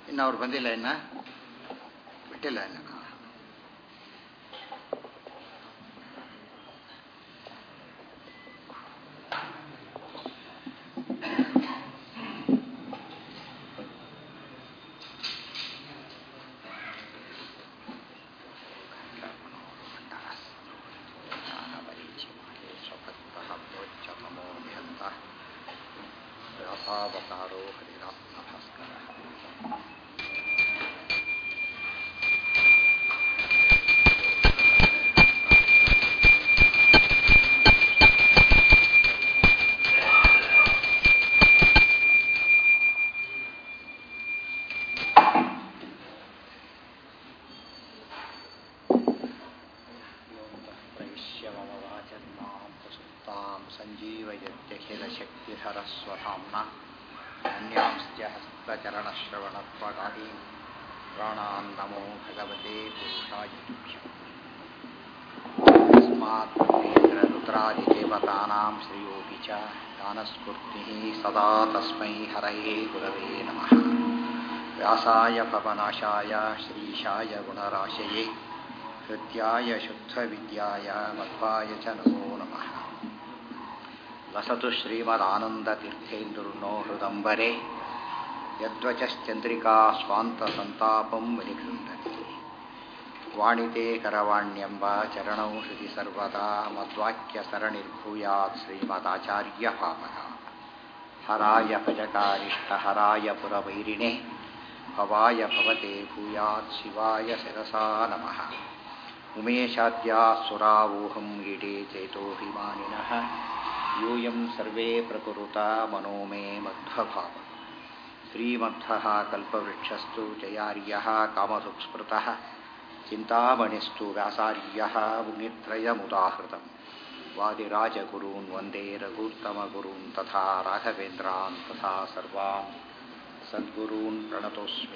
ಇನ್ನು ಅವ್ರು ಬಂದಿಲ್ಲ ಇನ್ನ ಬಿಟ್ಟಿಲ್ಲ ಇನ್ನು ವ್ಯಾಸಾವತಾರೋ ಹರಿರಾತ್ಮ ಭಾಸ್ಕರ सञ्जीवयत्यखिलशक्तिधरस्वधाम्न अन्यांश्च हस्तचरणश्रवणत्वगादीन् प्राणान् नमो भगवते पुरुषाय तुभ्यम् तस्मात् रुद्रादिदेवतानां श्रियोऽपि च दानस्फूर्तिः सदा तस्मै हरये गुरवे नमः व्यासाय भवनाशाय श्रीशाय गुणराशये हृद्याय शुद्धविद्याय मध्वाय च नमो नमः लसतु श्रीमदानन्दतीर्थेन्दुर्नो हृदम्बरे यद्वचश्चन्द्रिका स्वान्तसन्तापं विनिगृह्णति वाणिते करवाण्यम्ब चरणौ हृदि सर्वदा मद्वाक्यसरणिर्भूयात् श्रीमदाचार्यभावः हराय भजकारिष्टहराय पुरवैरिणे भवाय भवते भूयात् शिवाय शिरसा नमः उमेशाद्या सुरावोहं ईडे चेतोऽभिमानिनः यूयं सर्वे प्रकुरुता मनो मे मध्वभाव श्रीमध्वः कल्पवृक्षस्तु जयार्यः कामधुक्स्मृतः चिन्तामणिस्तु व्यासार्यः मुनित्रयमुदाहृतम् वादिराजगुरून् वन्दे रघूत्तमगुरून् तथा राघवेन्द्रान् तथा सर्वान् ಸದ್ಗುರೂನ್ ಪ್ರಣತೋಸ್ಮಿ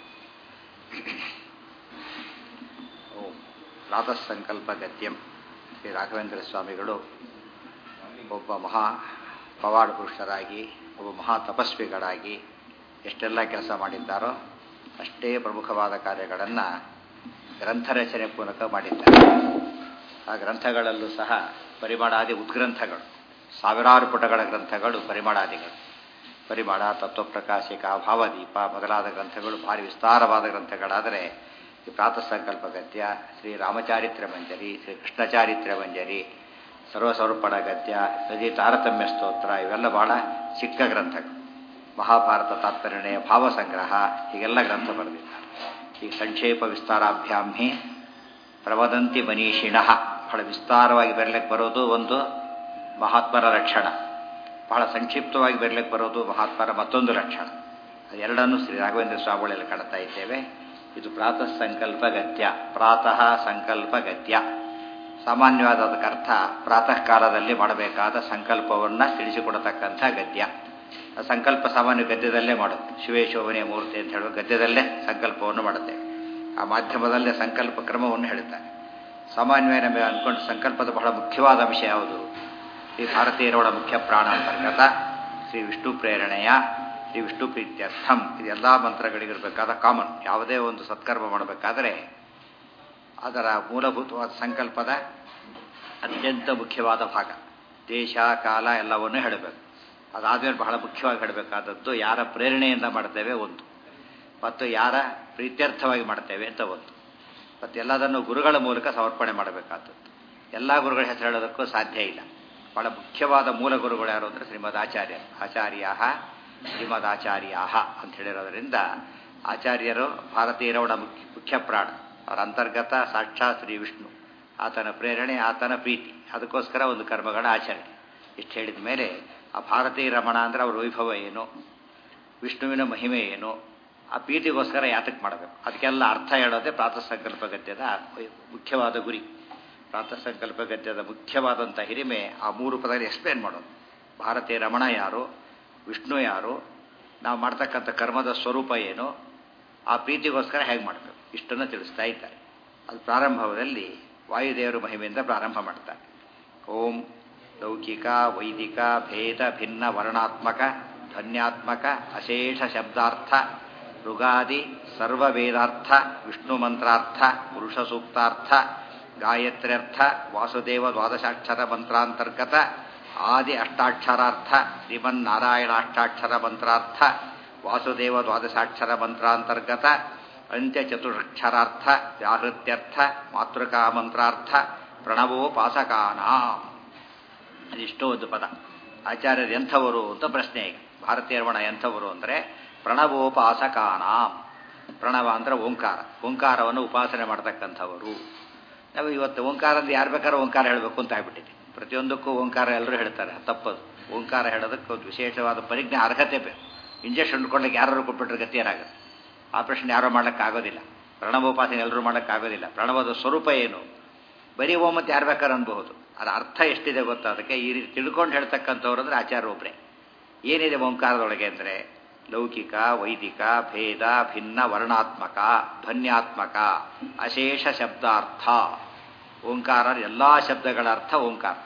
ಓಂ ಪ್ರಾತಃ ಸಂಕಲ್ಪ ಗದ್ಯಂ ಶ್ರೀ ರಾಘವೇಂದ್ರ ಸ್ವಾಮಿಗಳು ಒಬ್ಬ ಮಹಾ ಪವಾಡ ಪುರುಷರಾಗಿ ಒಬ್ಬ ಮಹಾ ತಪಸ್ವಿಗಳಾಗಿ ಎಷ್ಟೆಲ್ಲ ಕೆಲಸ ಮಾಡಿದ್ದಾರೋ ಅಷ್ಟೇ ಪ್ರಮುಖವಾದ ಕಾರ್ಯಗಳನ್ನು ಗ್ರಂಥ ರಚನೆ ಮೂಲಕ ಮಾಡಿದ್ದಾರೆ ಆ ಗ್ರಂಥಗಳಲ್ಲೂ ಸಹ ಪರಿಮಾಣಾದಿ ಉದ್ಗ್ರಂಥಗಳು ಸಾವಿರಾರು ಪುಟಗಳ ಗ್ರಂಥಗಳು ಪರಿಮಾಣಾದಿಗಳು ಪರಿಮಳ ತತ್ವಪ್ರಕಾಶಿಕ ಭಾವದೀಪ ಮೊದಲಾದ ಗ್ರಂಥಗಳು ಭಾರಿ ವಿಸ್ತಾರವಾದ ಗ್ರಂಥಗಳಾದರೆ ಈ ಪ್ರಾತಃ ಸಂಕಲ್ಪ ಗದ್ಯ ಶ್ರೀ ರಾಮಚಾರಿತ್ರ್ಯ ಮಂಜರಿ ಶ್ರೀ ಕೃಷ್ಣಚಾರಿತ್ರ್ಯ ಮಂಜರಿ ಸರ್ವಸ್ವರೂಪಣ ಗದ್ಯ ನದಿ ತಾರತಮ್ಯ ಸ್ತೋತ್ರ ಇವೆಲ್ಲ ಬಹಳ ಚಿಕ್ಕ ಗ್ರಂಥಗಳು ಮಹಾಭಾರತ ತಾತ್ಪರ್ಯಣೆಯ ಭಾವಸಂಗ್ರಹ ಹೀಗೆಲ್ಲ ಗ್ರಂಥ ಬರೆದಿದ್ದಾರೆ ಈ ಸಂಕ್ಷೇಪ ವಿಸ್ತಾರಾಭ್ಯಾಮಿ ಪ್ರವದಂತಿ ಮನೀಷಿಣ ಬಹಳ ವಿಸ್ತಾರವಾಗಿ ಬರಲಿಕ್ಕೆ ಬರೋದು ಒಂದು ಮಹಾತ್ಮರ ಲಕ್ಷಣ ಬಹಳ ಸಂಕ್ಷಿಪ್ತವಾಗಿ ಬರಲಿಕ್ಕೆ ಬರೋದು ಮಹಾತ್ಮರ ಮತ್ತೊಂದು ಲಕ್ಷಣ ಎರಡನ್ನೂ ಶ್ರೀ ರಾಘವೇಂದ್ರ ಸ್ವಾಮಿಗಳಲ್ಲಿ ಕಾಣ್ತಾ ಇದ್ದೇವೆ ಇದು ಪ್ರಾತಃ ಸಂಕಲ್ಪ ಗದ್ಯ ಪ್ರಾತಃ ಸಂಕಲ್ಪ ಗದ್ಯ ಸಾಮಾನ್ಯವಾದ ಅದಕ್ಕೆ ಅರ್ಥ ಪ್ರಾತಃ ಕಾಲದಲ್ಲಿ ಮಾಡಬೇಕಾದ ಸಂಕಲ್ಪವನ್ನು ತಿಳಿಸಿಕೊಡತಕ್ಕಂಥ ಗದ್ಯ ಸಂಕಲ್ಪ ಸಾಮಾನ್ಯ ಗದ್ಯದಲ್ಲೇ ಮಾಡೋದು ಶಿವೇಶೋಭನೆಯ ಮೂರ್ತಿ ಅಂತ ಹೇಳುವ ಗದ್ಯದಲ್ಲೇ ಸಂಕಲ್ಪವನ್ನು ಮಾಡುತ್ತೇವೆ ಆ ಮಾಧ್ಯಮದಲ್ಲೇ ಸಂಕಲ್ಪ ಕ್ರಮವನ್ನು ಹೇಳುತ್ತಾರೆ ಸಾಮಾನ್ಯವಾಗಿ ನಮಗೆ ಅಂದ್ಕೊಂಡು ಸಂಕಲ್ಪದ ಬಹಳ ಮುಖ್ಯವಾದ ಅಂಶ ಯಾವುದು ಶ್ರೀ ಭಾರತೀಯರೊಳ ಮುಖ್ಯ ಪ್ರಾಣ ಅಂತರ್ಗತ ಶ್ರೀ ವಿಷ್ಣು ಪ್ರೇರಣೆಯ ಶ್ರೀ ವಿಷ್ಣು ಪ್ರೀತ್ಯರ್ಥಂ ಇದೆಲ್ಲ ಮಂತ್ರಗಳಿಗಿರಬೇಕಾದ ಕಾಮನ್ ಯಾವುದೇ ಒಂದು ಸತ್ಕರ್ಮ ಮಾಡಬೇಕಾದರೆ ಅದರ ಮೂಲಭೂತವಾದ ಸಂಕಲ್ಪದ ಅತ್ಯಂತ ಮುಖ್ಯವಾದ ಭಾಗ ದೇಶ ಕಾಲ ಎಲ್ಲವನ್ನೂ ಹೇಳಬೇಕು ಅದಾದಮೇಲೆ ಬಹಳ ಮುಖ್ಯವಾಗಿ ಹೇಳಬೇಕಾದದ್ದು ಯಾರ ಪ್ರೇರಣೆಯಿಂದ ಮಾಡ್ತೇವೆ ಒಂದು ಮತ್ತು ಯಾರ ಪ್ರೀತ್ಯರ್ಥವಾಗಿ ಮಾಡ್ತೇವೆ ಅಂತ ಒಂದು ಮತ್ತು ಎಲ್ಲದನ್ನು ಗುರುಗಳ ಮೂಲಕ ಸಮರ್ಪಣೆ ಮಾಡಬೇಕಾದದ್ದು ಎಲ್ಲ ಗುರುಗಳ ಹೆಸರು ಹೇಳೋದಕ್ಕೂ ಸಾಧ್ಯ ಇಲ್ಲ ಬಹಳ ಮುಖ್ಯವಾದ ಮೂಲ ಗುರುಗಳು ಯಾರು ಅಂದರೆ ಶ್ರೀಮದ್ ಆಚಾರ್ಯ ಆಚಾರ್ಯ ಶ್ರೀಮದ್ ಆಚಾರ್ಯ ಅಂತ ಹೇಳಿರೋದ್ರಿಂದ ಆಚಾರ್ಯರು ಭಾರತೀಯರವಣ ಮುಖ್ಯ ಮುಖ್ಯ ಪ್ರಾಣ ಅವರ ಅಂತರ್ಗತ ಸಾಕ್ಷಾತ್ ಶ್ರೀ ವಿಷ್ಣು ಆತನ ಪ್ರೇರಣೆ ಆತನ ಪ್ರೀತಿ ಅದಕ್ಕೋಸ್ಕರ ಒಂದು ಕರ್ಮಗಳ ಆಚರಣೆ ಇಷ್ಟು ಹೇಳಿದ ಮೇಲೆ ಆ ಭಾರತೀಯ ರಮಣ ಅಂದರೆ ಅವ್ರ ವೈಭವ ಏನು ವಿಷ್ಣುವಿನ ಮಹಿಮೆ ಏನು ಆ ಪ್ರೀತಿಗೋಸ್ಕರ ಯಾತಕ್ಕೆ ಮಾಡಬೇಕು ಅದಕ್ಕೆಲ್ಲ ಅರ್ಥ ಹೇಳೋದೇ ಪ್ರಾತಃ ಸಂಕಲ್ಪ ಗದ್ಯದ ಮುಖ್ಯವಾದ ಗುರಿ ಪ್ರಾತಃ ಸಂಕಲ್ಪ ಗದ್ಯದ ಮುಖ್ಯವಾದಂಥ ಹಿರಿಮೆ ಆ ಮೂರು ಪದದಲ್ಲಿ ಎಕ್ಸ್ಪ್ಲೇನ್ ಮಾಡೋದು ಭಾರತೀಯ ರಮಣ ಯಾರು ವಿಷ್ಣು ಯಾರು ನಾವು ಮಾಡ್ತಕ್ಕಂಥ ಕರ್ಮದ ಸ್ವರೂಪ ಏನು ಆ ಪ್ರೀತಿಗೋಸ್ಕರ ಹೇಗೆ ಮಾಡಬೇಕು ಇಷ್ಟನ್ನು ತಿಳಿಸ್ತಾ ಇದ್ದಾರೆ ಅದು ಪ್ರಾರಂಭದಲ್ಲಿ ವಾಯುದೇವರ ಮಹಿಮೆಯಿಂದ ಪ್ರಾರಂಭ ಮಾಡ್ತಾರೆ ಓಂ ಲೌಕಿಕ ವೈದಿಕ ಭೇದ ಭಿನ್ನ ವರ್ಣಾತ್ಮಕ ಧ್ವನ್ಯಾತ್ಮಕ ಅಶೇಷ ಶಬ್ದಾರ್ಥ ಋಗಾದಿ ಸರ್ವವೇದಾರ್ಥ ವಿಷ್ಣು ಮಂತ್ರಾರ್ಥ ಪುರುಷ ಸೂಕ್ತಾರ್ಥ ಗಾಯತ್ರ್ಯರ್ಥ ವಾಸುದೇವ ದ್ವಾದಶಾಕ್ಷರ ಮಂತ್ರಾಂತರ್ಗತ ಆದಿ ಅಷ್ಟಾಕ್ಷರಾರ್ಥ ಶ್ರೀಮನ್ನಾರಾಯಣಾಷ್ಟಾಕ್ಷರ ಮಂತ್ರಾರ್ಥ ವಾಸುದೇವ ದ್ವಾದಶಾಕ್ಷರ ಮಂತ್ರಾಂತರ್ಗತ ಅಂತ್ಯ ಚತುರಕ್ಷರಾರ್ಥ ವ್ಯಾಹೃತ್ಯರ್ಥ ಮಾತೃಕಾ ಮಂತ್ರಾರ್ಥ ಪ್ರಣವೋಪಾಸಕಾನ ಅದಿಷ್ಟೋ ಒಂದು ಪದ ಆಚಾರ್ಯರು ಎಂಥವರು ಅಂತ ಪ್ರಶ್ನೆ ಈಗ ಭಾರತೀಯ ರಮಣ ಎಂಥವರು ಅಂದರೆ ಪ್ರಣವೋಪಾಸಕಾನ ಪ್ರಣವ ಅಂದ್ರೆ ಓಂಕಾರ ಓಂಕಾರವನ್ನು ಉಪಾಸನೆ ಮಾಡ್ತಕ್ಕಂಥವರು ನಾವು ಇವತ್ತು ಓಂಕಾರ ಅಂದ್ರೆ ಯಾರು ಬೇಕಾದ್ರೂ ಓಂಕಾರ ಹೇಳಬೇಕು ಅಂತ ಆಗ್ಬಿಟ್ಟಿದೆ ಪ್ರತಿಯೊಂದಕ್ಕೂ ಓಂಕಾರ ಎಲ್ಲರೂ ಹೇಳ್ತಾರೆ ತಪ್ಪದು ಓಂಕಾರ ಹೇಳೋದಕ್ಕೆ ಒಂದು ವಿಶೇಷವಾದ ಪರಿಜ್ಞೆ ಅರ್ಹತೆ ಬೇಕು ಇಂಜೆಕ್ಷನ್ ಹಿಡ್ಕೊಳ್ಳಿಕ್ಕೆ ಯಾರು ಕೊಟ್ಬಿಟ್ರೆ ಗತಿ ಏನಾಗುತ್ತೆ ಆಪರೇಷನ್ ಯಾರೋ ಮಾಡೋಕ್ಕಾಗೋದಿಲ್ಲ ಪ್ರಣವೋಪಾಸನೆ ಎಲ್ಲರೂ ಮಾಡೋಕ್ಕಾಗೋದಿಲ್ಲ ಪ್ರಣವದ ಸ್ವರೂಪ ಏನು ಬರೀ ಓಂ ಅಂತ ಯಾರು ಬೇಕಾದ್ರೆ ಅನ್ಬಹುದು ಅದರ ಅರ್ಥ ಎಷ್ಟಿದೆ ಗೊತ್ತಾ ಅದಕ್ಕೆ ಈ ರೀತಿ ತಿಳ್ಕೊಂಡು ಹೇಳ್ತಕ್ಕಂಥವ್ರು ಅಂದರೆ ಆಚಾರ್ಯ ಒಬ್ಬರೇ ಏನಿದೆ ಓಂಕಾರದೊಳಗೆ ಅಂದರೆ ಲೌಕಿಕ ವೈದಿಕ ಭೇದ ಭಿನ್ನ ವರ್ಣಾತ್ಮಕ ಧ್ವನ್ಯಾತ್ಮಕ ಅಶೇಷ ಶಬ್ದಾರ್ಥ ಓಂಕಾರ ಎಲ್ಲ ಶಬ್ದಗಳ ಅರ್ಥ ಓಂಕಾರ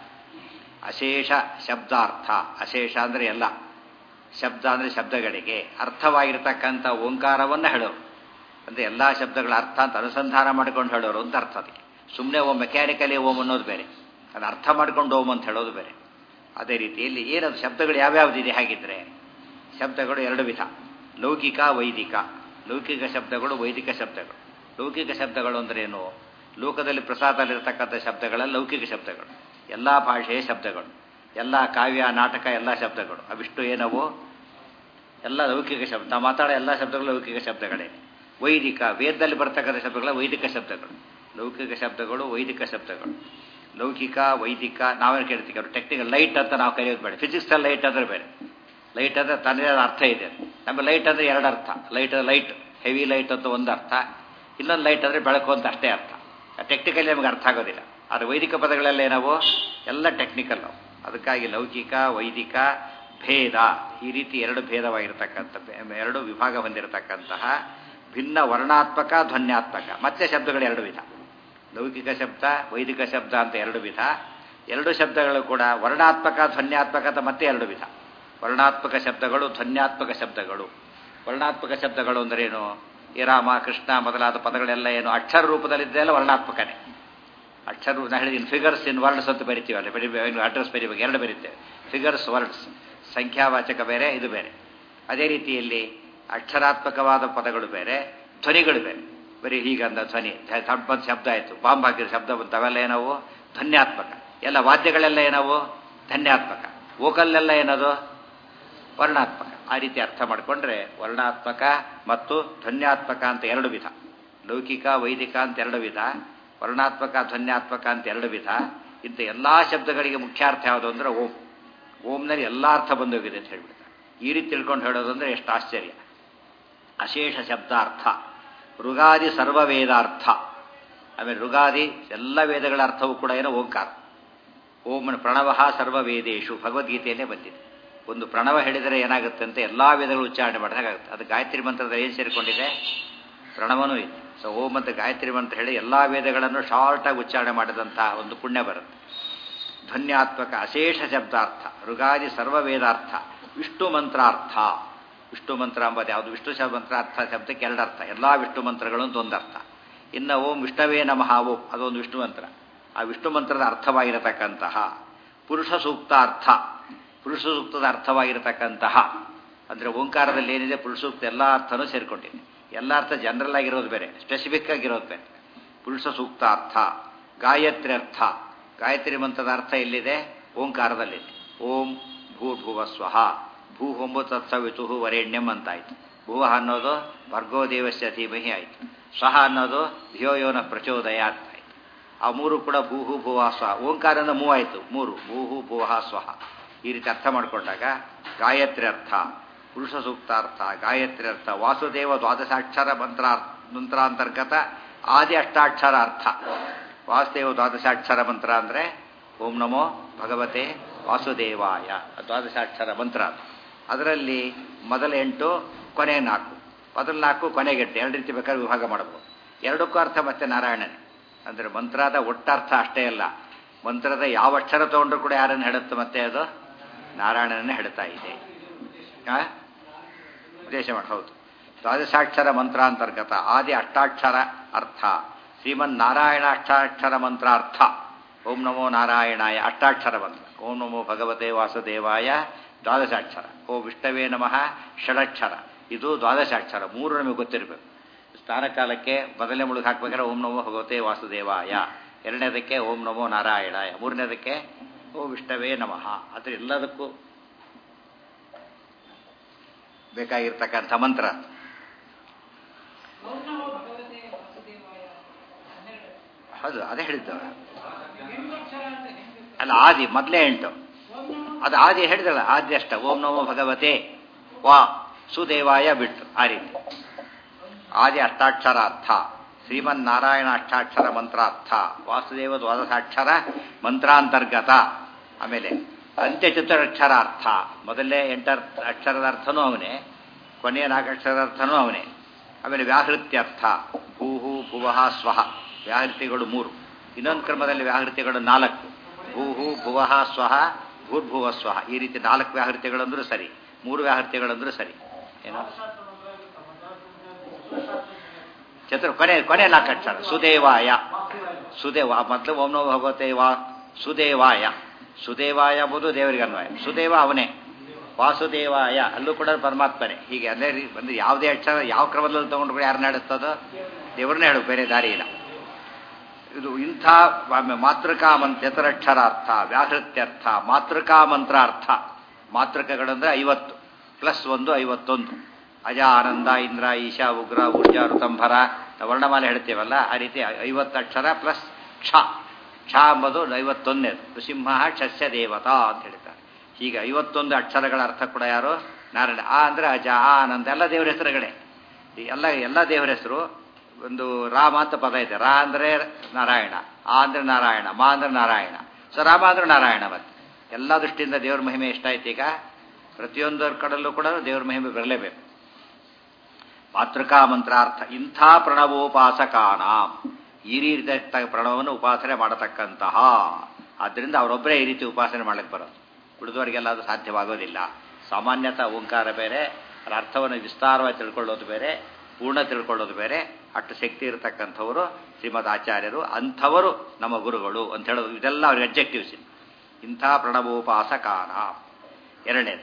ಅಶೇಷ ಶಬ್ದಾರ್ಥ ಅಶೇಷ ಅಂದರೆ ಎಲ್ಲ ಶಬ್ದ ಅಂದರೆ ಶಬ್ದಗಳಿಗೆ ಅರ್ಥವಾಗಿರ್ತಕ್ಕಂಥ ಓಂಕಾರವನ್ನು ಹೇಳೋರು ಅಂದರೆ ಎಲ್ಲ ಶಬ್ದಗಳ ಅರ್ಥ ಅಂತ ಅನುಸಂಧಾನ ಮಾಡ್ಕೊಂಡು ಹೇಳೋರು ಅಂತ ಅರ್ಥ ಅದಕ್ಕೆ ಸುಮ್ಮನೆ ಓಂ ಮೆಕ್ಯಾನಿಕಲಿ ಓಂ ಅನ್ನೋದು ಬೇರೆ ಅದು ಅರ್ಥ ಮಾಡ್ಕೊಂಡು ಓಂ ಅಂತ ಹೇಳೋದು ಬೇರೆ ಅದೇ ರೀತಿಯಲ್ಲಿ ಏನದು ಶಬ್ದಗಳು ಯಾವ್ಯಾವುದಿದೆ ಹಾಗಿದ್ರೆ ಶಬ್ದಗಳು ಎರಡು ವಿಧ ಲೌಕಿಕ ವೈದಿಕ ಲೌಕಿಕ ಶಬ್ದಗಳು ವೈದಿಕ ಶಬ್ದಗಳು ಲೌಕಿಕ ಶಬ್ದಗಳು ಅಂದ್ರೇನು ಲೋಕದಲ್ಲಿ ಪ್ರಸಾದದಲ್ಲಿರ್ತಕ್ಕಂಥ ಶಬ್ದಗಳ ಲೌಕಿಕ ಶಬ್ದಗಳು ಎಲ್ಲ ಭಾಷೆಯ ಶಬ್ದಗಳು ಎಲ್ಲ ಕಾವ್ಯ ನಾಟಕ ಎಲ್ಲ ಶಬ್ದಗಳು ಅವಿಷ್ಟು ಏನವು ಎಲ್ಲ ಲೌಕಿಕ ಶಬ್ದ ನಾವು ಮಾತಾಡೋ ಎಲ್ಲ ಶಬ್ದಗಳು ಲೌಕಿಕ ಶಬ್ದಗಳೇ ವೈದಿಕ ವೇದದಲ್ಲಿ ಬರ್ತಕ್ಕಂಥ ಶಬ್ದಗಳ ವೈದಿಕ ಶಬ್ದಗಳು ಲೌಕಿಕ ಶಬ್ದಗಳು ವೈದಿಕ ಶಬ್ದಗಳು ಲೌಕಿಕ ವೈದಿಕ ನಾವೇನು ಕೇಳ್ತೀವಿ ಅವರು ಟೆಕ್ನಿಕಲ್ ಲೈಟ್ ಅಂತ ನಾವು ಕರೆಯೋದು ಬೇಡ ಫಿಸಿಕ್ಸಲ್ಲಿ ಲೈಟ್ ಅಂದ್ರೆ ಬೇರೆ ಲೈಟ್ ಅಂದರೆ ತನ್ನದೇ ಆದ ಅರ್ಥ ಇದೆ ನಮ್ಮ ಲೈಟ್ ಅಂದರೆ ಎರಡು ಅರ್ಥ ಲೈಟ್ ಲೈಟ್ ಹೆವಿ ಲೈಟ್ ಅಂತ ಒಂದು ಅರ್ಥ ಇನ್ನೊಂದು ಲೈಟ್ ಅಂದರೆ ಬೆಳಕು ಅಂತ ಅಷ್ಟೇ ಅರ್ಥ ಟೆಕ್ನಿಕಲಿ ನಮಗೆ ಅರ್ಥ ಆಗೋದಿಲ್ಲ ಆದರೆ ವೈದಿಕ ಪದಗಳೆಲ್ಲ ಏನವು ಎಲ್ಲ ಟೆಕ್ನಿಕಲ್ ಅವು ಅದಕ್ಕಾಗಿ ಲೌಕಿಕ ವೈದಿಕ ಭೇದ ಈ ರೀತಿ ಎರಡು ಭೇದವಾಗಿರ್ತಕ್ಕಂಥ ಎರಡು ವಿಭಾಗ ಹೊಂದಿರತಕ್ಕಂತಹ ಭಿನ್ನ ವರ್ಣಾತ್ಮಕ ಧ್ವನ್ಯಾತ್ಮಕ ಮತ್ತೆ ಶಬ್ದಗಳು ಎರಡು ವಿಧ ಲೌಕಿಕ ಶಬ್ದ ವೈದಿಕ ಶಬ್ದ ಅಂತ ಎರಡು ವಿಧ ಎರಡು ಶಬ್ದಗಳು ಕೂಡ ವರ್ಣಾತ್ಮಕ ಧ್ವನ್ಯಾತ್ಮಕ ಅಂತ ಮತ್ತೆ ಎರಡು ವಿಧ ವರ್ಣಾತ್ಮಕ ಶಬ್ದಗಳು ಧ್ವನ್ಯಾತ್ಮಕ ಶಬ್ದಗಳು ವರ್ಣಾತ್ಮಕ ಶಬ್ದಗಳು ಅಂದ್ರೇನು ಈ ರಾಮ ಕೃಷ್ಣ ಮೊದಲಾದ ಪದಗಳೆಲ್ಲ ಏನು ಅಕ್ಷರ ರೂಪದಲ್ಲಿದ್ದೆಲ್ಲ ವರ್ಣಾತ್ಮಕನೇ ಅಕ್ಷರ ನಾ ಹೇಳಿದ್ದೀನಿ ಫಿಗರ್ಸ್ ಇನ್ ವರ್ಡ್ಸ್ ಅಂತ ಬರಿತೀವಲ್ಲ ಬರಿ ಅಡ್ರೆಸ್ ಬರಿಬೇಕು ಎರಡು ಬರೀತೇವೆ ಫಿಗರ್ಸ್ ವರ್ಡ್ಸ್ ಸಂಖ್ಯಾವಾಚಕ ಬೇರೆ ಇದು ಬೇರೆ ಅದೇ ರೀತಿಯಲ್ಲಿ ಅಕ್ಷರಾತ್ಮಕವಾದ ಪದಗಳು ಬೇರೆ ಧ್ವನಿಗಳು ಬೇರೆ ಬರೀ ಹೀಗಂದ ಧ್ವನಿ ಬಂದ ಶಬ್ದ ಆಯಿತು ಬಾಂಬ್ ಹಾಕಿದ ಶಬ್ದ ಬಂತು ಅವೆಲ್ಲ ಏನವು ಧನ್ಯಾತ್ಮಕ ಎಲ್ಲ ವಾದ್ಯಗಳೆಲ್ಲ ಏನವು ಧನ್ಯಾತ್ಮಕ ವೋಕಲ್ಲೆಲ್ಲ ಏನದು ವರ್ಣಾತ್ಮಕ ಆ ರೀತಿ ಅರ್ಥ ಮಾಡಿಕೊಂಡ್ರೆ ವರ್ಣಾತ್ಮಕ ಮತ್ತು ಧ್ವನ್ಯಾತ್ಮಕ ಅಂತ ಎರಡು ವಿಧ ಲೌಕಿಕ ವೈದಿಕ ಅಂತ ಎರಡು ವಿಧ ವರ್ಣಾತ್ಮಕ ಧ್ವನ್ಯಾತ್ಮಕ ಅಂತ ಎರಡು ವಿಧ ಇಂಥ ಎಲ್ಲ ಶಬ್ದಗಳಿಗೆ ಮುಖ್ಯಾರ್ಥ ಯಾವುದು ಅಂದರೆ ಓಂ ಓಂನಲ್ಲಿ ಎಲ್ಲ ಅರ್ಥ ಬಂದೋಗಿದೆ ಅಂತ ಹೇಳ್ಬಿಡ್ತಾರೆ ಈ ರೀತಿ ತಿಳ್ಕೊಂಡು ಹೇಳೋದು ಅಂದರೆ ಎಷ್ಟು ಆಶ್ಚರ್ಯ ಅಶೇಷ ಶಬ್ದಾರ್ಥ ಋಗಾದಿ ಸರ್ವ ವೇದಾರ್ಥ ಆಮೇಲೆ ಋಗಾದಿ ಎಲ್ಲ ವೇದಗಳ ಅರ್ಥವೂ ಕೂಡ ಏನೋ ಓಂಕಾರ ಓಂ ಪ್ರಣವ ಸರ್ವ ವೇದೇಶು ಭಗವದ್ಗೀತೆಯಲ್ಲೇ ಬಂದಿದೆ ಒಂದು ಪ್ರಣವ ಹೇಳಿದರೆ ಏನಾಗುತ್ತೆ ಅಂತ ಎಲ್ಲ ವೇದಗಳು ಉಚ್ಚಾರಣೆ ಮಾಡಿದಾಗುತ್ತೆ ಅದು ಗಾಯತ್ರಿ ಮಂತ್ರದ ಏನು ಸೇರಿಕೊಂಡಿದೆ ಪ್ರಣವನೂ ಇದೆ ಸೊ ಓಂ ಅಂತ ಗಾಯತ್ರಿ ಮಂತ್ರ ಹೇಳಿ ಎಲ್ಲ ವೇದಗಳನ್ನು ಶಾರ್ಟಾಗಿ ಉಚ್ಚಾರಣೆ ಮಾಡಿದಂತಹ ಒಂದು ಪುಣ್ಯ ಬರುತ್ತೆ ಧ್ವನ್ಯಾತ್ಮಕ ಅಶೇಷ ಶಬ್ದಾರ್ಥ ಋಗಾದಿ ಸರ್ವ ವೇದಾರ್ಥ ವಿಷ್ಣು ಮಂತ್ರಾರ್ಥ ವಿಷ್ಣು ಮಂತ್ರ ಅಂಬದು ಯಾವುದು ವಿಷ್ಣು ಮಂತ್ರಾರ್ಥ ಶಬ್ದಕ್ಕೆ ಎರಡು ಅರ್ಥ ಎಲ್ಲ ವಿಷ್ಣು ಮಂತ್ರಗಳು ಅಂತ ಒಂದು ಅರ್ಥ ಇನ್ನು ಓಂ ವಿಷ್ಣವೇ ನಮಃ ಓಂ ಅದೊಂದು ವಿಷ್ಣು ಮಂತ್ರ ಆ ವಿಷ್ಣು ಮಂತ್ರದ ಅರ್ಥವಾಗಿರತಕ್ಕಂತಹ ಪುರುಷ ಸೂಕ್ತಾರ್ಥ ಪುರುಷ ಸೂಕ್ತದ ಅರ್ಥವಾಗಿರತಕ್ಕಂತಹ ಅಂದರೆ ಓಂಕಾರದಲ್ಲಿ ಏನಿದೆ ಪುರುಷ ಸೂಕ್ತ ಎಲ್ಲ ಅರ್ಥನೂ ಸೇರಿಕೊಂಡಿದೆ ಎಲ್ಲ ಅರ್ಥ ಜನರಲ್ ಆಗಿರೋದು ಬೇರೆ ಸ್ಪೆಸಿಫಿಕ್ ಆಗಿರೋದು ಬೇರೆ ಪುರುಷ ಸೂಕ್ತಾರ್ಥ ಗಾಯತ್ರಿ ಅರ್ಥ ಗಾಯತ್ರಿ ಮಂತ್ರದ ಅರ್ಥ ಎಲ್ಲಿದೆ ಓಂಕಾರದಲ್ಲಿದೆ ಓಂ ಭೂರ್ಭುವ ಸ್ವಹ ಭೂ ಹೊಂಬು ತತ್ಸವಿತು ವರೇಣ್ಯಂ ಅಂತಾಯ್ತು ಭುವ ಅನ್ನೋದು ಭರ್ಗೋ ದೇವಸ್ಯ ಧೀಮಹಿ ಆಯಿತು ಸ್ವಹ ಅನ್ನೋದು ಧಿಯೋಯೋನ ಪ್ರಚೋದಯ ಅಂತ ಆಯ್ತು ಆ ಮೂರು ಕೂಡ ಭೂಹು ಭುವ ಸ್ವಹ ಓಂಕಾರದಿಂದ ಮೂವಾಯಿತು ಮೂರು ಭೂಹು ಭುವ ಸ್ವಹ ಈ ರೀತಿ ಅರ್ಥ ಮಾಡಿಕೊಂಡಾಗ ಗಾಯತ್ರಿ ಅರ್ಥ ಪುರುಷ ಸೂಕ್ತಾರ್ಥ ಗಾಯತ್ರಿ ಅರ್ಥ ವಾಸುದೇವ ದ್ವಾದಶಾಕ್ಷರ ಮಂತ್ರ ಮಂತ್ರಾಂತರ್ಗತ ಆದಿ ಅಷ್ಟಾಕ್ಷರ ಅರ್ಥ ವಾಸುದೇವ ದ್ವಾದಶಾಕ್ಷರ ಮಂತ್ರ ಅಂದರೆ ಓಂ ನಮೋ ಭಗವತೆ ವಾಸುದೇವಾಯ ದ್ವಾದಶಾಕ್ಷರ ಮಂತ್ರ ಅದರಲ್ಲಿ ಮೊದಲ ಎಂಟು ಕೊನೆ ನಾಲ್ಕು ಮೊದಲ ನಾಲ್ಕು ಕೊನೆಗೆಂಟು ಎರಡು ರೀತಿ ಬೇಕಾದ್ರೆ ವಿಭಾಗ ಮಾಡಬಹುದು ಎರಡಕ್ಕೂ ಅರ್ಥ ಮತ್ತೆ ನಾರಾಯಣನೇ ಅಂದರೆ ಮಂತ್ರದ ಒಟ್ಟರ್ಥ ಅಷ್ಟೇ ಅಲ್ಲ ಮಂತ್ರದ ಯಾವ ಅಕ್ಷರ ತಗೊಂಡ್ರು ಕೂಡ ಯಾರನ್ನು ಹೇಳುತ್ತೆ ಮತ್ತೆ ಅದು ನಾರಾಯಣನನ್ನೇ ಹೇಳ್ತಾ ಇದೆ ಉದ್ದೇಶ ಮಾಡಿ ಹೌದು ದ್ವಾದಶಾಕ್ಷರ ಮಂತ್ರಾಂತರ್ಗತ ಆದಿ ಅಷ್ಟಾಕ್ಷರ ಅರ್ಥ ಶ್ರೀಮನ್ ನಾರಾಯಣ ಅಷ್ಟಾಕ್ಷರ ಮಂತ್ರಾರ್ಥ ಓಂ ನಮೋ ನಾರಾಯಣಾಯ ಅಷ್ಟಾಕ್ಷರ ಮಂತ್ರ ಓಂ ನಮೋ ಭಗವತೆ ವಾಸುದೇವಾಯ ದ್ವಾದಶಾಕ್ಷರ ಓಂ ವಿಷ್ಣವೇ ನಮಃ ಷಡಕ್ಷರ ಇದು ದ್ವಾದಶಾಕ್ಷರ ಮೂರು ನಮಗೆ ಗೊತ್ತಿರಬೇಕು ಸ್ನಾನಕಾಲಕ್ಕೆ ಮೊದಲನೇ ಮುಳುಗು ಹಾಕ್ಬೇಕಾದ್ರೆ ಓಂ ನಮೋ ಭಗವತೆ ವಾಸುದೇವಾಯ ಎರಡನೇದಕ್ಕೆ ಓಂ ನಮೋ ನಾರಾಯಣಾಯ ಮೂರನೇದಕ್ಕೆ ಓ ವಿಷ್ಣವೇ ನಮಃ ಆದರೆ ಎಲ್ಲದಕ್ಕೂ ಬೇಕಾಗಿರ್ತಕ್ಕಂಥ ಮಂತ್ರ ಹೌದು ಅದೇ ಹೇಳಿದ್ದು ಅಲ್ಲ ಆದಿ ಮೊದಲೇ ಎಂಟು ಅದು ಆದಿ ಹೇಳಿದಲ್ಲ ಆದಿ ಅಷ್ಟ ಓಂ ನಮೋ ಭಗವತೆ ವಾ ಸುದೇವಾಯ ಬಿಟ್ಟು ಆ ರೀತಿ ಆದಿ ಅಷ್ಟಾಕ್ಷರ ಅರ್ಥ ಶ್ರೀಮನ್ನಾರಾಯಣ ಅಷ್ಟಾಕ್ಷರ ಮಂತ್ರಾರ್ಥ ವಾಸುದೇವ ದ್ವಾದಶಾಕ್ಷರ ಮಂತ್ರಾಂತರ್ಗತ ಆಮೇಲೆ ಅಂತ್ಯ ಚತುರಕ್ಷರ ಅರ್ಥ ಮೊದಲನೇ ಎಂಟರ್ ಅಕ್ಷರದ ಅರ್ಥನೂ ಅವನೇ ಕೊನೆಯ ನಾಲ್ಕು ಅಕ್ಷರದ ಅರ್ಥನೂ ಅವನೇ ಆಮೇಲೆ ವ್ಯಾಹೃತ್ಯರ್ಥ ಭೂಹು ಭುವಃ ಸ್ವಹ ವ್ಯಾಹೃತಿಗಳು ಮೂರು ಇನ್ನೊಂದು ಕ್ರಮದಲ್ಲಿ ವ್ಯಾಹೃತಿಗಳು ನಾಲ್ಕು ಭೂಹು ಭುವಃ ಸ್ವಹ ಭೂರ್ಭುವ ಸ್ವಹ ಈ ರೀತಿ ನಾಲ್ಕು ವ್ಯಾಹೃತಿಗಳಂದ್ರೂ ಸರಿ ಮೂರು ವ್ಯಾಹೃತಿಗಳಂದ್ರೂ ಸರಿ ಏನು ಚತುರ್ ಕೊನೆ ಕೊನೆ ನಾಲ್ಕು ಅಕ್ಷರ ಸುದೇವಾಯ ಸುದೇವ ಮೊದಲು ಓಂ ನಮೋ ಭಗವತೆ ವಾ ಸುದೇವಾಯ ಸುದೇವಾಯ ಎಂಬುದು ದೇವರಿಗೆ ಅನ್ವಯ ಸುದೇವ ಅವನೇ ವಾಸುದೇವಾಯ ಅಲ್ಲೂ ಕೂಡ ಪರಮಾತ್ಮನೇ ಹೀಗೆ ಅಲ್ಲೇ ರೀ ಬಂದು ಯಾವುದೇ ಅಕ್ಷರ ಯಾವ ಕ್ರಮದಲ್ಲಿ ತಗೊಂಡು ಕೂಡ ಯಾರನ್ನ ಹೇಳುತ್ತದೋ ದೇವ್ರನ್ನೇ ಹೇಳು ಬೇರೆ ದಾರಿ ಇಲ್ಲ ಇದು ಇಂಥ ಮಾತೃಕಾ ಮಂತ್ರ ಚತುರಕ್ಷರಾರ್ಥ ವ್ಯಾಹೃತ್ಯರ್ಥ ಮಾತೃಕಾ ಮಂತ್ರಾರ್ಥ ಮಾತೃಕಗಳಂದ್ರೆ ಐವತ್ತು ಪ್ಲಸ್ ಒಂದು ಐವತ್ತೊಂದು ಅಜ ಆನಂದ ಇಂದ್ರ ಈಶಾ ಉಗ್ರ ಊರ್ಜಾ ಋತಂಭರ ವರ್ಣಮಾಲೆ ಹೇಳ್ತೇವಲ್ಲ ಆ ರೀತಿ ಐವತ್ತು ಅಕ್ಷರ ಪ್ಲಸ್ ಕ್ಷ ಕ್ಷ ಎಂಬುದು ಐವತ್ತೊಂದನೇದು ನೃಸಿಂಹ ಕ್ಷಸ್ಯ ದೇವತಾ ಅಂತ ಹೇಳ್ತಾರೆ ಹೀಗೆ ಐವತ್ತೊಂದು ಅಕ್ಷರಗಳ ಅರ್ಥ ಕೂಡ ಯಾರು ನಾರಾಯಣ ಆ ಅಂದ್ರೆ ಅಜ ಆ ಆನಂದ ಎಲ್ಲ ದೇವರ ಹೆಸರುಗಳೇ ಈ ಎಲ್ಲ ಎಲ್ಲ ದೇವರ ಹೆಸರು ಒಂದು ರಾಮ ಅಂತ ಪದ ಇದೆ ರಾ ಅಂದ್ರೆ ನಾರಾಯಣ ಆ ಅಂದ್ರೆ ನಾರಾಯಣ ಮಾ ಅಂದ್ರೆ ನಾರಾಯಣ ಸೊ ರಾಮ ಅಂದ್ರೆ ನಾರಾಯಣ ಮತ್ತೆ ಎಲ್ಲ ದೃಷ್ಟಿಯಿಂದ ದೇವ್ರ ಮಹಿಮೆ ಎಷ್ಟಾಯ್ತು ಈಗ ಪ್ರತಿಯೊಂದರ ಕಡಲ್ಲೂ ಕೂಡ ದೇವ್ರ ಮಹಿಮೆ ಬರಲೇಬೇಕು ಮಾತೃಕಾ ಮಂತ್ರಾರ್ಥ ಇಂಥ ಪ್ರಣವೋಪಾಸಕಾನ ಈ ರೀತಿ ಪ್ರಣವವನ್ನು ಉಪಾಸನೆ ಮಾಡತಕ್ಕಂತಹ ಆದ್ದರಿಂದ ಅವರೊಬ್ಬರೇ ಈ ರೀತಿ ಉಪಾಸನೆ ಮಾಡಕ್ಕೆ ಬರೋದು ಉಳಿದವರಿಗೆಲ್ಲ ಅದು ಸಾಧ್ಯವಾಗೋದಿಲ್ಲ ಸಾಮಾನ್ಯತ ಓಂಕಾರ ಬೇರೆ ಅದರ ಅರ್ಥವನ್ನು ವಿಸ್ತಾರವಾಗಿ ತಿಳ್ಕೊಳ್ಳೋದು ಬೇರೆ ಪೂರ್ಣ ತಿಳ್ಕೊಳ್ಳೋದು ಬೇರೆ ಅಷ್ಟು ಶಕ್ತಿ ಇರತಕ್ಕಂಥವರು ಶ್ರೀಮದ್ ಆಚಾರ್ಯರು ಅಂಥವರು ನಮ್ಮ ಗುರುಗಳು ಅಂತ ಹೇಳೋದು ಇದೆಲ್ಲ ಅವ್ರಿಗೆ ಅಬ್ಜೆಕ್ಟಿವ್ಸ್ ಇಂಥ ಪ್ರಣವೋಪಾಸಕಾನ ಎರಡನೇದು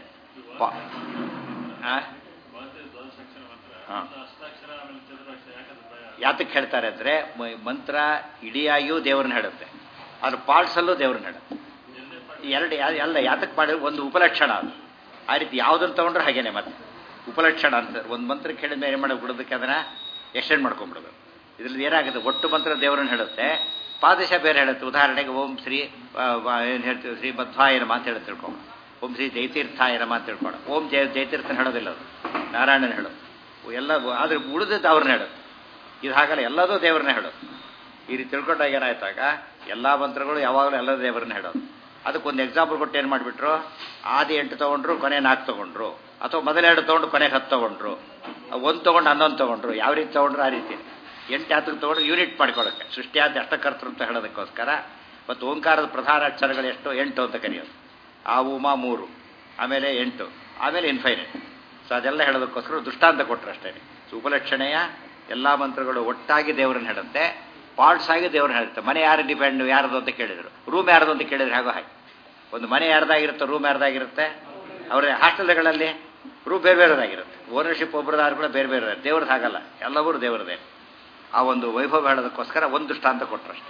ಯಾತಕ್ಕೆ ಹೇಳ್ತಾರೆ ಅಂದ್ರೆ ಮಂತ್ರ ಇಡಿಯಾಗಿಯೂ ದೇವ್ರನ್ನ ಹೇಳುತ್ತೆ ಅದ್ರ ಪಾರ್ಟ್ಸಲ್ಲೂ ದೇವ್ರನ್ನ ಹೇಳುತ್ತೆ ಎರಡು ಎಲ್ಲ ಯಾತಕ್ಕೆ ಮಾಡಿದ್ರೆ ಒಂದು ಉಪಲಕ್ಷಣ ಅದು ಆ ರೀತಿ ಯಾವುದನ್ನು ತಗೊಂಡ್ರೆ ಹಾಗೇನೆ ಮತ್ತೆ ಉಪಲಕ್ಷಣ ಅಂತ ಒಂದು ಮಂತ್ರಕ್ಕೆ ಹೇಳಿದ ಏನು ಮಾಡೋದು ಬಿಡೋದಕ್ಕೆ ಅದನ್ನ ಎಕ್ಸ್ಟೆಂಡ್ ಮಾಡ್ಕೊಂಡ್ಬಿಡೋದು ಇದ್ರಲ್ಲಿ ಏನಾಗುತ್ತೆ ಒಟ್ಟು ಮಂತ್ರ ದೇವರನ್ನು ಹೇಳುತ್ತೆ ಪಾದಶ ಬೇರೆ ಹೇಳುತ್ತೆ ಉದಾಹರಣೆಗೆ ಓಂ ಶ್ರೀ ಏನು ಹೇಳ್ತೀವಿ ಶ್ರೀ ಮಧ್ವಾಯನಮ ಅಂತ ಹೇಳಿ ತಿಳ್ಕೊಂಡು ಓಂ ಶ್ರೀ ಜೈತೀರ್ಥಾಯನಮ ಅಂತ ತಿಳ್ಕೊಂಡು ಓಂ ಜಯ ಜೈತೀರ್ಥನ ಹೇಳೋದಿಲ್ಲ ಅದು ನಾರಾಯಣನ ಹೇಳೋದು ಎಲ್ಲ ಆದ್ರೆ ಉಳಿದದ್ದು ಅವ್ರನ್ನ ಹೇಳೋದು ಇದು ಹಾಗಲ್ಲ ಎಲ್ಲದೂ ದೇವ್ರನ್ನ ಹೇಳೋದು ಈ ರೀತಿ ತಿಳ್ಕೊಂಡಾಗ ಏನಾಯ್ತಾಗ ಎಲ್ಲ ಮಂತ್ರಗಳು ಯಾವಾಗಲೂ ಎಲ್ಲ ದೇವರನ್ನ ಹೇಳೋದು ಅದಕ್ಕೊಂದು ಎಕ್ಸಾಂಪಲ್ ಕೊಟ್ಟು ಏನು ಮಾಡಿಬಿಟ್ರು ಆದಿ ಎಂಟು ತೊಗೊಂಡ್ರು ಕೊನೆ ನಾಲ್ಕು ತೊಗೊಂಡ್ರು ಅಥವಾ ಮೊದಲೆರಡು ತೊಗೊಂಡು ಕೊನೆಗೆ ಹತ್ತು ತೊಗೊಂಡ್ರು ಒಂದು ತೊಗೊಂಡು ಹನ್ನೊಂದು ತೊಗೊಂಡ್ರು ಯಾವ ರೀತಿ ತೊಗೊಂಡ್ರು ಆ ರೀತಿ ಎಂಟು ಹತ್ತಕ್ಕೆ ತೊಗೊಂಡು ಯೂನಿಟ್ ಮಾಡ್ಕೊಳ್ಳೋಕ್ಕೆ ಸೃಷ್ಟಿಯಾದ ಅಷ್ಟಕರ್ತರು ಅಂತ ಹೇಳೋದಕ್ಕೋಸ್ಕರ ಮತ್ತು ಓಂಕಾರದ ಪ್ರಧಾನ ಅಕ್ಷರಗಳು ಎಷ್ಟು ಎಂಟು ಅಂತ ಕರೆಯೋದು ಆ ಉಮಾ ಮೂರು ಆಮೇಲೆ ಎಂಟು ಆಮೇಲೆ ಇನ್ಫೈನೈಟ್ ಸೊ ಅದೆಲ್ಲ ಹೇಳೋದಕ್ಕೋಸ್ಕರ ದೃಷ್ಟಾಂತ ಕೊಟ್ಟರು ಅಷ್ಟೇ ಸೊ ಉಪಲಕ್ಷಣೆಯ ಎಲ್ಲ ಮಂತ್ರಗಳು ಒಟ್ಟಾಗಿ ದೇವರನ್ನ ಹೇಳುತ್ತೆ ಪಾರ್ಟ್ಸ್ ಆಗಿ ದೇವ್ರನ್ನ ಹೇಳುತ್ತೆ ಮನೆ ಯಾರು ಡಿಪೆಂಡ್ ಯಾರ್ದು ಅಂತ ಕೇಳಿದ್ರು ರೂಮ್ ಯಾರ್ದು ಅಂತ ಕೇಳಿದ್ರೆ ಹಾಗೋ ಹಾಗೆ ಒಂದು ಮನೆ ಯಾರ್ದಾಗಿರುತ್ತೆ ರೂಮ್ ಯಾರ್ದಾಗಿರುತ್ತೆ ಅವರ ಹಾಸ್ಟೆಲ್ಗಳಲ್ಲಿ ರೂಮ್ ಬೇರೆ ಬೇರೆದಾಗಿರುತ್ತೆ ಓನರ್ಶಿಪ್ ಒಬ್ಬರದಾದ್ರು ಕೂಡ ಬೇರೆ ಬೇರೆ ದೇವ್ರದ್ದು ಹಾಗಲ್ಲ ಎಲ್ಲವರು ದೇವರದೇ ಆ ಒಂದು ವೈಭವ ಹೇಳೋದಕ್ಕೋಸ್ಕರ ಒಂದು ದೃಷ್ಟಾಂತ ಕೊಟ್ಟರು ಅಷ್ಟೇ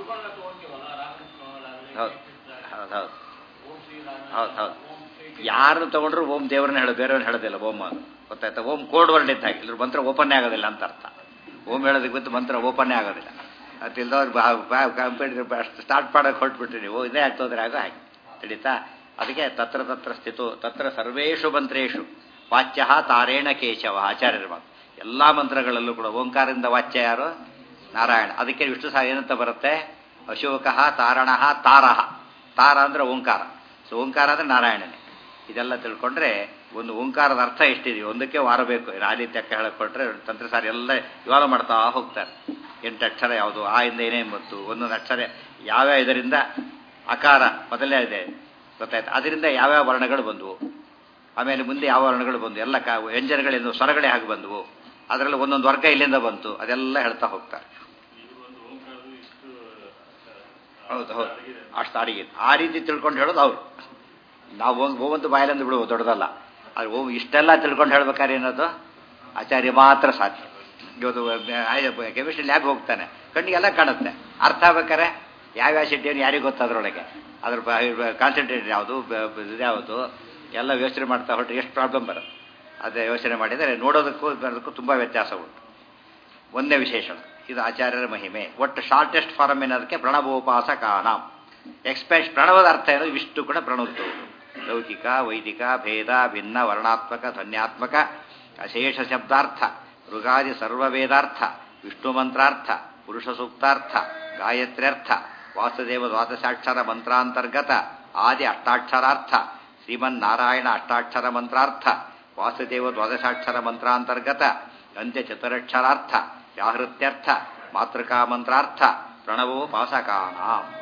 ಹೌದು ಹೌದು ಹೌದು ಹೌದು ಹೌದು ಯಾರು ತಗೊಂಡ್ರು ಓಂ ದೇವ್ರನ್ನ ಹೇಳೋದು ಬೇರೆಯವ್ರನ್ನ ಹೇಳೋದಿಲ್ಲ ಓಂ ಅದು ಗೊತ್ತಾಯ್ತಾ ಓಂ ಕೋಡ್ ವರ್ಡ್ ಇದ್ದ ಹಾಗೆ ಇದ್ರ ಮಂತ್ರ ಓಪನ್ನೇ ಆಗೋದಿಲ್ಲ ಅಂತ ಅರ್ಥ ಓಂ ಹೇಳೋದಕ್ಕೆ ಗೊತ್ತು ಮಂತ್ರ ಓಪನ್ನೇ ಆಗೋದಿಲ್ಲ ಅದು ಇಲ್ದವ್ರು ಕಂಪ್ಯೂಟರ್ ಸ್ಟಾರ್ಟ್ ಮಾಡೋಕೆ ಹೊರಟ್ಬಿಟ್ರಿ ನೀವು ಇದೇ ಆಗ್ತೋದ್ರೆ ಆಗೋ ಹಾಗೆ ತಿಳಿತಾ ಅದಕ್ಕೆ ತತ್ರ ತತ್ರ ಸ್ಥಿತು ತತ್ರ ಸರ್ವೇಷು ಮಂತ್ರೇಶು ವಾಚ್ಯ ತಾರೇಣ ಕೇಶವ ಆಚಾರ್ಯರ ಮಾತು ಎಲ್ಲ ಮಂತ್ರಗಳಲ್ಲೂ ಕೂಡ ಓಂಕಾರದಿಂದ ವಾಚ್ಯ ಯಾರು ನಾರಾಯಣ ಅದಕ್ಕೆ ವಿಷ್ಣು ಸಹ ಏನಂತ ಬರುತ್ತೆ ಅಶೋಕ ತಾರಣ ತಾರಹ ತಾರ ಅಂದ್ರೆ ಓಂಕಾರ ಸೊ ಓಂಕಾರ ಅಂದ್ರೆ ನಾರಾಯಣನೇ ಇದೆಲ್ಲ ತಿಳ್ಕೊಂಡ್ರೆ ಒಂದು ಓಂಕಾರದ ಅರ್ಥ ಎಷ್ಟಿದೆ ಒಂದಕ್ಕೆ ವಾರ ಬೇಕು ಆ ರೀತಿ ಅಕ್ಕ ಹೇಳಿಕೊಟ್ರೆ ತಂತ್ರಸಾರಿ ಎಲ್ಲ ಇವಾಗ ಮಾಡ್ತಾ ಹೋಗ್ತಾರೆ ಎಂಟು ಅಕ್ಷರ ಯಾವುದು ಆ ಇಂದ ಏನೇನು ಬಂತು ಒಂದೊಂದು ಅಕ್ಷರ ಯಾವ್ಯಾವ ಇದರಿಂದ ಅಕಾರ ಮೊದಲೇ ಇದೆ ಗೊತ್ತಾಯ್ತು ಅದರಿಂದ ಯಾವ್ಯಾವ ವರ್ಣಗಳು ಬಂದವು ಆಮೇಲೆ ಮುಂದೆ ಯಾವ ವರ್ಣಗಳು ಬಂದು ಎಲ್ಲ ಕ ವ್ಯಂಜನಗಳಿಂದ ಸ್ವರಗಳೇ ಆಗಿ ಬಂದವು ಅದರಲ್ಲಿ ಒಂದೊಂದು ವರ್ಗ ಇಲ್ಲಿಂದ ಬಂತು ಅದೆಲ್ಲ ಹೇಳ್ತಾ ಹೋಗ್ತಾರೆ ಹೌದು ಹೌದು ಅಷ್ಟು ಅಡಿಗೆ ಆ ರೀತಿ ತಿಳ್ಕೊಂಡು ಹೇಳೋದು ಅವರು ನಾವು ಒಂದು ಹೋಗಂತೂ ಬಾಯಲ್ಲಂದು ಬಿಡುವು ದೊಡ್ಡದಲ್ಲ ಅದು ಹೋಗಿ ಇಷ್ಟೆಲ್ಲ ತಿಳ್ಕೊಂಡು ಹೇಳ್ಬೇಕಾದ್ರೆ ಏನದು ಆಚಾರ್ಯ ಮಾತ್ರ ಸಾಧ್ಯ ಇವತ್ತು ಕೆಮಿಸ್ಟ್ರಿ ಲ್ಯಾಬ್ ಹೋಗ್ತಾನೆ ಕಣ್ಣಿಗೆಲ್ಲ ಕಾಣುತ್ತೆ ಅರ್ಥ ಆಗ್ಬೇಕಾರೆ ಯಾವ್ಯಾವ ಸಿಟ್ಟಿಯನ್ನು ಯಾರಿಗೂ ಗೊತ್ತು ಅದರೊಳಗೆ ಅದ್ರ ಕಾನ್ಸಂಟ್ರೇಟ್ ಯಾವುದು ಯಾವುದು ಎಲ್ಲ ಯೋಚನೆ ಮಾಡ್ತಾ ಹೊರಟು ಎಷ್ಟು ಪ್ರಾಬ್ಲಮ್ ಬರುತ್ತೆ ಅದೇ ಯೋಚನೆ ಮಾಡಿದರೆ ನೋಡೋದಕ್ಕೂ ಬರೋದಕ್ಕೂ ತುಂಬ ವ್ಯತ್ಯಾಸ ಉಂಟು ಒಂದೇ ವಿಶೇಷಣ ಇದು ಆಚಾರ್ಯರ ಮಹಿಮೆ ಒಟ್ಟು ಶಾರ್ಟೆಸ್ಟ್ ಫಾರಮ್ ಏನದಕ್ಕೆ ಪ್ರಣವೋಪಾಸಕಾನ ಎಕ್ಸ್ಪೆಷ್ ಪ್ರಣವದ ಅರ್ಥ ಏನು ಇಷ್ಟು ಕೂಡ ಪ್ರಣವತ್ತು ಲೌಕಿಕ ವೈದಿಕ ಭೇದ ಭಿನ್ನ ವರ್ಣಾತ್ಮಕ ಧನ್ಯಾತ್ಮಕ ಅಶೇಷ ಶಬ್ದಾರ್ಥ ಋಗಾದಿ ಸರ್ವವೇದಾರ್ಥ ವಿಷ್ಣು ಮಂತ್ರಾರ್ಥ ಪುರುಷ ಸೂಕ್ತಾರ್ಥ ಗಾಯತ್ರ್ಯರ್ಥ ವಾಸುದೇವ ದ್ವಾದಶಾಕ್ಷರ ಮಂತ್ರಾಂತರ್ಗತ ಆದಿ ಅಷ್ಟಾಕ್ಷರಾರ್ಥ ಶ್ರೀಮನ್ನಾರಾಯಣ ಅಷ್ಟಾಕ್ಷರ ಮಂತ್ರಾರ್ಥ ವಾಸುದೇವ ದ್ವಾದಶಾಕ್ಷರ ಮಂತ್ರಾಂತರ್ಗತ ಅಂತ್ಯ ಚತುರಕ್ಷರಾರ್ಥ ವ್ಯಾಹೃತ್ಯರ್ಥ ಮಾತೃಕಾ ಮಂತ್ರಾರ್ಥ ಪ್ರಣವೋ ಪಾಸಕಾನ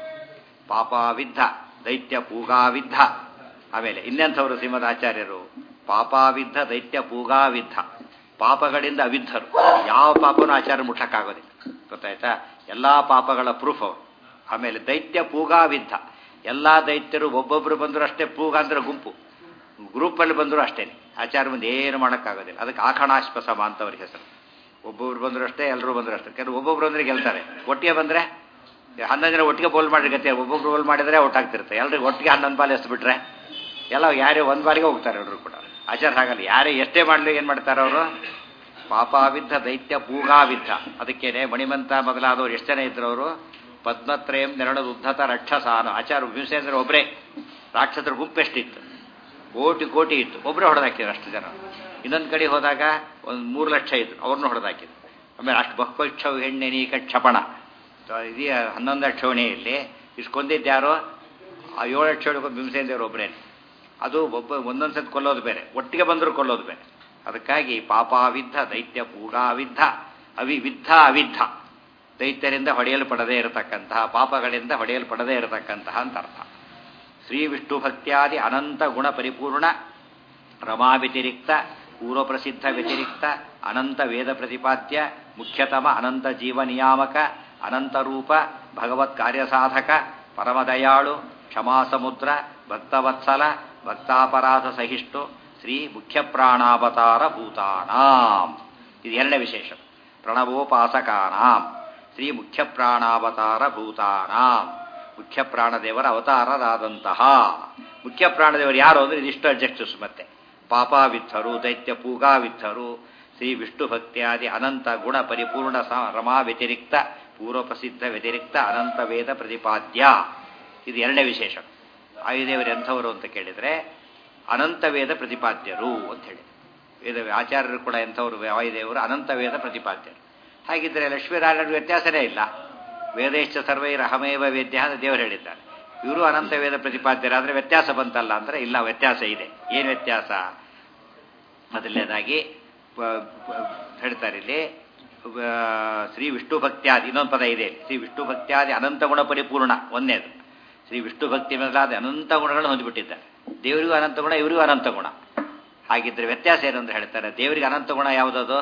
ಪಾಪಾವಿದ್ಧ ದೈತ್ಯ ಪೂಗಾವಿದ್ಧ ಆಮೇಲೆ ಇನ್ನೆಂಥವರು ಶ್ರೀಮದ್ ಆಚಾರ್ಯರು ಪಾಪಾವಿದ್ಧ ದೈತ್ಯ ಪೂಗಾವಿದ್ಧ ಪಾಪಗಳಿಂದ ಅವಿದ್ಧರು ಯಾವ ಪಾಪನೂ ಆಚಾರ್ಯ ಮುಟ್ಟಕ್ಕಾಗೋದಿಲ್ಲ ಗೊತ್ತಾಯ್ತಾ ಎಲ್ಲಾ ಪಾಪಗಳ ಪ್ರೂಫ್ ಅವರು ಆಮೇಲೆ ದೈತ್ಯ ಪೂಗಾವಿದ್ಧ ಎಲ್ಲಾ ದೈತ್ಯರು ಒಬ್ಬೊಬ್ರು ಬಂದ್ರು ಅಷ್ಟೇ ಪೂಗ ಅಂದ್ರೆ ಗುಂಪು ಗ್ರೂಪಲ್ಲಿ ಬಂದ್ರು ಅಷ್ಟೇನೆ ಆಚಾರ ಮುಂದೆ ಏನು ಮಾಡೋಕ್ಕಾಗೋದಿಲ್ಲ ಅದಕ್ಕೆ ಆಖಣಾಶ್ಪಸಮ ಅಂತ ಅವ್ರ ಹೆಸರು ಒಬ್ಬೊಬ್ರು ಬಂದ್ರು ಅಷ್ಟೇ ಎಲ್ಲರೂ ಬಂದ್ರು ಅಷ್ಟೇ ಕೆಲವು ಒಬ್ಬೊಬ್ರು ಅಂದ್ರೆ ಗೆಲ್ತಾರೆ ಒಟ್ಟಿಗೆ ಬಂದ್ರೆ ಹನ್ನೊಂದು ಜನ ಒಟ್ಟಿಗೆ ಬೋಲ್ ಮಾಡಿ ಗತಿ ಒಬ್ಬೊಬ್ರು ಬೋಲ್ ಮಾಡಿದ್ರೆ ಔಟ್ ಆಗ್ತಿರುತ್ತೆ ಎಲ್ರಿಗೂ ಒಟ್ಟಿಗೆ ಹನ್ನೊಂದು ಬಾಲ್ ಎಸ್ಬಿಟ್ರೆ ಎಲ್ಲ ಯಾರೇ ಒಂದು ಬಾರಿಗೆ ಹೋಗ್ತಾರೆ ಎಲ್ಲರೂ ಕೂಡ ಆಚಾರ ಹಾಗಲ್ಲ ಯಾರೇ ಎಷ್ಟೇ ಮಾಡಲಿ ಏನು ಮಾಡ್ತಾರೆ ಅವರು ಪಾಪಾವಿದ್ಧ ದೈತ್ಯ ಪೂಗಾವಿದ್ಧ ಅದಕ್ಕೇನೆ ಮಣಿಮಂತ ಮೊದಲಾದವ್ರು ಎಷ್ಟು ಜನ ಇದ್ರು ಅವರು ಪದ್ಮತ್ರಯಂ ನೆರಳದ ಉದ್ಧತ ರಕ್ಷಸಾನು ಆಚಾರ ಭೀಮಸೇಂದ್ರ ಒಬ್ಬರೇ ರಾಕ್ಷಸರ ಗುಂಪು ಎಷ್ಟಿತ್ತು ಕೋಟಿ ಕೋಟಿ ಇತ್ತು ಒಬ್ಬರೇ ಹೊಡೆದಾಕಿದ್ರು ಅಷ್ಟು ಜನ ಇನ್ನೊಂದು ಕಡೆ ಹೋದಾಗ ಒಂದು ಮೂರು ಲಕ್ಷ ಇತ್ತು ಅವ್ರನ್ನ ಹೊಡೆದಾಕಿದ್ರು ಆಮೇಲೆ ಅಷ್ಟು ಬಹುಪಕ್ಷ ಹೆಣ್ಣೆನಿ ಕ್ಷಪಣ ಇದೆಯ ಹನ್ನೊಂದು ಅಕ್ಷೋಣಿಯಲ್ಲಿ ಇಷ್ಟು ಕೊಂದಿದ್ಯಾರೋ ಆ ಏಳು ಅಕ್ಷೋಣಿಗೆ ಭೀಮಸೇಂದ್ರ ಒಬ್ಬರೇ ಅದು ಒಬ್ಬ ಒಂದೊಂದು ಸತಿ ಕೊಲ್ಲೋದು ಬೇರೆ ಒಟ್ಟಿಗೆ ಬಂದರೂ ಕೊಲ್ಲೋದು ಬೇರೆ ಅದಕ್ಕಾಗಿ ಪಾಪಾವಿದ್ಧ ದೈತ್ಯ ಪೂಗಾವಿದ್ಧ ಅವಿವಿದ್ಧ ಅವಿದ್ಧ ದೈತ್ಯರಿಂದ ಹೊಡೆಯಲ್ಪಡದೇ ಇರತಕ್ಕಂತಹ ಪಾಪಗಳಿಂದ ಹೊಡೆಯಲ್ಪಡದೇ ಇರತಕ್ಕಂತಹ ಅಂತ ಅರ್ಥ ಶ್ರೀ ವಿಷ್ಣು ಭಕ್ತ್ಯಾದಿ ಅನಂತ ಗುಣ ಪರಿಪೂರ್ಣ ರಮಾ ವ್ಯತಿರಿಕ್ತ ಪೂರ್ವ ಪ್ರಸಿದ್ಧ ವ್ಯತಿರಿಕ್ತ ಅನಂತ ವೇದ ಪ್ರತಿಪಾದ್ಯ ಮುಖ್ಯತಮ ಅನಂತ ಜೀವ ನಿಯಾಮಕ ಅನಂತ ರೂಪ ಭಗವತ್ ಕಾರ್ಯಸಾಧಕ ಪರಮದಯಾಳು ಕ್ಷಮಾಸಮುದ್ರ ಭಕ್ತವತ್ಸಲ ಭಕ್ತಾಪರಾಧ ಸಹಿಷ್ಣು ಶ್ರೀ ಮುಖ್ಯ ಪ್ರಾಣಾವತಾರ ಭೂತಾನಾಂ ಇದು ಎರಡನೇ ವಿಶೇಷ ಪ್ರಣವೋಪಾಸಕಾನಾಂ ಶ್ರೀ ಮುಖ್ಯ ಪ್ರಾಣಾವತಾರ ಭೂತಾನಾಂ ಮುಖ್ಯ ಪ್ರಾಣದೇವರ ಅವತಾರರಾದಂತಹ ಮುಖ್ಯ ಪ್ರಾಣದೇವರು ಯಾರು ಅಂದ್ರೆ ಇದಿಷ್ಟು ಅಬ್ಜೆಕ್ಟಿವ್ಸ್ ಮತ್ತೆ ಪಾಪಾವಿದ್ಧರು ದೈತ್ಯ ಪೂಗಾವಿದ್ಧರು ಶ್ರೀ ವಿಷ್ಣು ಭಕ್ತಿಯಾದಿ ಅನಂತ ಗುಣ ಪರಿಪೂರ್ಣ ರಮಾ ವ್ಯತಿರಿಕ್ತ ಪೂರ್ವ ಪ್ರಸಿದ್ಧ ವ್ಯತಿರಿಕ್ತ ಅನಂತ ವೇದ ಪ್ರತಿಪಾದ್ಯ ಇದು ಎರಡನೇ ವಿಶೇಷ ಆಯುದೇವರು ಎಂಥವರು ಅಂತ ಕೇಳಿದರೆ ಅನಂತ ವೇದ ಪ್ರತಿಪಾದ್ಯರು ಅಂತ ಹೇಳಿ ವೇದ ಆಚಾರ್ಯರು ಕೂಡ ಎಂಥವರು ವಾಯುದೇವರು ಅನಂತ ವೇದ ಪ್ರತಿಪಾದ್ಯರು ಹಾಗಿದ್ದರೆ ಲಕ್ಷ್ಮೀನಾರಾಯಣ ವ್ಯತ್ಯಾಸನೇ ಇಲ್ಲ ವೇದೇಶ್ಚ ಸರ್ವೈರ ಅಹಮೇವ ವೇದ್ಯ ಅಂತ ದೇವರು ಹೇಳಿದ್ದಾರೆ ಇವರು ಅನಂತ ವೇದ ಪ್ರತಿಪಾದ್ಯರಾದರೆ ವ್ಯತ್ಯಾಸ ಬಂತಲ್ಲ ಅಂದರೆ ಇಲ್ಲ ವ್ಯತ್ಯಾಸ ಇದೆ ಏನು ವ್ಯತ್ಯಾಸ ಮೊದಲನೇದಾಗಿ ಹೇಳ್ತಾರೆ ಇಲ್ಲಿ ಶ್ರೀ ವಿಷ್ಣು ಭಕ್ತ್ಯಾದಿ ಇನ್ನೊಂದು ಪದ ಇದೆ ಶ್ರೀ ವಿಷ್ಣು ಭಕ್ತ್ಯಾದಿ ಅನಂತ ಗುಣ ಪರಿಪೂರ್ಣ ಒಂದೇದು ಶ್ರೀ ವಿಷ್ಣು ಭಕ್ತಿ ಮೊದಲಾದ ಅನಂತ ಗುಣಗಳನ್ನು ಹೊಂದಿಬಿಟ್ಟಿದ್ದಾರೆ ದೇವರಿಗೂ ಅನಂತ ಗುಣ ಇವರಿಗೂ ಅನಂತ ಗುಣ ಹಾಗಿದ್ರೆ ವ್ಯತ್ಯಾಸ ಏನು ಅಂತ ಹೇಳ್ತಾರೆ ದೇವರಿಗೆ ಅನಂತ ಗುಣ ಯಾವುದದು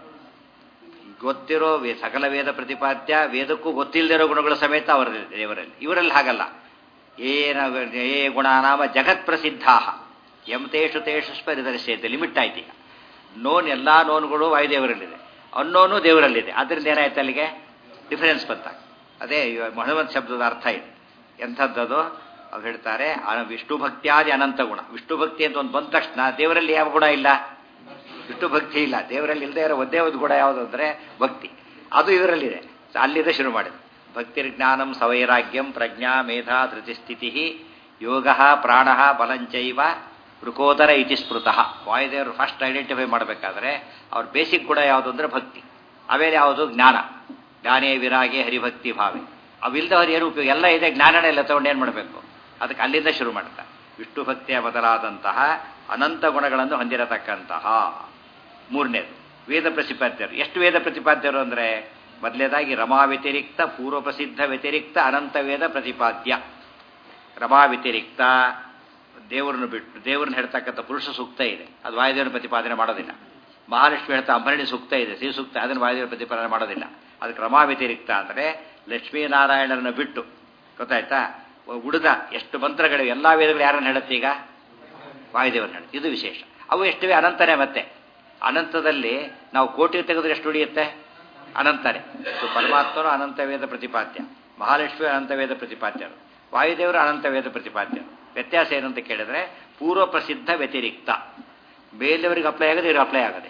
ಗೊತ್ತಿರೋ ಸಕಲ ವೇದ ಪ್ರತಿಪಾದ್ಯ ವೇದಕ್ಕೂ ಗೊತ್ತಿಲ್ಲದಿರೋ ಗುಣಗಳ ಸಮೇತ ಅವರಲ್ಲಿದೆ ದೇವರಲ್ಲಿ ಇವರಲ್ಲಿ ಹಾಗಲ್ಲ ಏನ ಏ ಗುಣನಾಮ ಜಗತ್ ಪ್ರಸಿದ್ಧ ಎಂ ತೇಷು ತೇಷು ಸ್ಪರಿದರ್ಶಯತೆ ಲಿಮಿಟ್ ಆಯ್ತು ಈಗ ನೋನ್ ಎಲ್ಲ ನೋನ್ಗಳು ವಾಯುದೇವರಲ್ಲಿದೆ ಅನ್ನೋನು ದೇವರಲ್ಲಿದೆ ಅದರಿಂದ ಏನಾಯ್ತು ಅಲ್ಲಿಗೆ ಡಿಫರೆನ್ಸ್ ಬಂತ ಅದೇ ಹನುಮಂತ ಶಬ್ದದ ಅರ್ಥ ಇದೆ ಎಂಥದ್ದದು ಅವ್ರು ಹೇಳ್ತಾರೆ ವಿಷ್ಣು ಭಕ್ತಿಯಾದಿ ಅನಂತ ಗುಣ ವಿಷ್ಣು ಭಕ್ತಿ ಅಂತ ಒಂದು ಬಂದ ತಕ್ಷಣ ದೇವರಲ್ಲಿ ಯಾವ ಗುಣ ಇಲ್ಲ ವಿಷ್ಣು ಭಕ್ತಿ ಇಲ್ಲ ದೇವರಲ್ಲಿ ಇಲ್ಲದೆ ಇರೋ ಒಂದೇ ಒಂದು ಗುಣ ಯಾವುದು ಅಂದರೆ ಭಕ್ತಿ ಅದು ಇವರಲ್ಲಿದೆ ಅಲ್ಲಿದೆ ಶುರು ಮಾಡಿದೆ ಭಕ್ತಿರ್ಜ್ಞಾನಂ ಸವೈರಾಗ್ಯಂ ಪ್ರಜ್ಞಾ ಮೇಧಾ ಧೃತಿಸ್ಥಿತಿ ಯೋಗ ಪ್ರಾಣ ಬಲಂಚೈವ ವೃಕೋದರ ಇತಿ ಸ್ಮೃತಃ ವಾಯುದೇವರು ಫಸ್ಟ್ ಐಡೆಂಟಿಫೈ ಮಾಡಬೇಕಾದ್ರೆ ಅವ್ರ ಬೇಸಿಕ್ ಗುಣ ಯಾವುದು ಅಂದರೆ ಭಕ್ತಿ ಆಮೇಲೆ ಯಾವುದು ಜ್ಞಾನ ಜ್ಞಾನೇ ವಿರಾಗೆ ಹರಿಭಕ್ತಿ ಭಾವೆ ಅವಿಲ್ಲದವ್ರು ಏನು ಉಪಯೋಗ ಎಲ್ಲ ಇದೆ ಜ್ಞಾನನೇ ಎಲ್ಲ ತಗೊಂಡು ಏನು ಮಾಡಬೇಕು ಅದಕ್ಕೆ ಅಲ್ಲಿಂದ ಶುರು ಮಾಡ್ತಾರೆ ವಿಷ್ಣು ಭಕ್ತಿಯ ಬದಲಾದಂತಹ ಅನಂತ ಗುಣಗಳನ್ನು ಹೊಂದಿರತಕ್ಕಂತಹ ಮೂರನೇದು ವೇದ ಪ್ರತಿಪಾದ್ಯರು ಎಷ್ಟು ವೇದ ಪ್ರತಿಪಾದ್ಯರು ಅಂದರೆ ಮೊದಲೇದಾಗಿ ರಮಾ ವ್ಯತಿರಿಕ್ತ ಪೂರ್ವ ಪ್ರಸಿದ್ಧ ವ್ಯತಿರಿಕ್ತ ಅನಂತ ವೇದ ಪ್ರತಿಪಾದ್ಯ ರಮಾ ವ್ಯತಿರಿಕ್ತ ದೇವರನ್ನು ಬಿಟ್ಟು ದೇವರನ್ನ ಹೇಳ್ತಕ್ಕಂಥ ಪುರುಷ ಸೂಕ್ತ ಇದೆ ಅದು ವಾಯುದೇವನ ಪ್ರತಿಪಾದನೆ ಮಾಡೋದಿಲ್ಲ ಮಹಾಲಕ್ಷ್ಮಿ ಹೇಳ್ತಾ ಅಂಬರಣಿ ಸೂಕ್ತ ಇದೆ ಶ್ರೀ ಸೂಕ್ತ ಅದನ್ನು ವಾಯುದೇವರ ಪ್ರತಿಪಾದನೆ ಮಾಡೋದಿಲ್ಲ ಅದು ಕ್ರಮ ವ್ಯತಿರಿಕ್ತ ಅಂದರೆ ಲಕ್ಷ್ಮೀನಾರಾಯಣರನ್ನು ಬಿಟ್ಟು ಗೊತ್ತಾಯ್ತಾ ಉಳಿದ ಎಷ್ಟು ಮಂತ್ರಗಳಿವೆ ಎಲ್ಲ ವೇದಗಳು ಯಾರನ್ನು ಹೇಳುತ್ತೆ ಈಗ ವಾಯುದೇವರನ್ನು ಹೇಳುತ್ತೆ ಇದು ವಿಶೇಷ ಅವು ಎಷ್ಟಿವೆ ಅನಂತನೇ ಮತ್ತೆ ಅನಂತದಲ್ಲಿ ನಾವು ಕೋಟಿ ತೆಗೆದ್ರೆ ಎಷ್ಟು ಉಳಿಯುತ್ತೆ ಅನಂತನೇ ಸೊ ಪರಮಾತ್ಮನು ಅನಂತ ವೇದ ಪ್ರತಿಪಾದ್ಯ ಮಹಾಲಕ್ಷ್ಮಿ ಅನಂತ ವೇದ ಪ್ರತಿಪಾದ್ಯರು ವಾಯುದೇವರು ಅನಂತ ವೇದ ಪ್ರತಿಪಾದ್ಯರು ವ್ಯತ್ಯಾಸ ಏನಂತ ಕೇಳಿದ್ರೆ ಪೂರ್ವ ಪ್ರಸಿದ್ಧ ವ್ಯತಿರಿಕ್ತ ಬೇರೆಯವರಿಗೆ ಅಪ್ಲೈ ಆಗೋದು ಇವ್ರಿಗೆ ಅಪ್ಲೈ ಆಗೋದೆ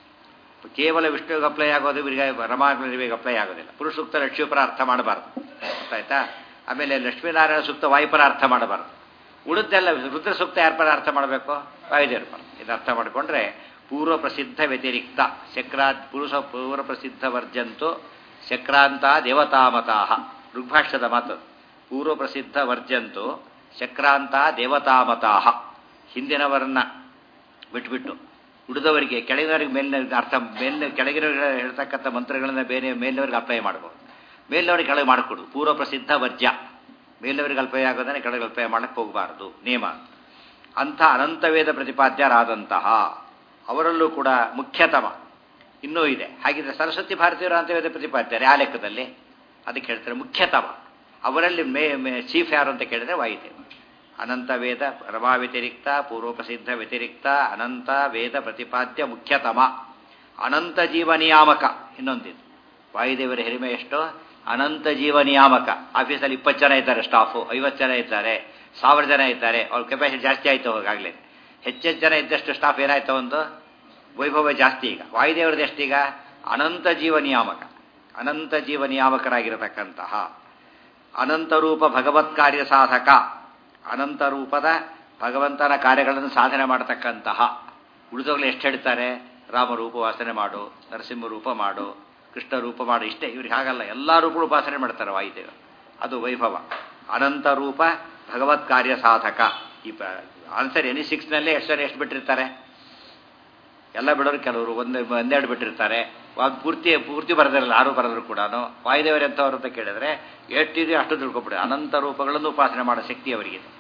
ಕೇವಲ ವಿಷ್ಣುವಿಗೆ ಅಪ್ಲೈ ಆಗೋದು ಇವರಿಗೆ ರಮಾದೇವಿಗೆ ಅಪ್ಲೈ ಆಗೋದಿಲ್ಲ ಪುರುಷ ಸೂಕ್ತ ಲಕ್ಷ್ಮೀಪರ ಅರ್ಥ ಮಾಡಬಾರ್ದು ಗೊತ್ತಾಯ್ತಾ ಆಮೇಲೆ ಲಕ್ಷ್ಮೀನಾರಾಯಣ ಸೂಕ್ತ ವಾಯುಪರ ಅರ್ಥ ಮಾಡಬಾರ್ದು ಉಳಿದೆಲ್ಲ ರುದ್ರ ಸೂಕ್ತ ಯಾರ ಪರ ಅರ್ಥ ಮಾಡಬೇಕು ವಾಯುದೇವರ ಪರ ಇದು ಅರ್ಥ ಮಾಡಿಕೊಂಡ್ರೆ ಪೂರ್ವ ಪ್ರಸಿದ್ಧ ವ್ಯತಿರಿಕ್ತ ಶಕ್ರಾ ಪುರುಷ ಪೂರ್ವ ಪ್ರಸಿದ್ಧ ವರ್ಜಂತು ಶಕ್ರಾಂತ ದೇವತಾಮತಾಹ ಋಗ್ಭಾಷ್ಯದ ಮಾತು ಪೂರ್ವ ಪ್ರಸಿದ್ಧ ವರ್ಜಂತು ಶಕ್ರಾಂತ ದೇವತಾಮತಾಹ ಹಿಂದಿನವರನ್ನ ಬಿಟ್ಬಿಟ್ಟು ಉಳಿದವರಿಗೆ ಕೆಳಗಿನವರಿಗೆ ಮೇಲಿನ ಅರ್ಥ ಮೇಲಿನ ಕೆಳಗಿನವರಿಗೆ ಹೇಳ್ತಕ್ಕಂಥ ಮಂತ್ರಗಳನ್ನ ಬೇರೆ ಮೇಲಿನವರಿಗೆ ಅಪ್ಲೈ ಮಾಡ್ಬೋದು ಮೇಲಿನವರಿಗೆ ಕೆಳಗೆ ಮಾಡಿಕೊಡು ಪೂರ್ವ ಪ್ರಸಿದ್ಧ ವರ್ಜ್ಯ ಮೇಲಿನವರಿಗೆ ಅಲ್ಪಯ ಆಗೋದನ್ನೇ ಕೆಳಗೆ ಅಲ್ಪಯ ಮಾಡಕ್ಕೆ ಹೋಗಬಾರದು ನಿಯಮ ಅಂಥ ಅನಂತ ವೇದ ಪ್ರತಿಪಾದ್ಯರಾದಂತಹ ಅವರಲ್ಲೂ ಕೂಡ ಮುಖ್ಯತಮ ಇನ್ನೂ ಇದೆ ಹಾಗಿದ್ರೆ ಸರಸ್ವತಿ ಭಾರತೀಯರು ಅಂತ ವೇದ ಪ್ರತಿಪಾದ್ಯರು ಆ ಲೆಕ್ಕದಲ್ಲಿ ಅದಕ್ಕೆ ಹೇಳ್ತಾರೆ ಮುಖ್ಯತಮ ಅವರಲ್ಲಿ ಮೇ ಮೇ ಚೀಫ್ ಯಾರು ಅಂತ ಕೇಳಿದ್ರೆ ವಾಯುದೇವ ಅನಂತ ವೇದ ರಮಾ ವ್ಯತಿರಿಕ್ತ ಪೂರ್ವ ಪ್ರಸಿದ್ಧ ವ್ಯತಿರಿಕ್ತ ಅನಂತ ವೇದ ಪ್ರತಿಪಾದ್ಯ ಮುಖ್ಯತಮ ಅನಂತ ಜೀವ ನಿಯಾಮಕ ಇನ್ನೊಂದಿದ್ದು ವಾಯುದೇವರ ಹಿರಿಮೆ ಎಷ್ಟು ಅನಂತ ಜೀವ ನಿಯಾಮಕ ಆಫೀಸಲ್ಲಿ ಇಪ್ಪತ್ತು ಜನ ಇದ್ದಾರೆ ಸ್ಟಾಫು ಐವತ್ತು ಜನ ಇದ್ದಾರೆ ಸಾವಿರ ಜನ ಇದ್ದಾರೆ ಅವ್ರ ಕೆಪಾಸಿಟಿ ಜಾಸ್ತಿ ಆಯಿತು ಹೋಗಾಗಲೇ ಹೆಚ್ಚೆಚ್ಚು ಜನ ಇದ್ದಷ್ಟು ಸ್ಟಾಫ್ ಏನಾಯ್ತು ಒಂದು ವೈಭವ ಜಾಸ್ತಿ ಈಗ ವಾಯುದೇವರದ್ದು ಎಷ್ಟೀಗ ಅನಂತ ಜೀವ ನಿಯಾಮಕ ಅನಂತ ಜೀವ ನಿಯಾಮಕರಾಗಿರತಕ್ಕಂತಹ ಅನಂತರೂಪ ಭಗವತ್ ಕಾರ್ಯ ಸಾಧಕ ಅನಂತರೂಪದ ಭಗವಂತನ ಕಾರ್ಯಗಳನ್ನು ಸಾಧನೆ ಮಾಡತಕ್ಕಂತಹ ಉಳಿದೋಗ್ಲು ಎಷ್ಟು ಹೇಳ್ತಾರೆ ರಾಮರೂಪ ವಾಸನೆ ಮಾಡು ನರಸಿಂಹ ರೂಪ ಮಾಡು ಕೃಷ್ಣ ರೂಪ ಮಾಡು ಇಷ್ಟೇ ಇವ್ರಿಗೆ ಹಾಗಲ್ಲ ಎಲ್ಲ ರೂಪಗಳು ಉಪಾಸನೆ ಮಾಡ್ತಾರೆ ವಾಯುದೇವ ಅದು ವೈಭವ ಅನಂತ ರೂಪ ಭಗವತ್ ಕಾರ್ಯ ಸಾಧಕ ಈ ಆನ್ಸರ್ ಎನಿ ಸಿಕ್ಸ್ನಲ್ಲೇ ಎಷ್ಟು ಜನ ಎಷ್ಟು ಬಿಟ್ಟಿರ್ತಾರೆ ಎಲ್ಲ ಬಿಡೋರು ಕೆಲವರು ಒಂದು ಒಂದೆರಡು ಬಿಟ್ಟಿರ್ತಾರೆ ಪೂರ್ತಿ ಪೂರ್ತಿ ಬರೆದಿರಲ್ಲ ಯಾರು ಬರೆದ್ರು ಕೂಡ ವಾಯುದೇವರು ಎಂಥವ್ರು ಅಂತ ಕೇಳಿದ್ರೆ ಎಷ್ಟಿದೆ ಅಷ್ಟು ತಿಳ್ಕೊಬಿಡಿ ಅನಂತ ರೂಪಗಳನ್ನು ಉಪಾಸನೆ ಮಾಡೋ ಶಕ್ತಿ ಅವರಿಗಿದೆ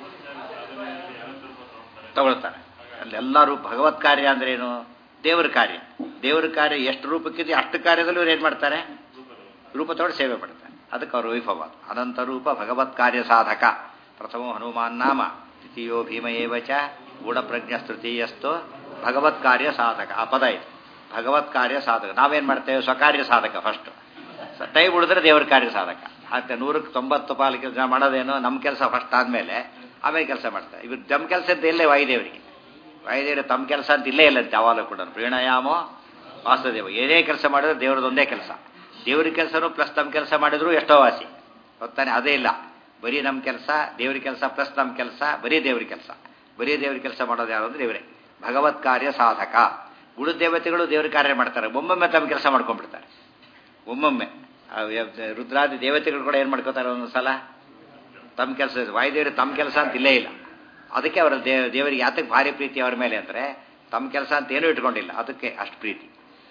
ತಗೊಳ್ತಾರೆ ಅಲ್ಲೆಲ್ಲ ರೂಪ ಭಗವತ್ ಕಾರ್ಯ ಅಂದ್ರೆ ಏನು ದೇವರ ಕಾರ್ಯ ದೇವರ ಕಾರ್ಯ ಎಷ್ಟು ರೂಪಕ್ಕಿದೆ ಅಷ್ಟು ಕಾರ್ಯದಲ್ಲೂ ಇವ್ರು ಏನು ಮಾಡ್ತಾರೆ ರೂಪ ತಗೊಂಡು ಸೇವೆ ಮಾಡ್ತಾರೆ ಅದಕ್ಕೆ ಅವರು ವೈಭವ ಅನಂತ ರೂಪ ಭಗವತ್ ಕಾರ್ಯ ಸಾಧಕ ಪ್ರಥಮ ಹನುಮಾನ್ ನಾಮ ದ್ವಿತೀಯೋ ಭೀಮ ಏವಚ ಗೂಢಪ್ರಜ್ಞ ತೃತೀಯಸ್ತು ಭಗವತ್ ಕಾರ್ಯ ಸಾಧಕ ಆ ಪದ ಇದೆ ಭಗವತ್ ಕಾರ್ಯ ಸಾಧಕ ನಾವೇನು ಮಾಡ್ತೇವೆ ಸ್ವಕಾರ್ಯ ಸಾಧಕ ಫಸ್ಟ್ ಟೈಮ್ ಉಳಿದ್ರೆ ದೇವರ ಕಾರ್ಯ ಸಾಧಕ ಮತ್ತೆ ನೂರಕ್ಕೆ ತೊಂಬತ್ತು ಪಾಲು ಕೆಲಸ ಮಾಡೋದೇನೋ ನಮ್ಮ ಕೆಲಸ ಫಸ್ಟ್ ಆದಮೇಲೆ ಆಮೇಲೆ ಕೆಲಸ ಮಾಡ್ತಾರೆ ಇವ್ರು ನಮ್ಮ ಕೆಲಸ ಅಂತ ಇಲ್ಲೇ ವಾಯುದೇವರಿಗೆ ವಾಯುದೇವರು ತಮ್ಮ ಕೆಲಸ ಅಂತ ಇಲ್ಲೇ ಇಲ್ಲಂತೆ ಯಾವಾಗಲೂ ಕೂಡ ಪ್ರೀಣಯಾಮೋ ವಾಸುದೇವ ಏನೇ ಕೆಲಸ ಮಾಡಿದ್ರೆ ದೇವ್ರದೊಂದೇ ಕೆಲಸ ದೇವ್ರ ಕೆಲಸನೂ ಪ್ಲಸ್ ತಮ್ಮ ಕೆಲಸ ಮಾಡಿದ್ರು ಎಷ್ಟೋ ವಾಸಿ ಗೊತ್ತಾನೆ ಅದೇ ಇಲ್ಲ ಬರೀ ನಮ್ಮ ಕೆಲಸ ದೇವ್ರ ಕೆಲಸ ಪ್ಲಸ್ ನಮ್ಮ ಕೆಲಸ ಬರೀ ದೇವ್ರ ಕೆಲಸ ಬರೀ ದೇವ್ರ ಕೆಲಸ ಮಾಡೋದು ಯಾರು ಅಂದ್ರೆ ದೇವರೇ ಭಗವತ್ ಕಾರ್ಯ ಸಾಧಕ ಗುರು ದೇವತೆಗಳು ದೇವ್ರ ಕಾರ್ಯ ಮಾಡ್ತಾರೆ ಒಮ್ಮೊಮ್ಮೆ ತಮ್ಮ ಕೆಲಸ ಮಾಡ್ಕೊಂಡ್ಬಿಡ್ತಾರೆ ಒಮ್ಮೊಮ್ಮೆ ರುದ್ರಾದಿ ದೇವತೆಗಳು ಕೂಡ ಏನು ಮಾಡ್ಕೋತಾರೆ ಒಂದೊಂದ್ಸಲ ತಮ್ಮ ಕೆಲಸ ವಾಯುದೇವರು ತಮ್ಮ ಕೆಲಸ ಅಂತ ಇಲ್ಲೇ ಇಲ್ಲ ಅದಕ್ಕೆ ಅವರ ದೇವ ದೇವರಿಗೆ ಯಾತಕ್ಕೆ ಭಾರಿ ಪ್ರೀತಿ ಅವರ ಮೇಲೆ ಅಂದರೆ ತಮ್ಮ ಕೆಲಸ ಅಂತ ಏನೂ ಇಟ್ಕೊಂಡಿಲ್ಲ ಅದಕ್ಕೆ ಅಷ್ಟು ಪ್ರೀತಿ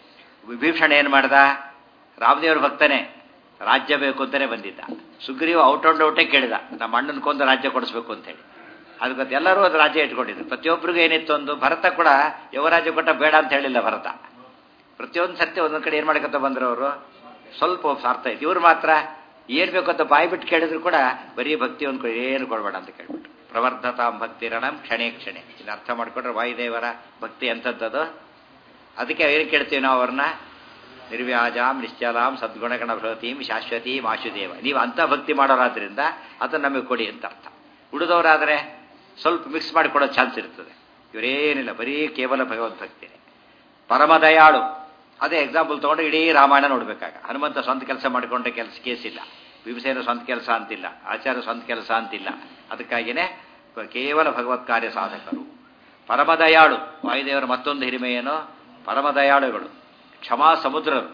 ವಿಭೀಷಣ ಏನು ಮಾಡ್ದ ರಾಮದೇವ್ರ ಭಕ್ತನೇ ರಾಜ್ಯ ಬೇಕು ಅಂತಲೇ ಬಂದಿದ್ದ ಸುಗ್ರೀವ್ ಔಟ್ ಅಂಡ್ ಔಟೇ ಕೇಳಿದ ನಮ್ಮ ಅಣ್ಣನ ಕೊಂದು ರಾಜ್ಯ ಕೊಡಿಸ್ಬೇಕು ಅಂತೇಳಿ ಅದಕ್ಕೆ ಎಲ್ಲರೂ ಅದು ರಾಜ್ಯ ಇಟ್ಕೊಂಡಿದ್ರು ಪ್ರತಿಯೊಬ್ಬರಿಗೂ ಏನಿತ್ತು ಒಂದು ಭರತ ಕೂಡ ಯುವರಾಜ್ಯ ಕೊಟ್ಟ ಬೇಡ ಅಂತ ಹೇಳಿಲ್ಲ ಭರತ ಪ್ರತಿಯೊಂದು ಸರ್ತಿ ಒಂದೊಂದು ಕಡೆ ಏನು ಮಾಡ್ಕೊತ ಬಂದ್ರು ಅವರು ಸ್ವಲ್ಪ ಸಾರ್ಥ ಇತ್ತು ಇವ್ರು ಮಾತ್ರ ಏನು ಬೇಕು ಅಂತ ಬಾಯಿ ಬಿಟ್ಟು ಕೇಳಿದ್ರು ಕೂಡ ಬರೀ ಭಕ್ತಿ ಒಂದು ಏನು ಕೊಡಬೇಡ ಅಂತ ಕೇಳ್ಬಿಟ್ಟು ಪ್ರವರ್ಧತಾಂ ಭಕ್ತಿರಣಂ ಕ್ಷಣೇ ಕ್ಷಣೆ ಇದು ಅರ್ಥ ಮಾಡಿಕೊಂಡ್ರೆ ವಾಯುದೇವರ ಭಕ್ತಿ ಎಂಥದ್ದದು ಅದಕ್ಕೆ ಏನು ಕೇಳ್ತೀವಿ ನಾವು ಅವ್ರನ್ನ ನಿರ್ವ್ಯಾಜಾಂ ನಿಶ್ಚಲಾಂ ಸದ್ಗುಣಗಣ ಭ್ರವತೀಂ ಶಾಶ್ವತಿ ಮಾಶುದೇವ ನೀವು ಅಂಥ ಭಕ್ತಿ ಮಾಡೋರಾದ್ರಿಂದ ಅದನ್ನು ನಮಗೆ ಕೊಡಿ ಅಂತ ಅರ್ಥ ಉಳಿದವರಾದರೆ ಸ್ವಲ್ಪ ಮಿಕ್ಸ್ ಮಾಡಿ ಕೊಡೋ ಚಾನ್ಸ್ ಇರ್ತದೆ ಇವರೇನಿಲ್ಲ ಬರೀ ಕೇವಲ ಭಗವದ್ಭಕ್ತಿ ಪರಮ ದಯಾಳು ಅದೇ ಎಕ್ಸಾಂಪಲ್ ತೊಗೊಂಡು ಇಡೀ ರಾಮಾಯಣ ನೋಡ್ಬೇಕಾಗ ಹನುಮಂತ ಸ್ವಂತ ಕೆಲಸ ಮಾಡಿಕೊಂಡ ಕೆಲಸ ಕೇಸ್ ಇಲ್ಲ ಭೀಮಸೇನ ಸ್ವಂತ ಕೆಲಸ ಅಂತಿಲ್ಲ ಆಚಾರ್ಯ ಸ್ವಂತ ಕೆಲಸ ಅಂತಿಲ್ಲ ಅದಕ್ಕಾಗಿಯೇ ಕೇವಲ ಭಗವತ್ ಕಾರ್ಯ ಸಾಧಕರು ಪರಮದಯಾಳು ವಾಯುದೇವರ ಮತ್ತೊಂದು ಹಿರಿಮೆ ಏನು ಪರಮದಯಾಳುಗಳು ಕ್ಷಮಾ ಸಮುದ್ರರು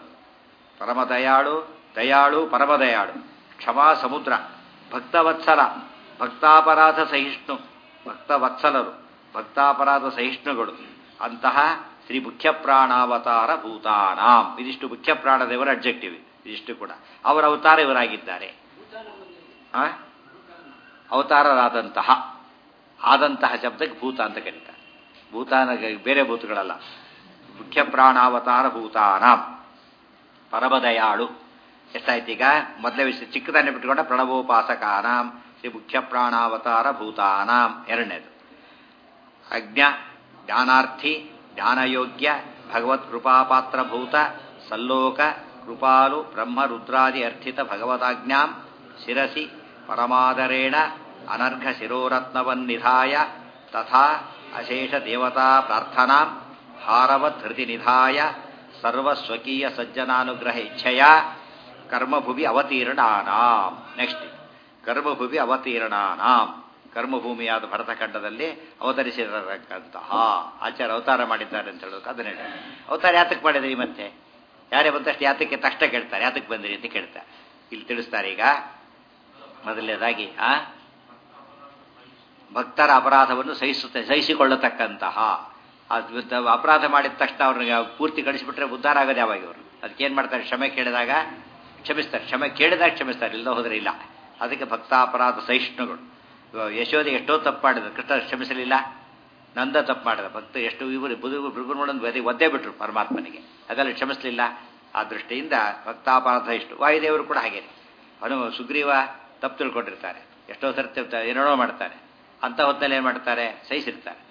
ಪರಮದಯಾಳು ದಯಾಳು ಪರಮದಯಾಳು ಕ್ಷಮಾ ಸಮುದ್ರ ಭಕ್ತವತ್ಸಲ ಭಕ್ತಾಪರಾಧ ಸಹಿಷ್ಣು ಭಕ್ತವತ್ಸಲರು ಭಕ್ತಾಪರಾಧ ಸಹಿಷ್ಣುಗಳು ಅಂತಹ ಶ್ರೀ ಮುಖ್ಯ ಪ್ರಾಣಾವತಾರ ಭೂತಾನಾಂ ಇದಿಷ್ಟು ಮುಖ್ಯ ಪ್ರಾಣದೇವರ ಅಬ್ಜೆಕ್ಟಿವ್ ಇದಿಷ್ಟು ಕೂಡ ಅವರ ಅವತಾರ ಇವರಾಗಿದ್ದಾರೆ ಅವತಾರರಾದಂತಹ ಆದಂತಹ ಶಬ್ದಕ್ಕೆ ಭೂತ ಅಂತ ಕರೀತಾರೆ ಭೂತಾನ ಬೇರೆ ಭೂತಗಳಲ್ಲ ಮುಖ್ಯ ಪ್ರಾಣಾವತಾರ ಭೂತಾನಾಂ ಪರಮದಯಾಳು ಎಷ್ಟಾಯ್ತು ಈಗ ಮೊದಲೇ ವಿಷಯ ಚಿಕ್ಕದನ್ನೇ ಬಿಟ್ಕೊಂಡ ಪ್ರಣವೋಪಾಸಕಾನಾಂ ಶ್ರೀ ಮುಖ್ಯ ಪ್ರಾಣಾವತಾರ ಭೂತಾನಾಂ ಎರಡನೇದು ಅಜ್ಞ ಜ್ಞಾನಾರ್ಥಿ ಜ್ಞಾನಯೋಗ್ಯ ಭಗವತ್ ಕೃಪಾಪಾತ್ರಭೂತ ಸಲ್ಲೋಕ ಕೃಪಾಲು ಬ್ರಹ್ಮ ರುದ್ರಾದಿ ಅರ್ಥಿತ ಭಗವದಾಜ್ಞಾಂ ಶಿರಸಿ ಪರಮಾದರೇಣ ಅನರ್ಘ ಶಿರೋರತ್ನವನ್ನಿಧಾಯ ತಥಾ ಅಶೇಷ ದೇವತಾ ಪ್ರಾರ್ಥನಾಂ ಹಾರವತ್ ಹೃತಿ ನಿಧಾಯ ಸರ್ವಸ್ವಕೀಯ ಸಜ್ಜನಾನುಗ್ರಹ ಇಚ್ಛೆಯ ಕರ್ಮಭುವಿ ಅವತೀರ್ಣಾನಾಂ ನೆಕ್ಸ್ಟ್ ಕರ್ಮಭುವಿ ಅವತೀರ್ಣಾನಾಂ ಕರ್ಮಭೂಮಿಯಾದ ಭರತಖಂಡದಲ್ಲಿ ಅವತರಿಸಿರತಕ್ಕಂತಹ ಆಚಾರ್ಯ ಅವತಾರ ಮಾಡಿದ್ದಾರೆ ಅಂತ ಹೇಳೋಕೆ ಅದನ್ನ ಹೇಳಿ ಅವತಾರ ಯಾತಕ್ಕೆ ಮಾಡಿದ್ರಿ ಮತ್ತೆ ಯಾರೇ ಬಂದಷ್ಟು ಯಾತಕ್ಕೆ ತಕ್ಷಣ ಕೇಳ್ತಾರೆ ಯಾತಕ್ಕೆ ಬಂದ್ರಿ ಅಂತ ಕೇಳ್ತಾರೆ ಇಲ್ಲಿ ತಿಳಿಸ್ತಾರೆ ಈಗ ಮೊದಲನೇದಾಗಿ ಆ ಭಕ್ತರ ಅಪರಾಧವನ್ನು ಸಹಿಸುತ್ತೆ ಸಹಿಸಿಕೊಳ್ಳತಕ್ಕಂತಹ ಅಪರಾಧ ಮಾಡಿದ ತಕ್ಷಣ ಅವ್ರಿಗೆ ಪೂರ್ತಿ ಕಳಿಸಿಬಿಟ್ರೆ ಉದ್ಧಾರ ಆಗೋದು ಯಾವಾಗ ಇವರು ಅದಕ್ಕೆ ಏನು ಮಾಡ್ತಾರೆ ಕ್ಷಮೆ ಕೇಳಿದಾಗ ಕ್ಷಮಿಸ್ತಾರೆ ಕ್ಷಮೆ ಕೇಳಿದಾಗ ಕ್ಷಮಿಸ್ತಾರೆ ಇಲ್ಲ ಹೋದ್ರೆ ಇಲ್ಲ ಅದಕ್ಕೆ ಭಕ್ತಾಪರಾಧ ಸಹಿಷ್ಣುಗಳು ಯಶೋದೆ ಎಷ್ಟೋ ತಪ್ಪು ಮಾಡಿದ್ರು ಕೃಷ್ಣ ಕ್ಷಮಿಸಲಿಲ್ಲ ನಂದ ತಪ್ಪು ಮಾಡಿದ ಭಕ್ತ ಎಷ್ಟು ಇವರು ಬುದು ಭೃಗುಣೊಂದು ಬದಿ ಒದ್ದೇ ಬಿಟ್ರು ಪರಮಾತ್ಮನಿಗೆ ಅದೆಲ್ಲ ಕ್ಷಮಿಸಲಿಲ್ಲ ಆ ದೃಷ್ಟಿಯಿಂದ ಭಕ್ತಾಪರಾಧ ಇಷ್ಟು ವಾಯುದೇವರು ಕೂಡ ಹಾಗೆ ಹನು ಸುಗ್ರೀವ ತಪ್ಪು ತಿಳ್ಕೊಂಡಿರ್ತಾರೆ ಎಷ್ಟೋ ಸರ್ತಿ ಏನೇನೋ ಮಾಡ್ತಾರೆ ಅಂತ ಹೊತ್ತಲ್ಲಿ ಏನು ಮಾಡ್ತಾರೆ ಸಹಿಸಿರ್ತಾರೆ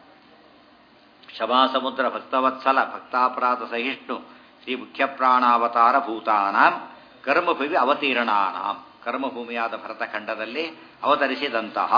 ಕ್ಷಮಾ ಸಮುದ್ರ ಭಕ್ತವತ್ಸಲ ಭಕ್ತಾಪರಾಧ ಸಹಿಷ್ಣು ಶ್ರೀ ಮುಖ್ಯ ಪ್ರಾಣಾವತಾರ ಭೂತಾನಾಂ ಕರ್ಮಭೂಮಿ ಅವತೀರ್ಣಾನಾಂ ಕರ್ಮಭೂಮಿಯಾದ ಭರತಖಂಡದಲ್ಲಿ ಅವತರಿಸಿದಂತಹ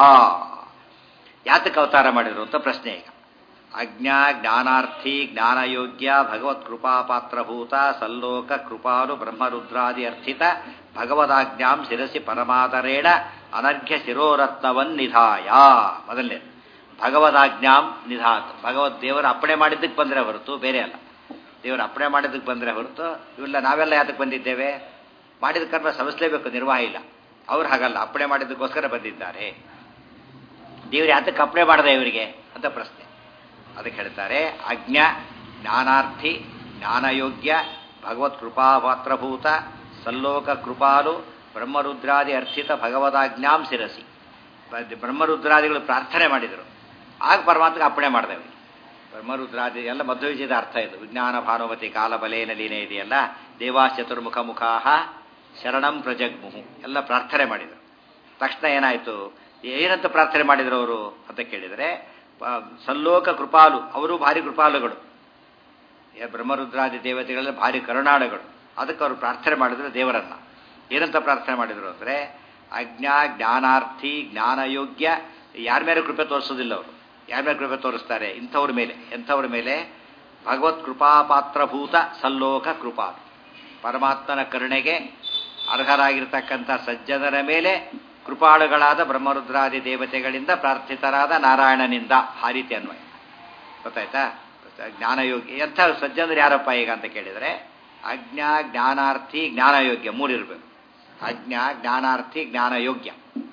ಯಾತಕ್ಕೆ ಅವತಾರ ಮಾಡಿದ್ರು ಅಂತ ಪ್ರಶ್ನೆ ಈಗ ಅಜ್ಞಾ ಜ್ಞಾನಾರ್ಥಿ ಜ್ಞಾನಯೋಗ್ಯ ಭಗವತ್ ಕೃಪಾಪಾತ್ರಭೂತ ಸಲ್ಲೋಕ ಕೃಪಾಲು ಬ್ರಹ್ಮರುದ್ರಾದಿ ಅರ್ಥಿತ ಭಗವದಾಜ್ಞಾಂ ಶಿರಸಿ ಪರಮಾದರೇಣ ಅನರ್ಘ್ಯ ಶಿರೋರತ್ನವನ್ನಿಧಾಯ ಮೊದಲನೇ ಭಗವದಾಜ್ಞಾಂ ನಿಧಾತ್ ಭಗವದ್ ದೇವರ ಅಪ್ಪಣೆ ಮಾಡಿದ್ದಕ್ಕೆ ಬಂದರೆ ಹೊರತು ಬೇರೆ ಅಲ್ಲ ದೇವರ ಅಪ್ಪಣೆ ಮಾಡಿದ್ದಕ್ಕೆ ಬಂದರೆ ಹೊರತು ಇವೆಲ್ಲ ನಾವೆಲ್ಲ ಯಾತಕ್ಕೆ ಬಂದಿದ್ದೇವೆ ಮಾಡಿದ ಕರ್ಮ ಸವಿಸಲೇಬೇಕು ನಿರ್ವಾಹ ಇಲ್ಲ ಅವ್ರು ಹಾಗಲ್ಲ ಅಪ್ಪಣೆ ಮಾಡಿದ್ದಕ್ಕೋಸ್ಕರ ಬಂದಿದ್ದಾರೆ ದೇವರು ಯಾತಕ್ಕೆ ಅಪ್ಪಣೆ ಮಾಡದೆ ಇವರಿಗೆ ಅಂತ ಪ್ರಶ್ನೆ ಅದಕ್ಕೆ ಹೇಳ್ತಾರೆ ಅಜ್ಞ ಜ್ಞಾನಾರ್ಥಿ ಜ್ಞಾನಯೋಗ್ಯ ಭಗವತ್ ಕೃಪಾಪಾತ್ರಭೂತ ಸಲ್ಲೋಕ ಕೃಪಾಲು ಬ್ರಹ್ಮರುದ್ರಾದಿ ಅರ್ಥಿತ ಭಗವದಾಜ್ಞಾಂ ಶಿರಸಿ ಬ್ರಹ್ಮರುದ್ರಾದಿಗಳು ಪ್ರಾರ್ಥನೆ ಮಾಡಿದರು ಆಗ ಪರಮಾತ್ಮಗೆ ಅಪ್ಪಣೆ ಮಾಡಿದೆವು ಬ್ರಹ್ಮರುದ್ರಾದಿ ಎಲ್ಲ ಮಧ್ವವಿಜಯದ ಅರ್ಥ ಇದು ವಿಜ್ಞಾನ ಭಾನುಮತಿ ಕಾಲಬಲೇನ ಲೀನೆ ಇದೆಯಲ್ಲ ದೇವಾಸ್ ಚತುರ್ಮುಖ ಮುಖಾಹ ಶರಣಂ ಪ್ರಜಗ್ಮುಹು ಎಲ್ಲ ಪ್ರಾರ್ಥನೆ ಮಾಡಿದರು ತಕ್ಷಣ ಏನಾಯಿತು ಏನಂತ ಪ್ರಾರ್ಥನೆ ಮಾಡಿದರು ಅವರು ಅಂತ ಕೇಳಿದರೆ ಸಲ್ಲೋಕ ಕೃಪಾಲು ಅವರು ಭಾರಿ ಕೃಪಾಲುಗಳು ಬ್ರಹ್ಮರುದ್ರಾದಿ ದೇವತೆಗಳಲ್ಲಿ ಭಾರಿ ಕರುಣಾಳುಗಳು ಅದಕ್ಕೆ ಅವರು ಪ್ರಾರ್ಥನೆ ಮಾಡಿದ್ರು ದೇವರನ್ನ ಏನಂತ ಪ್ರಾರ್ಥನೆ ಮಾಡಿದರು ಅಂದರೆ ಅಜ್ಞಾ ಜ್ಞಾನಾರ್ಥಿ ಜ್ಞಾನಯೋಗ್ಯ ಯಾರ ಮೇಲೆ ಕೃಪೆ ತೋರಿಸೋದಿಲ್ಲ ಅವರು ಯಾರ ಮೇಲೆ ಕೃಪೆ ತೋರಿಸ್ತಾರೆ ಇಂಥವ್ರ ಮೇಲೆ ಎಂಥವ್ರ ಮೇಲೆ ಭಗವತ್ ಕೃಪಾಪಾತ್ರಭೂತ ಸಲ್ಲೋಕ ಕೃಪಾ ಪರಮಾತ್ಮನ ಕರುಣೆಗೆ ಅರ್ಹರಾಗಿರ್ತಕ್ಕಂಥ ಸಜ್ಜನರ ಮೇಲೆ ಕೃಪಾಳುಗಳಾದ ಬ್ರಹ್ಮರುದ್ರಾದಿ ದೇವತೆಗಳಿಂದ ಪ್ರಾರ್ಥಿತರಾದ ನಾರಾಯಣನಿಂದ ಆ ರೀತಿ ಅನ್ವಯ ಗೊತ್ತಾಯ್ತಾ ಜ್ಞಾನಯೋಗಿ ಎಂಥ ಸಜ್ಜನರು ಯಾರಪ್ಪ ಈಗ ಅಂತ ಕೇಳಿದರೆ ಅಜ್ಞಾ ಜ್ಞಾನಾರ್ಥಿ ಜ್ಞಾನಯೋಗ್ಯ ಮೂರಿರಬೇಕು ಅಜ್ಞಾ ಜ್ಞಾನಾರ್ಥಿ ಜ್ಞಾನಯೋಗ್ಯ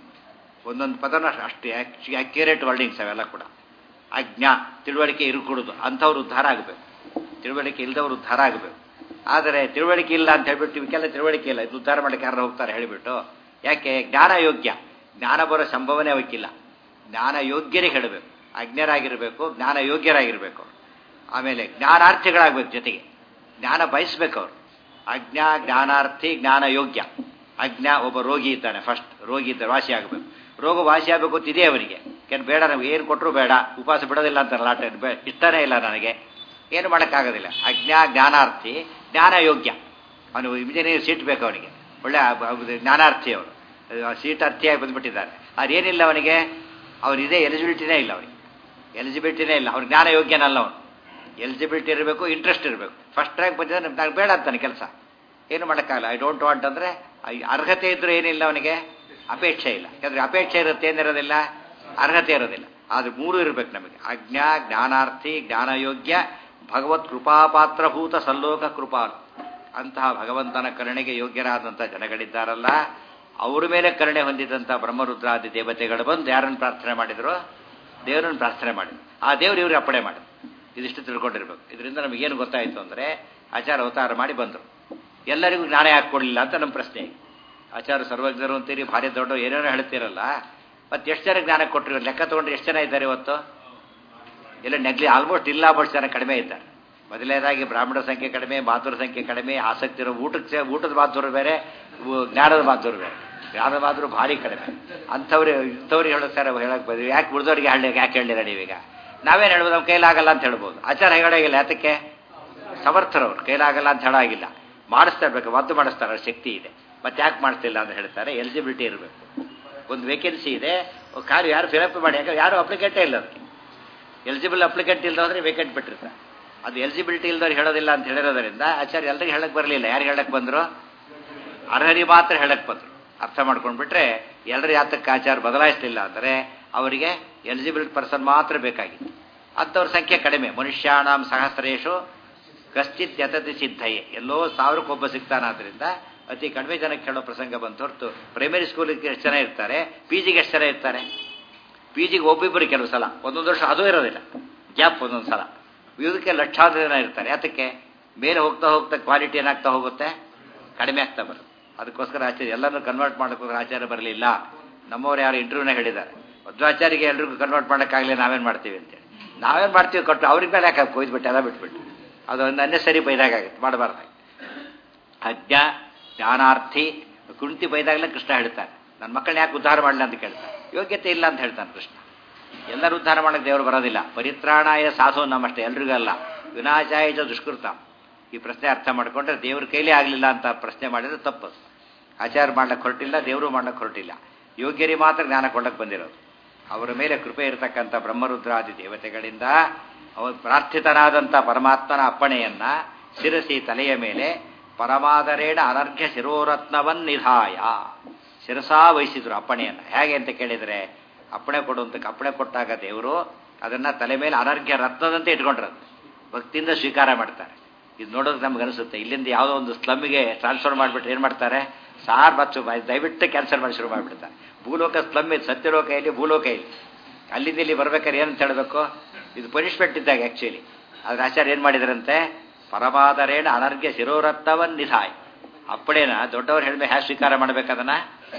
ಒಂದೊಂದು ಪದನ ಅಷ್ಟು ಅಕ್ಯುರೇಟ್ ವರ್ಡಿಂಗ್ಸ್ ಅವೆಲ್ಲ ಕೂಡ ಅಜ್ಞಾ ತಿಳುವಳಿಕೆ ಇರುಕೊಡುದು ಅಂಥವ್ರು ಉದ್ಧಾರ ಆಗಬೇಕು ತಿಳುವಳಿಕೆ ಇಲ್ಲದವ್ರು ಉದ್ಧಾರ ಆಗಬೇಕು ಆದರೆ ತಿಳುವಳಿಕೆ ಇಲ್ಲ ಅಂತ ಹೇಳ್ಬಿಟ್ಟು ಇವಕ್ಕೆಲ್ಲ ತಿಳುವಳಿಕೆ ಇಲ್ಲ ಇದು ಉದ್ಧಾರ ಮಾಡಕ್ಕೆ ಯಾರು ಹೋಗ್ತಾರೆ ಹೇಳಿಬಿಟ್ಟು ಯಾಕೆ ಜ್ಞಾನ ಯೋಗ್ಯ ಜ್ಞಾನ ಬರೋ ಸಂಭವನೆ ಅವಕ್ಕಿಲ್ಲ ಜ್ಞಾನ ಯೋಗ್ಯರಿಗೆ ಹೇಳಬೇಕು ಅಜ್ಞರಾಗಿರಬೇಕು ಜ್ಞಾನ ಯೋಗ್ಯರಾಗಿರಬೇಕು ಆಮೇಲೆ ಜ್ಞಾನಾರ್ಥಿಗಳಾಗಬೇಕು ಜೊತೆಗೆ ಜ್ಞಾನ ಬಯಸ್ಬೇಕು ಅವರು ಅಜ್ಞಾ ಜ್ಞಾನಾರ್ಥಿ ಜ್ಞಾನ ಯೋಗ್ಯ ಅಜ್ಞಾ ಒಬ್ಬ ರೋಗಿ ಇದ್ದಾನೆ ಫಸ್ಟ್ ರೋಗಿ ಇದ್ದ ವಾಸಿ ಆಗಬೇಕು ರೋಗ ವಾಸಿ ಆಗಬೇಕು ಅಂತ ಇದೆ ಅವನಿಗೆ ಏನು ಬೇಡ ನಮ್ಗೆ ಏನು ಕೊಟ್ಟರು ಬೇಡ ಉಪವಾಸ ಬಿಡೋದಿಲ್ಲ ಅಂತಾರಲ್ಲ ಆಟ ಬೇ ಇಷ್ಟನೇ ಇಲ್ಲ ನನಗೆ ಏನು ಮಾಡೋಕ್ಕಾಗೋದಿಲ್ಲ ಅಜ್ಞಾ ಜ್ಞಾನಾರ್ಥಿ ಜ್ಞಾನ ಯೋಗ್ಯ ಅವನು ಇಂಜಿನಿಯರ್ ಸೀಟ್ ಬೇಕು ಅವನಿಗೆ ಒಳ್ಳೆ ಜ್ಞಾನಾರ್ಥಿ ಅವರು ಸೀಟ್ ಅರ್ಥಿಯಾಗಿ ಬಂದ್ಬಿಟ್ಟಿದ್ದಾರೆ ಅದೇನಿಲ್ಲ ಅವನಿಗೆ ಅವನಿದೆ ಎಲಿಜಿಬಿಲಿಟಿನೇ ಇಲ್ಲ ಅವನಿಗೆ ಎಲಿಜಿಬಿಲಿಟಿನೇ ಇಲ್ಲ ಅವ್ನು ಜ್ಞಾನ ಯೋಗ್ಯನಲ್ಲ ಅವನು ಎಲಿಜಿಬಿಲಿಟಿ ಇರಬೇಕು ಇಂಟ್ರೆಸ್ಟ್ ಇರಬೇಕು ಫಸ್ಟ್ ರ್ಯಾಂಕ್ ಬಂದಿದ್ರೆ ನನಗೆ ಬೇಡ ಅಂತಾನೆ ಕೆಲಸ ಏನು ಮಾಡೋಕ್ಕಾಗಲ್ಲ ಐ ಡೋಂಟ್ ವಾಂಟ್ ಅಂದರೆ ಅರ್ಹತೆ ಇದ್ರೂ ಏನಿಲ್ಲ ಅವನಿಗೆ ಅಪೇಕ್ಷೆ ಇಲ್ಲ ಯಾಕಂದರೆ ಅಪೇಕ್ಷೆ ಇರುತ್ತೆ ಏನಿರೋದಿಲ್ಲ ಅರ್ಹತೆ ಇರೋದಿಲ್ಲ ಆದ್ರೆ ಮೂರು ಇರಬೇಕು ನಮಗೆ ಅಜ್ಞಾ ಜ್ಞಾನಾರ್ಥಿ ಜ್ಞಾನಯೋಗ್ಯ ಭಗವತ್ ಕೃಪಾಪಾತ್ರಭೂತ ಸಲ್ಲೋಕ ಕೃಪಾಲು ಅಂತಹ ಭಗವಂತನ ಕರುಣೆಗೆ ಯೋಗ್ಯರಾದಂಥ ಜನಗಳಿದ್ದಾರಲ್ಲ ಅವರ ಮೇಲೆ ಕರುಣೆ ಹೊಂದಿದಂಥ ಬ್ರಹ್ಮರುದ್ರಾದಿ ದೇವತೆಗಳು ಬಂದು ಯಾರನ್ನು ಪ್ರಾರ್ಥನೆ ಮಾಡಿದ್ರು ದೇವರನ್ನು ಪ್ರಾರ್ಥನೆ ಮಾಡಿದ್ರು ಆ ದೇವರು ಇವ್ರಿಗೆ ಅಪ್ಪಣೆ ಮಾಡಿದ್ರು ಇದಿಷ್ಟು ತಿಳ್ಕೊಂಡಿರ್ಬೇಕು ಇದರಿಂದ ನಮಗೇನು ಗೊತ್ತಾಯಿತು ಅಂದರೆ ಆಚಾರ ಅವತಾರ ಮಾಡಿ ಬಂದರು ಎಲ್ಲರಿಗೂ ಜ್ಞಾನ ಯಾಕೆ ಕೊಡಲಿಲ್ಲ ಅಂತ ನಮ್ಮ ಪ್ರಶ್ನೆ ಆಚಾರ ಸರ್ವಜ್ಞರು ಅಂತೀರಿ ಭಾರಿ ದೊಡ್ಡ ಏನೇನೋ ಹೇಳ್ತೀರಲ್ಲ ಮತ್ತೆ ಎಷ್ಟು ಜನ ಜ್ಞಾನ ಕೊಟ್ಟರು ಲೆಕ್ಕ ತೊಗೊಂಡ್ರೆ ಎಷ್ಟು ಜನ ಇದ್ದಾರೆ ಇವತ್ತು ಇಲ್ಲ ನೆಗ್ಲಿ ಆಲ್ಮೋಸ್ಟ್ ಇಲ್ಲ ಬಷ್ಟು ಜನ ಕಡಿಮೆ ಇದ್ದಾರೆ ಮೊದಲನೇದಾಗಿ ಬ್ರಾಹ್ಮಣರ ಸಂಖ್ಯೆ ಕಡಿಮೆ ಮಾತುರ ಸಂಖ್ಯೆ ಕಡಿಮೆ ಆಸಕ್ತಿ ಇರೋ ಊಟಕ್ಕೆ ಊಟದ ಮಾತುರು ಬೇರೆ ಉ- ಜ್ಞಾನದ ಮಾತುರು ಬೇರೆ ಜ್ಞಾನದ ಮಾತುರು ಭಾರಿ ಕಡಿಮೆ ಅಂಥವ್ರು ಇಂಥವ್ರಿಗೆ ಹೇಳೋ ಸರ್ ಹೇಳಕ್ ಬಂದ್ವಿ ಯಾಕೆ ಉಳಿದವ್ರಿಗೆ ಹೇಳಿ ಯಾಕೆ ಹೇಳಿರ ನೀವೀಗ ನಾವೇನು ಹೇಳ್ಬೋದು ನಮ್ಮ ಕೈಲಾಗಲ್ಲ ಅಂತ ಹೇಳ್ಬೋದು ಆಚಾರ ಹೇಳೋಗಿಲ್ಲ ಯಾತಕ್ಕೆ ಸಮರ್ಥರವ್ರು ಕೈಲಾಗಲ್ಲ ಅಂತ ಹೇಳೋಗಿಲ್ಲ ಮಾಡಿಸ್ತಾ ಇರ್ಬೇಕು ಮದ್ದು ಮಾಡಿಸ್ತಾರೆ ಅವ್ರ ಶಕ್ತಿ ಇದೆ ಮತ್ತೆ ಯಾಕೆ ಮಾಡ್ತಿಲ್ಲ ಅಂತ ಹೇಳ್ತಾರೆ ಎಲಿಜಿಬಿಲಿಟಿ ಇರಬೇಕು ಒಂದು ವೇಕೆನ್ಸಿ ಇದೆ ಕಾರ್ಯ ಯಾರು ಫಿಲಪ್ ಮಾಡಿ ಯಾಕಂದ್ರೆ ಯಾರು ಅಪ್ಲಿಕೇಟೇ ಇಲ್ಲ ಅದಕ್ಕೆ ಎಲಿಜಿಬಲ್ ಅಪ್ಲಿಕೆಂಟ್ ಇಲ್ಲದವ್ರೆ ವೇಕೆಂಟ್ ಬಿಟ್ಟಿರ್ತಾರೆ ಅದು ಎಲಿಜಿಬಿಲಿಟಿ ಇಲ್ದವ್ರು ಹೇಳೋದಿಲ್ಲ ಅಂತ ಹೇಳಿರೋದ್ರಿಂದ ಆಚಾರ್ಯ ಎಲ್ರಿಗೂ ಹೇಳಕ್ ಬರಲಿಲ್ಲ ಯಾರು ಹೇಳಕ್ ಬಂದ್ರು ಅರ್ಹರಿಗೆ ಮಾತ್ರ ಹೇಳಕ್ ಬಂದ್ರು ಅರ್ಥ ಮಾಡ್ಕೊಂಡ್ಬಿಟ್ರೆ ಎಲ್ಲರ ಯಾತಕ್ಕೆ ಆಚಾರ ಬದಲಾಯಿಸಲಿಲ್ಲ ಅಂದರೆ ಅವರಿಗೆ ಎಲಿಜಿಬಲ್ ಪರ್ಸನ್ ಮಾತ್ರ ಬೇಕಾಗಿತ್ತು ಅಂಥವ್ರ ಸಂಖ್ಯೆ ಕಡಿಮೆ ಮನುಷ್ಯಾಣಂ ಸಹಸ್ರೇಶು ಕಶ್ಚಿತ್ ಯತತಿ ಸಿದ್ಧಯೇ ಎಲ್ಲೋ ಸಾವಿರಕ್ಕೊಬ್ಬ ಸಿಗ್ತಾನಾದ್ರಿಂದ ಅತಿ ಕಡಿಮೆ ಜನಕ್ಕೆ ಹೇಳೋ ಪ್ರಸಂಗ ಬಂತು ಹೊರತು ಪ್ರೈಮರಿ ಸ್ಕೂಲಿಗೆ ಎಷ್ಟು ಜನ ಇರ್ತಾರೆ ಪಿ ಜಿಗೆ ಎಷ್ಟು ಜನ ಇರ್ತಾರೆ ಪಿ ಜಿಗೆ ಒಬ್ಬಿಬ್ಬರು ಕೆಲವು ಸಲ ಒಂದೊಂದು ವರ್ಷ ಅದು ಇರೋದಿಲ್ಲ ಗ್ಯಾಪ್ ಒಂದೊಂದು ಸಲ ಇದಕ್ಕೆ ಲಕ್ಷಾಂತರ ಜನ ಇರ್ತಾರೆ ಯಾತಕ್ಕೆ ಮೇಲೆ ಹೋಗ್ತಾ ಹೋಗ್ತಾ ಕ್ವಾಲಿಟಿ ಏನಾಗ್ತಾ ಹೋಗುತ್ತೆ ಕಡಿಮೆ ಆಗ್ತಾ ಬರುತ್ತೆ ಅದಕ್ಕೋಸ್ಕರ ಆಚಾರ್ಯ ಎಲ್ಲರನ್ನೂ ಕನ್ವರ್ಟ್ ಮಾಡೋಕ್ಕೋಸ್ಕರ ಆಚಾರ್ಯ ಬರಲಿಲ್ಲ ನಮ್ಮವ್ರು ಯಾರು ಇಂಟರ್ವ್ಯೂನ ಹೇಳಿದ್ದಾರೆ ಮಧ್ವಾಚಾರಿಗೆ ಎಲ್ರಿಗೂ ಕನ್ವರ್ಟ್ ಮಾಡೋಕ್ಕಾಗಲಿ ನಾವೇನು ಮಾಡ್ತೀವಿ ಅಂತೇಳಿ ನಾವೇನು ಮಾಡ್ತೀವಿ ಕೊಟ್ಟು ಅವ್ರಿಗೆ ಮೇಲೆ ಯಾಕೆ ಕೊಯ್ದುಬಿಟ್ಟು ಎಲ್ಲ ಬಿಟ್ಬಿಟ್ಟು ಅದೊಂದು ಅನ್ನೆಸರಿ ಬೈದಾಗುತ್ತೆ ಮಾಡಬಾರ್ದಾಗಿ ಅಜ್ಞ ಜ್ಞಾನಾರ್ಥಿ ಕುಂತಿ ಬೈದಾಗಲೇ ಕೃಷ್ಣ ಹೇಳ್ತಾನೆ ನನ್ನ ಮಕ್ಕಳನ್ನ ಯಾಕೆ ಉದ್ಧಾರ ಮಾಡಲಿ ಅಂತ ಕೇಳ್ತಾನೆ ಯೋಗ್ಯತೆ ಇಲ್ಲ ಅಂತ ಹೇಳ್ತಾನೆ ಕೃಷ್ಣ ಎಲ್ಲರೂ ಉದ್ಧಾರ ಮಾಡಕ್ಕೆ ದೇವರು ಬರೋದಿಲ್ಲ ಪರಿತ್ರಾಣಾಯ ಸಾಧು ನಮ್ಮಷ್ಟೇ ಎಲ್ರಿಗೂ ಅಲ್ಲ ವಿನಾಶಾಯ ಚ ದುಷ್ಕೃತ ಈ ಪ್ರಶ್ನೆ ಅರ್ಥ ಮಾಡಿಕೊಂಡ್ರೆ ದೇವ್ರ ಕೈಲೇ ಆಗಲಿಲ್ಲ ಅಂತ ಪ್ರಶ್ನೆ ಮಾಡಿದ್ರೆ ತಪ್ಪು ಆಚಾರ ಮಾಡ್ಲಿಕ್ಕೆ ಹೊರಟಿಲ್ಲ ದೇವರು ಮಾಡ್ಲಿಕ್ಕೆ ಹೊರಟಿಲ್ಲ ಯೋಗ್ಯರಿಗೆ ಮಾತ್ರ ಜ್ಞಾನ ಕೊಡಕ್ಕೆ ಬಂದಿರೋದು ಅವರ ಮೇಲೆ ಕೃಪೆ ಇರತಕ್ಕಂಥ ಬ್ರಹ್ಮರುದ್ರಾದಿ ದೇವತೆಗಳಿಂದ ಅವರು ಪ್ರಾರ್ಥಿತನಾದಂಥ ಪರಮಾತ್ಮನ ಅಪ್ಪಣೆಯನ್ನ ಶಿರಸಿ ತಲೆಯ ಮೇಲೆ ಪರಮಾದರೇಣ ಅನರ್ಘ್ಯ ಶಿರೋರತ್ನವನ್ನಿಧಾಯ ಶಿರಸಾ ವಹಿಸಿದ್ರು ಅಪ್ಪಣೆಯನ್ನು ಹೇಗೆ ಅಂತ ಕೇಳಿದರೆ ಅಪ್ಪಣೆ ಕೊಡುವಂತ ಅಪ್ಪಣೆ ಕೊಟ್ಟಾಗ ದೇವರು ಅದನ್ನ ತಲೆ ಮೇಲೆ ಅನರ್ಘ್ಯ ರತ್ನದಂತೆ ಇಟ್ಕೊಂಡ್ರಂತೆ ಭಕ್ತಿಯಿಂದ ಸ್ವೀಕಾರ ಮಾಡ್ತಾರೆ ಇದು ನೋಡೋದು ನಮ್ಗೆ ಅನಿಸುತ್ತೆ ಇಲ್ಲಿಂದ ಯಾವುದೋ ಒಂದು ಸ್ಲಮ್ಗೆ ಟ್ರಾನ್ಸ್ಫರ್ ಮಾಡಿಬಿಟ್ರೆ ಏನು ಮಾಡ್ತಾರೆ ಸಾರ್ ಬಚ್ಚು ದಯವಿಟ್ಟು ಕ್ಯಾನ್ಸಲ್ ಮಾಡಿ ಶುರು ಮಾಡಿಬಿಡ್ತಾರೆ ಭೂಲೋಕ ಸ್ಲಮ್ ಇದು ಸತ್ಯಲೋಕ ಇಲ್ಲಿ ಭೂಲೋಕ ಇಲ್ಲಿ ಅಲ್ಲಿಂದ ಇಲ್ಲಿ ಬರ್ಬೇಕಾದ್ರೆ ಏನಂತ ಹೇಳಬೇಕು ಇದು ಪನಿಷ್ಮೆಂಟ್ ಇದ್ದಾಗ ಆ್ಯಕ್ಚುಲಿ ಆದ್ರೆ ಆಚಾರ್ಯ ಏನು ಮಾಡಿದ್ರಂತೆ ಪರಮಾದರೇಣ ಅನರ್ಘ್ಯ ಶಿರೋರತ್ನವನ್ ನಿಧಾಯ್ ಅಪ್ಪಡೇನ ದೊಡ್ಡವ್ರು ಹೇಳಿದ್ರೆ ಹ್ಯಾ ಸ್ವೀಕಾರ ಮಾಡ್ಬೇಕದನ್ನ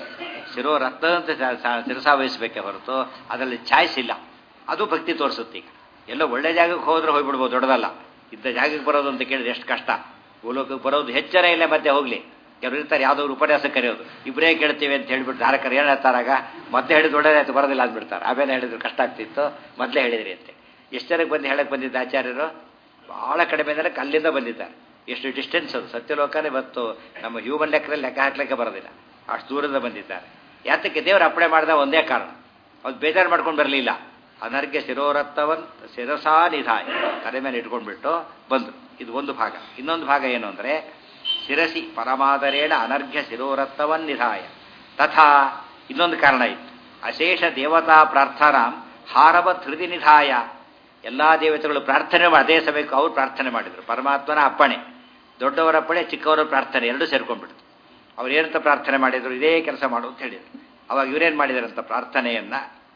ಶಿರೋ ರತ್ನದಂತೆ ಶಿರಸಾ ವಹಿಸಬೇಕೆ ಹೊರತು ಅದರಲ್ಲಿ ಚಾಯ್ಸ್ ಇಲ್ಲ ಅದು ಭಕ್ತಿ ತೋರಿಸುತ್ತೆ ಈಗ ಎಲ್ಲೋ ಒಳ್ಳೆ ಜಾಗಕ್ಕೆ ಹೋದ್ರೆ ಹೋಗ್ಬಿಡ್ಬೋದು ದೊಡ್ಡದಲ್ಲ ಇದ್ದ ಜಾಗಕ್ಕೆ ಬರೋದು ಅಂತ ಕೇಳಿದ್ರೆ ಎಷ್ಟು ಕಷ್ಟ ಭೂಲೋಕಕ್ಕೆ ಬರೋದು ಹೆಚ್ಚರ ಇಲ್ಲ ಮತ್ತೆ ಹೋಗ್ಲಿ ಕೆಲವರು ಇರ್ತಾರೆ ಯಾವುದೋ ಒಂದು ಉಪನ್ಯಾಸ ಕರೆಯೋದು ಇಬ್ಬರೇ ಕೇಳ್ತೀವಿ ಅಂತ ಹೇಳ್ಬಿಟ್ಟು ಧಾರಕರು ಏನು ಹೇಳ್ತಾರಾಗ ಮತ್ತೆ ಹೇಳಿದ್ರು ಒಳ್ಳೆದಾಯ್ತು ಬರೋದಿಲ್ಲ ಅಂದ್ಬಿಡ್ತಾರೆ ಆಮೇಲೆ ಹೇಳಿದ್ರು ಕಷ್ಟ ಆಗ್ತಿತ್ತು ಮೊದಲೇ ಹೇಳಿದ್ರಿ ಅಂತ ಎಷ್ಟು ಜನಕ್ಕೆ ಬಂದು ಹೇಳಕ್ಕೆ ಬಂದಿದ್ದ ಆಚಾರ್ಯರು ಬಹಳ ಕಡಿಮೆ ಜನಕ್ಕೆ ಅಲ್ಲಿಂದ ಬಂದಿದ್ದಾರೆ ಎಷ್ಟು ಡಿಸ್ಟೆನ್ಸ್ ಅದು ಸತ್ಯಲೋಕನೇ ಬಂತು ನಮ್ಮ ಹ್ಯೂಮನ್ ಲೆಕ್ಕದಲ್ಲಿ ಲೆಕ್ಕ ಹಾಕ್ಲಿಕ್ಕೆ ಬರೋದಿಲ್ಲ ಅಷ್ಟು ದೂರದ ಬಂದಿದ್ದಾರೆ ಯಾತಕ್ಕೆ ದೇವರು ಅಪ್ಪಣೆ ಮಾಡಿದ ಒಂದೇ ಕಾರಣ ಅದು ಬೇಜಾರು ಮಾಡ್ಕೊಂಡು ಬರಲಿಲ್ಲ ಅನರ್ಘ್ಯ ಶಿರೋರತ್ವನ್ ಶಿರಸಾ ನಿಧಾಯ ತಲೆ ಮೇಲೆ ಇಟ್ಕೊಂಡ್ಬಿಟ್ಟು ಬಂದರು ಇದು ಒಂದು ಭಾಗ ಇನ್ನೊಂದು ಭಾಗ ಏನು ಅಂದರೆ ಶಿರಸಿ ಪರಮಾದರೇಣ ಅನರ್ಘ್ಯ ಶಿರೋರತ್ವನ್ ನಿಧಾಯ ತಥಾ ಇನ್ನೊಂದು ಕಾರಣ ಇತ್ತು ಅಶೇಷ ದೇವತಾ ಪ್ರಾರ್ಥನಾ ಹಾರವತ್ ಹೃದಯ ನಿಧಾಯ ಎಲ್ಲಾ ದೇವತೆಗಳು ಪ್ರಾರ್ಥನೆ ಮಾಡಿ ಅದೇ ಸಮಯಕ್ಕೆ ಅವ್ರು ಪ್ರಾರ್ಥನೆ ಮಾಡಿದರು ಪರಮಾತ್ಮನ ಅಪ್ಪಣೆ ದೊಡ್ಡವರ ಅಪ್ಪಣೆ ಚಿಕ್ಕವರ ಪ್ರಾರ್ಥನೆ ಎರಡೂ ಸೇರ್ಕೊಂಡ್ಬಿಡ್ತು ಅವ್ರು ಏನಂತ ಪ್ರಾರ್ಥನೆ ಮಾಡಿದ್ರು ಇದೇ ಕೆಲಸ ಮಾಡು ಅಂತ ಹೇಳಿದರು ಅವಾಗ ಇವರೇನು ಮಾಡಿದಾರಂತ ಪ್ರಾರ್ಥನೆಯನ್ನ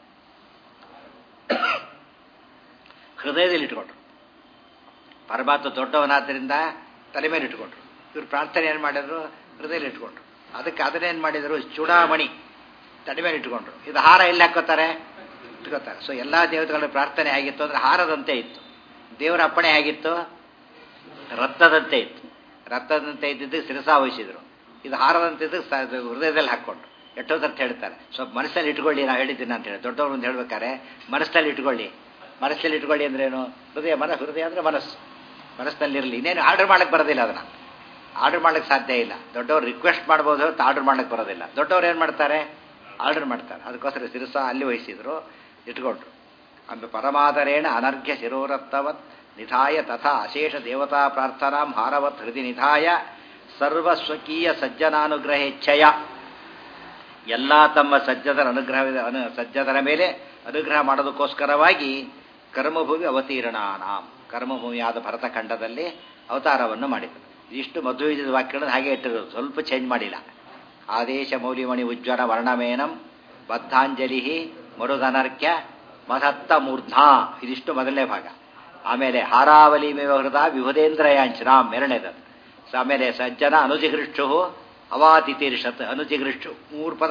ಹೃದಯದಲ್ಲಿ ಇಟ್ಕೊಂಡ್ರು ಪರಮಾತ್ಮ ದೊಡ್ಡವನಾದ್ದರಿಂದ ತಲೆ ಮೇಲೆ ಇಟ್ಕೊಂಡ್ರು ಇವ್ರು ಪ್ರಾರ್ಥನೆ ಏನು ಮಾಡಿದ್ರು ಹೃದಯದಲ್ಲಿ ಇಟ್ಕೊಂಡ್ರು ಅದಕ್ಕೆ ಅದನ್ನೇನು ಮಾಡಿದರು ಚೂಡಾಮಣಿ ತಲೆ ಮೇಲೆ ಇಟ್ಕೊಂಡ್ರು ಇದು ಹಾರ ಎಲ್ಲಿ ಹಾಕೋತಾರೆ ಇಟ್ಕೋತಾರೆ ಸೊ ಎಲ್ಲ ದೇವತೆಗಳ ಪ್ರಾರ್ಥನೆ ಆಗಿತ್ತು ಅಂದ್ರೆ ಹಾರದಂತೆ ಇತ್ತು ದೇವರ ಅಪ್ಪಣೆ ಆಗಿತ್ತು ರಕ್ತದಂತೆ ಇತ್ತು ರಕ್ತದಂತೆ ಇದ್ದಿದ್ದು ಶಿರಸಾ ವಹಿಸಿದ್ರು ಇದು ಹಾರದಂತೆ ಇದ್ದು ಹೃದಯದಲ್ಲಿ ಹಾಕ್ಕೊಂಡ್ರು ಎಷ್ಟೋದಂತ ಹೇಳ್ತಾರೆ ಸ್ವಲ್ಪ ಮನಸ್ಸಲ್ಲಿ ಇಟ್ಕೊಳ್ಳಿ ನಾವು ಹೇಳಿದ್ದೀನಿ ಅಂತ ಹೇಳಿ ದೊಡ್ಡವರು ಒಂದು ಹೇಳ್ಬೇಕಾರೆ ಮನಸ್ಸಲ್ಲಿ ಇಟ್ಕೊಳ್ಳಿ ಮನಸ್ಸಲ್ಲಿ ಇಟ್ಕೊಳ್ಳಿ ಅಂದ್ರೇನು ಹೃದಯ ಮನ ಹೃದಯ ಅಂದರೆ ಮನಸ್ಸು ಮನಸ್ಸಿನಲ್ಲಿರಲಿ ಇನ್ನೇನು ಆರ್ಡರ್ ಮಾಡಕ್ಕೆ ಬರೋದಿಲ್ಲ ಅದನ್ನು ಆರ್ಡರ್ ಮಾಡಕ್ಕೆ ಸಾಧ್ಯ ಇಲ್ಲ ದೊಡ್ಡವ್ರು ರಿಕ್ವೆಸ್ಟ್ ಮಾಡ್ಬೋದು ಹೊರತು ಆರ್ಡರ್ ಮಾಡಕ್ಕೆ ಬರೋದಿಲ್ಲ ದೊಡ್ಡವ್ರು ಏನು ಮಾಡ್ತಾರೆ ಆರ್ಡರ್ ಮಾಡ್ತಾರೆ ಅದಕ್ಕೋಸ್ಕರ ಶಿರಸ ಅಲ್ಲಿ ವಹಿಸಿದ್ರು ಇಟ್ಕೊಂಡ್ರು ಅಂದು ಪರಮಾದರೇಣ ಅನರ್ಘ್ಯ ಶಿರೋರತ್ವತ್ ನಿಧಾಯ ತಥಾ ಅಶೇಷ ದೇವತಾ ಪ್ರಾರ್ಥನಾಂ ಹಾರವತ್ ಹೃದಯ ನಿಧಾಯ ಸರ್ವಸ್ವಕೀಯ ಸಜ್ಜನಾನುಗ್ರಹೇಚ್ಛಯ ಎಲ್ಲ ತಮ್ಮ ಸಜ್ಜದರ ಅನುಗ್ರಹವಿದ ಅನು ಸಜ್ಜದರ ಮೇಲೆ ಅನುಗ್ರಹ ಮಾಡೋದಕ್ಕೋಸ್ಕರವಾಗಿ ಕರ್ಮಭೂಮಿ ಅವತೀರ್ಣಾನಾಂ ಕರ್ಮಭೂಮಿಯಾದ ಭರತಖಂಡದಲ್ಲಿ ಅವತಾರವನ್ನು ಮಾಡಿದರು ಇಷ್ಟು ಮಧ್ವೀಜದ ವಾಕ್ಯಗಳನ್ನು ಹಾಗೆ ಇಟ್ಟಿರೋದು ಸ್ವಲ್ಪ ಚೇಂಜ್ ಮಾಡಿಲ್ಲ ಆದೇಶ ಮೌಲಿಮಣಿ ಉಜ್ವಲ ವರ್ಣಮೇನಂ ಬದ್ಧಾಂಜಲಿ ಮರುಧನರ್ಕ್ಯ ಮಧತ್ತ ಮೂರ್ಧ್ನಾ ಇದಿಷ್ಟು ಮೊದಲನೇ ಭಾಗ ಆಮೇಲೆ ಹಾರಾವಲಿ ಮೇವಹೃದ ವಿಭುಧೇಂದ್ರಯಾಂಚನಾಂ ಎರಡನೇದು ಆಮೇಲೆ ಸಜ್ಜನ ಅನುಜಿಗೃಷ್ಟು ಅವಾತಿತೀರ್ಷತ್ ಅನುಜಿಗೃಷ್ಟು ಮೂರು ಪದ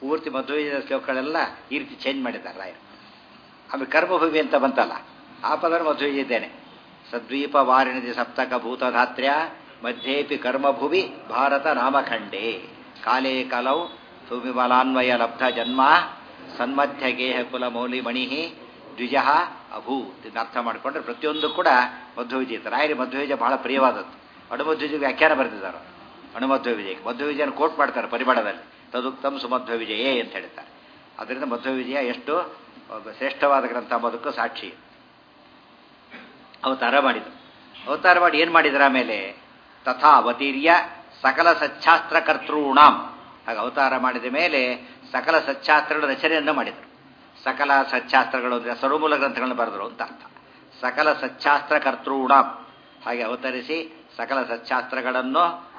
ಪೂರ್ತಿ ಮಧ್ವವಿಜಯ ಶ್ಲೋಕಗಳೆಲ್ಲ ಈ ರೀತಿ ಚೇಂಜ್ ಮಾಡಿದ್ದಾರೆ ರಾಯರು ಆಮೇಲೆ ಕರ್ಮಭೂಮಿ ಅಂತ ಬಂತಲ್ಲ ಆ ಪದರ ಮಧ್ವವಿಜಿದ್ದೇನೆ ಸದ್ವೀಪ ವಾರಿಣಿಧಿ ಸಪ್ತಕ ಭೂತಧಾತ್ರ್ಯ ಮಧ್ಯೇಪಿ ಕರ್ಮಭುವಿ ಭಾರತ ನಾಮಖಂಡೇ ಕಾಲೇ ಕಲೌ ಸುವಿಮಲಾನ್ವಯ ಲಬ್ಧ ಜನ್ಮ ಸನ್ಮಧ್ಯ ಗೇಹ ಕುಲ ಮೌಲಿ ಮಣಿ ದ್ವಿಜ ಅಭೂತ್ ಇದನ್ನ ಅರ್ಥ ಮಾಡಿಕೊಂಡ್ರೆ ಪ್ರತಿಯೊಂದು ಕೂಡ ಮಧ್ವವಿಜಯ ರಾಯರಿ ಮಧ್ವವಿಜಯ ಬಹಳ ಪ್ರಿಯವಾದದ್ದು ಅಣುಮಧ್ವವಿಜಯ ವ್ಯಾಖ್ಯಾನ ಬರೆದಿದ್ದಾರೆ ಅಣುಮಧ್ವ ವಿಜಯಕ್ಕೆ ಮಧ್ವ ವಿಜಯನ ಕೋಟ್ ಮಾಡ್ತಾರೆ ಪರಿಮಾಣದಲ್ಲಿ ತದುಕ್ತಮ್ ಸುಮಧ್ವ ವಿಜಯೇ ಅಂತ ಹೇಳ್ತಾರೆ ಅದರಿಂದ ಮಧ್ವ ವಿಜಯ ಎಷ್ಟು ಶ್ರೇಷ್ಠವಾದ ಗ್ರಂಥ ಅಂಬೋದಕ್ಕೂ ಸಾಕ್ಷಿ ಅವತಾರ ಮಾಡಿದರು ಅವತಾರ ಮಾಡಿ ಏನು ಮಾಡಿದ್ರ ಆಮೇಲೆ ತಥಾ ಅವತೀರ್ಯ ಸಕಲ ಸಚ್ಛಾಸ್ತ್ರ ಕರ್ತೃಣಾಂ ಹಾಗೆ ಅವತಾರ ಮಾಡಿದ ಮೇಲೆ ಸಕಲ ಸಚ್ಛಾಸ್ತ್ರಗಳ ರಚನೆಯನ್ನು ಮಾಡಿದರು ಸಕಲ ಸಚ್ಛಾಸ್ತ್ರಗಳು ಅಂದರೆ ಸರ್ವಮೂಲ ಗ್ರಂಥಗಳನ್ನು ಬರೆದರು ಅಂತ ಅರ್ಥ ಸಕಲ ಸಚ್ಛಾಸ್ತ್ರ ಕರ್ತೃಣಾಂ ಹಾಗೆ ಅವತರಿಸಿ ಸಕಲ ಸಚ್ಛಾಸ್ತ್ರಗಳನ್ನು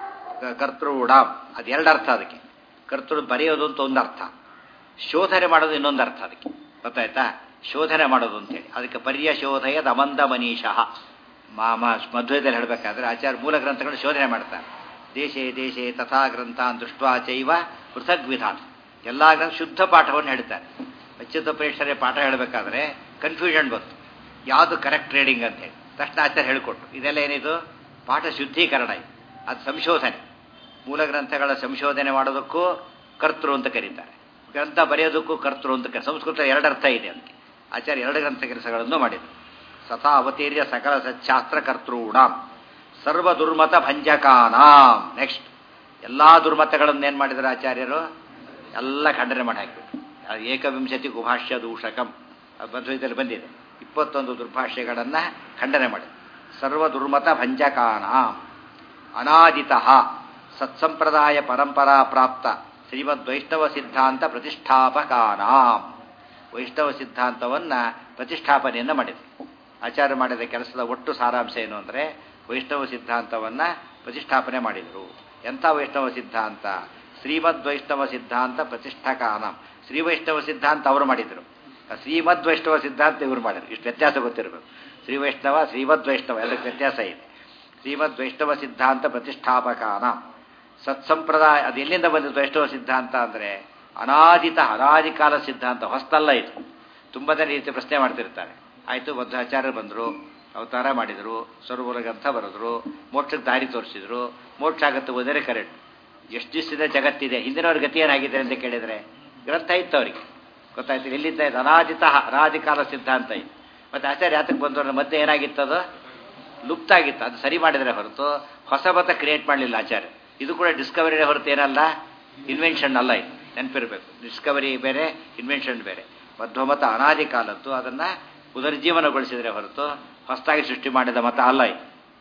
ಕರ್ತೃಣಾಂ ಅದು ಎರಡು ಅರ್ಥ ಅದಕ್ಕೆ ಕರ್ತೃ ಬರೆಯೋದು ಅಂತ ಒಂದು ಅರ್ಥ ಶೋಧನೆ ಮಾಡೋದು ಇನ್ನೊಂದು ಅರ್ಥ ಅದಕ್ಕೆ ಗೊತ್ತಾಯ್ತಾ ಶೋಧನೆ ಮಾಡೋದು ಅಂತೇಳಿ ಅದಕ್ಕೆ ಪರ್ಯ ಶೋಧಯ ದಮಂದ ಮನೀಷಃ ಮಾಮ ಮಧ್ವದಲ್ಲಿ ಹೇಳಬೇಕಾದ್ರೆ ಆಚಾರ್ಯ ಮೂಲ ಗ್ರಂಥಗಳನ್ನು ಶೋಧನೆ ಮಾಡ್ತಾರೆ ದೇಶೇ ದೇಶೇ ತಥಾ ಗ್ರಂಥ ದೃಷ್ಟ್ವಾ ಚೈವ ಪೃಥಕ್ ವಿಧಾನ ಎಲ್ಲ ಗ್ರಂಥ ಶುದ್ಧ ಪಾಠವನ್ನು ಹೇಳ್ತಾರೆ ಅಚ್ಯುತ ಪ್ರೇಕ್ಷರೇ ಪಾಠ ಹೇಳಬೇಕಾದ್ರೆ ಕನ್ಫ್ಯೂಷನ್ ಬಂತು ಯಾವುದು ಕರೆಕ್ಟ್ ರೀಡಿಂಗ್ ಅಂತೇಳಿ ತಕ್ಷಣ ಆಚಾರ್ಯ ಹೇಳಿಕೊಟ್ರು ಇದೆಲ್ಲ ಏನಿದು ಪಾಠ ಶುದ್ಧೀಕರಣ ಇದು ಅದು ಸಂಶೋಧನೆ ಮೂಲ ಗ್ರಂಥಗಳ ಸಂಶೋಧನೆ ಮಾಡೋದಕ್ಕೂ ಕರ್ತೃ ಅಂತ ಕರೀತಾರೆ ಗ್ರಂಥ ಬರೆಯೋದಕ್ಕೂ ಕರ್ತೃ ಅಂತ ಕರೀತಾರೆ ಸಂಸ್ಕೃತ ಎರಡರ್ಥ ಇದೆ ಅದಕ್ಕೆ ಆಚಾರ್ಯ ಎರಡು ಗ್ರಂಥ ಕೆಲಸಗಳನ್ನು ಮಾಡಿದರು ಸತಾ ಅವತೀರ್ಯ ಸಕಲ ಸಚ್ಛಾಸ್ತ್ರ ಕರ್ತೃಣಾಂ ಸರ್ವ ದುರ್ಮತ ಭಂಜಕಾನಾಂ ನೆಕ್ಸ್ಟ್ ಎಲ್ಲಾ ದುರ್ಮತಗಳನ್ನೇನು ಮಾಡಿದ್ರು ಆಚಾರ್ಯರು ಎಲ್ಲ ಖಂಡನೆ ಮಾಡಿ ಹಾಕಿಬಿಟ್ರು ಏಕವಿಂಶತಿ ಗುಭಾಷ್ಯ ದೂಷಕಂ ಮಧ್ವದಲ್ಲಿ ಬಂದಿದೆ ಇಪ್ಪತ್ತೊಂದು ದುರ್ಭಾಷ್ಯಗಳನ್ನು ಖಂಡನೆ ಮಾಡಿದ್ರು ಸರ್ವ ದುರ್ಮತ ಭಂಜಕಾನಾಂ ಅನಾದಿತಃ ಸತ್ಸಂಪ್ರದಾಯ ಪರಂಪರಾ ಪ್ರಾಪ್ತ ಶ್ರೀಮದ್ ವೈಷ್ಣವ ಸಿದ್ಧಾಂತ ಪ್ರತಿಷ್ಠಾಪಕಾನಾಂ ವೈಷ್ಣವ ಸಿದ್ಧಾಂತವನ್ನು ಪ್ರತಿಷ್ಠಾಪನೆಯನ್ನು ಮಾಡಿದೆ ಆಚಾರ್ಯ ಮಾಡಿದ ಕೆಲಸದ ಒಟ್ಟು ಸಾರಾಂಶ ಏನು ಅಂದರೆ ವೈಷ್ಣವ ಸಿದ್ಧಾಂತವನ್ನು ಪ್ರತಿಷ್ಠಾಪನೆ ಮಾಡಿದರು ಎಂಥ ವೈಷ್ಣವ ಸಿದ್ಧಾಂತ ಶ್ರೀಮದ್ ವೈಷ್ಣವ ಸಿದ್ಧಾಂತ ಪ್ರತಿಷ್ಠಾಕಾನಾಂ ಶ್ರೀ ವೈಷ್ಣವ ಸಿದ್ಧಾಂತ ಅವರು ಮಾಡಿದರು ಶ್ರೀಮದ್ ವೈಷ್ಣವ ಸಿದ್ಧಾಂತ ಇವರು ಮಾಡಿದರು ಇಷ್ಟು ವ್ಯತ್ಯಾಸ ಗೊತ್ತಿರಬೇಕು ಶ್ರೀ ವೈಷ್ಣವ ಶ್ರೀಮದ್ ವೈಷ್ಣವ ಎಲ್ಲಕ್ಕೆ ವ್ಯತ್ಯಾಸ ಇದೆ ಶ್ರೀಮದ್ ವೈಷ್ಣವ ಸಿದ್ಧಾಂತ ಪ್ರತಿಷ್ಠಾಪಕಾನಾಂ ಸತ್ಸಂಪ್ರದಾಯ ಅದು ಎಲ್ಲಿಂದ ಬಂದಿದ್ದು ವೈಷ್ಣವ ಸಿದ್ಧಾಂತ ಅಂದರೆ ಅನಾದಿತ ಅನಾದಿಕಾಲ ಸಿದ್ಧಾಂತ ಹೊಸ್ತಲ್ಲ ಇದು ತುಂಬ ಜನ ರೀತಿ ಪ್ರಶ್ನೆ ಮಾಡ್ತಿರ್ತಾರೆ ಆಯಿತು ಮಧ್ವಾಚಾರ್ಯರು ಬಂದರು ಅವತಾರ ಮಾಡಿದರು ಸ್ವರ್ಮೂಲ ಗ್ರಂಥ ಬರೆದ್ರು ಮೋಕ್ಷಕ್ಕೆ ದಾರಿ ತೋರಿಸಿದ್ರು ಮೋಕ್ಷ ಆಗತ್ತೆ ಹೋದರೆ ಕರೆಕ್ಟ್ ಎಷ್ಟು ದಿವಸದ ಜಗತ್ತಿದೆ ಹಿಂದಿನವ್ರ ಗತಿ ಏನಾಗಿದೆ ಅಂತ ಕೇಳಿದರೆ ಗ್ರಂಥ ಇತ್ತು ಅವರಿಗೆ ಗೊತ್ತಾಯ್ತು ಎಲ್ಲಿದ್ದ ಇದು ಅನಾದಿತ ಅನಾದಿಕಾಲ ಸಿದ್ಧಾಂತ ಇತ್ತು ಮತ್ತು ಆಚಾರ್ಯ ಯಾತಕ್ಕೆ ಬಂದವ್ರ ಮತ್ತೆ ಏನಾಗಿತ್ತದು ಲುಪ್ತ ಆಗಿತ್ತು ಅದು ಸರಿ ಮಾಡಿದರೆ ಹೊರತು ಹೊಸ ಮತ ಕ್ರಿಯೇಟ್ ಮಾಡಲಿಲ್ಲ ಆಚಾರ್ಯ ಇದು ಕೂಡ ಡಿಸ್ಕವರಿ ಹೊರತು ಏನಲ್ಲ ಇನ್ವೆನ್ಷನ್ ಅಲ್ಲ ಇದು ನೆನಪಿರಬೇಕು ಡಿಸ್ಕವರಿ ಬೇರೆ ಇನ್ವೆನ್ಷನ್ ಬೇರೆ ಮಧ್ವಮತ ಅನಾದಿ ಕಾಲದ್ದು ಅದನ್ನು ಪುನರ್ಜೀವನಗೊಳಿಸಿದರೆ ಹೊರತು ಹೊಸದಾಗಿ ಸೃಷ್ಟಿ ಮಾಡಿದ ಮತ ಅಲ್ಲ ಇದು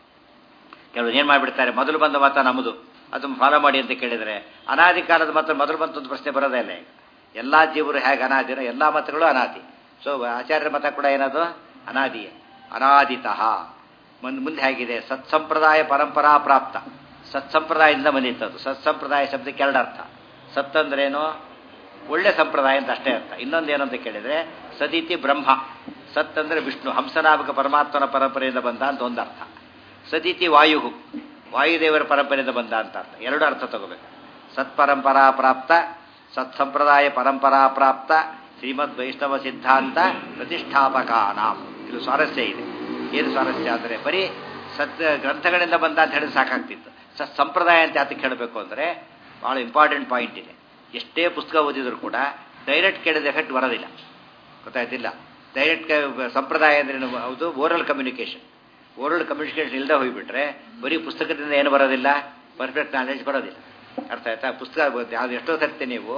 ಕೆಲವರು ಏನು ಮಾಡಿಬಿಡ್ತಾರೆ ಮೊದಲು ಬಂದ ಮತ ನಮ್ಮದು ಅದನ್ನು ಫಾಲೋ ಮಾಡಿ ಅಂತ ಕೇಳಿದರೆ ಅನಾದಿ ಕಾಲದ ಮತ ಮೊದಲು ಬಂತದ್ದು ಪ್ರಶ್ನೆ ಬರೋದೇ ಇಲ್ಲ ಈಗ ಎಲ್ಲ ಜೀವರು ಹೇಗೆ ಅನಾದಿನೋ ಎಲ್ಲ ಮತಗಳು ಅನಾದಿ ಸೊ ಆಚಾರ್ಯರ ಮತ ಕೂಡ ಏನದು ಅನಾದಿಯೇ ಅನಾದಿತಃ ಮುಂದೆ ಮುಂದೆ ಹೇಗಿದೆ ಸತ್ಸಂಪ್ರದಾಯ ಪರಂಪರಾ ಪ್ರಾಪ್ತ ಸತ್ಸಂಪ್ರದಾಯದಿಂದ ಬಂದಿತ್ತದು ಸತ್ಸಂಪ್ರದಾಯ ಶಬ್ದಕ್ಕೆ ಎರಡು ಅರ್ಥ ಸತ್ ಅಂದ್ರೇನು ಒಳ್ಳೆ ಸಂಪ್ರದಾಯ ಅಂತ ಅಷ್ಟೇ ಅರ್ಥ ಇನ್ನೊಂದೇನು ಅಂತ ಕೇಳಿದರೆ ಸದಿತಿ ಬ್ರಹ್ಮ ಸತ್ ಅಂದರೆ ವಿಷ್ಣು ಹಂಸನಾಮಕ ಪರಮಾತ್ಮನ ಪರಂಪರೆಯಿಂದ ಬಂದ ಅಂತ ಒಂದು ಅರ್ಥ ಸದಿತಿ ವಾಯು ವಾಯುದೇವರ ಪರಂಪರೆಯಿಂದ ಬಂದ ಅಂತ ಅರ್ಥ ಎರಡು ಅರ್ಥ ತಗೋಬೇಕು ಸತ್ಪರಂಪರಾ ಪ್ರಾಪ್ತ ಸತ್ಸಂಪ್ರದಾಯ ಪರಂಪರಾ ಪ್ರಾಪ್ತ ಶ್ರೀಮದ್ ವೈಷ್ಣವ ಸಿದ್ಧಾಂತ ಪ್ರತಿಷ್ಠಾಪಕಾನಾಂ ಇದು ಸ್ವಾರಸ್ಯ ಇದೆ ಏನು ಸ್ವಾರಸ್ಯ ಅಂದರೆ ಬರೀ ಸತ್ ಗ್ರಂಥಗಳಿಂದ ಬಂದ ಅಂತ ಹೇಳಿದ್ರೆ ಸಾಕಾಗ್ತಿತ್ತು ಸತ್ ಸಂಪ್ರದಾಯ ಅಂತ ಯಾತಕ್ಕೆ ಹೇಳಬೇಕು ಅಂದರೆ ಭಾಳ ಇಂಪಾರ್ಟೆಂಟ್ ಪಾಯಿಂಟ್ ಇದೆ ಎಷ್ಟೇ ಪುಸ್ತಕ ಓದಿದ್ರು ಕೂಡ ಡೈರೆಕ್ಟ್ ಕೇಳಿದ ಎಫೆಕ್ಟ್ ಬರೋದಿಲ್ಲ ಗೊತ್ತಾಯ್ತಿಲ್ಲ ಡೈರೆಕ್ಟ್ ಸಂಪ್ರದಾಯ ಅಂದ್ರೆ ಹೌದು ಓರಲ್ ಕಮ್ಯುನಿಕೇಷನ್ ಓರಲ್ ಕಮ್ಯುನಿಕೇಷನ್ ಇಲ್ಲದೆ ಹೋಗಿಬಿಟ್ರೆ ಬರೀ ಪುಸ್ತಕದಿಂದ ಏನು ಬರೋದಿಲ್ಲ ಪರ್ಫೆಕ್ಟ್ ನಾಲೆಜ್ ಬರೋದಿಲ್ಲ ಅರ್ಥ ಆಯ್ತಾ ಪುಸ್ತಕ ಯಾವ್ದು ಎಷ್ಟೋ ಸರ್ತಿ ನೀವು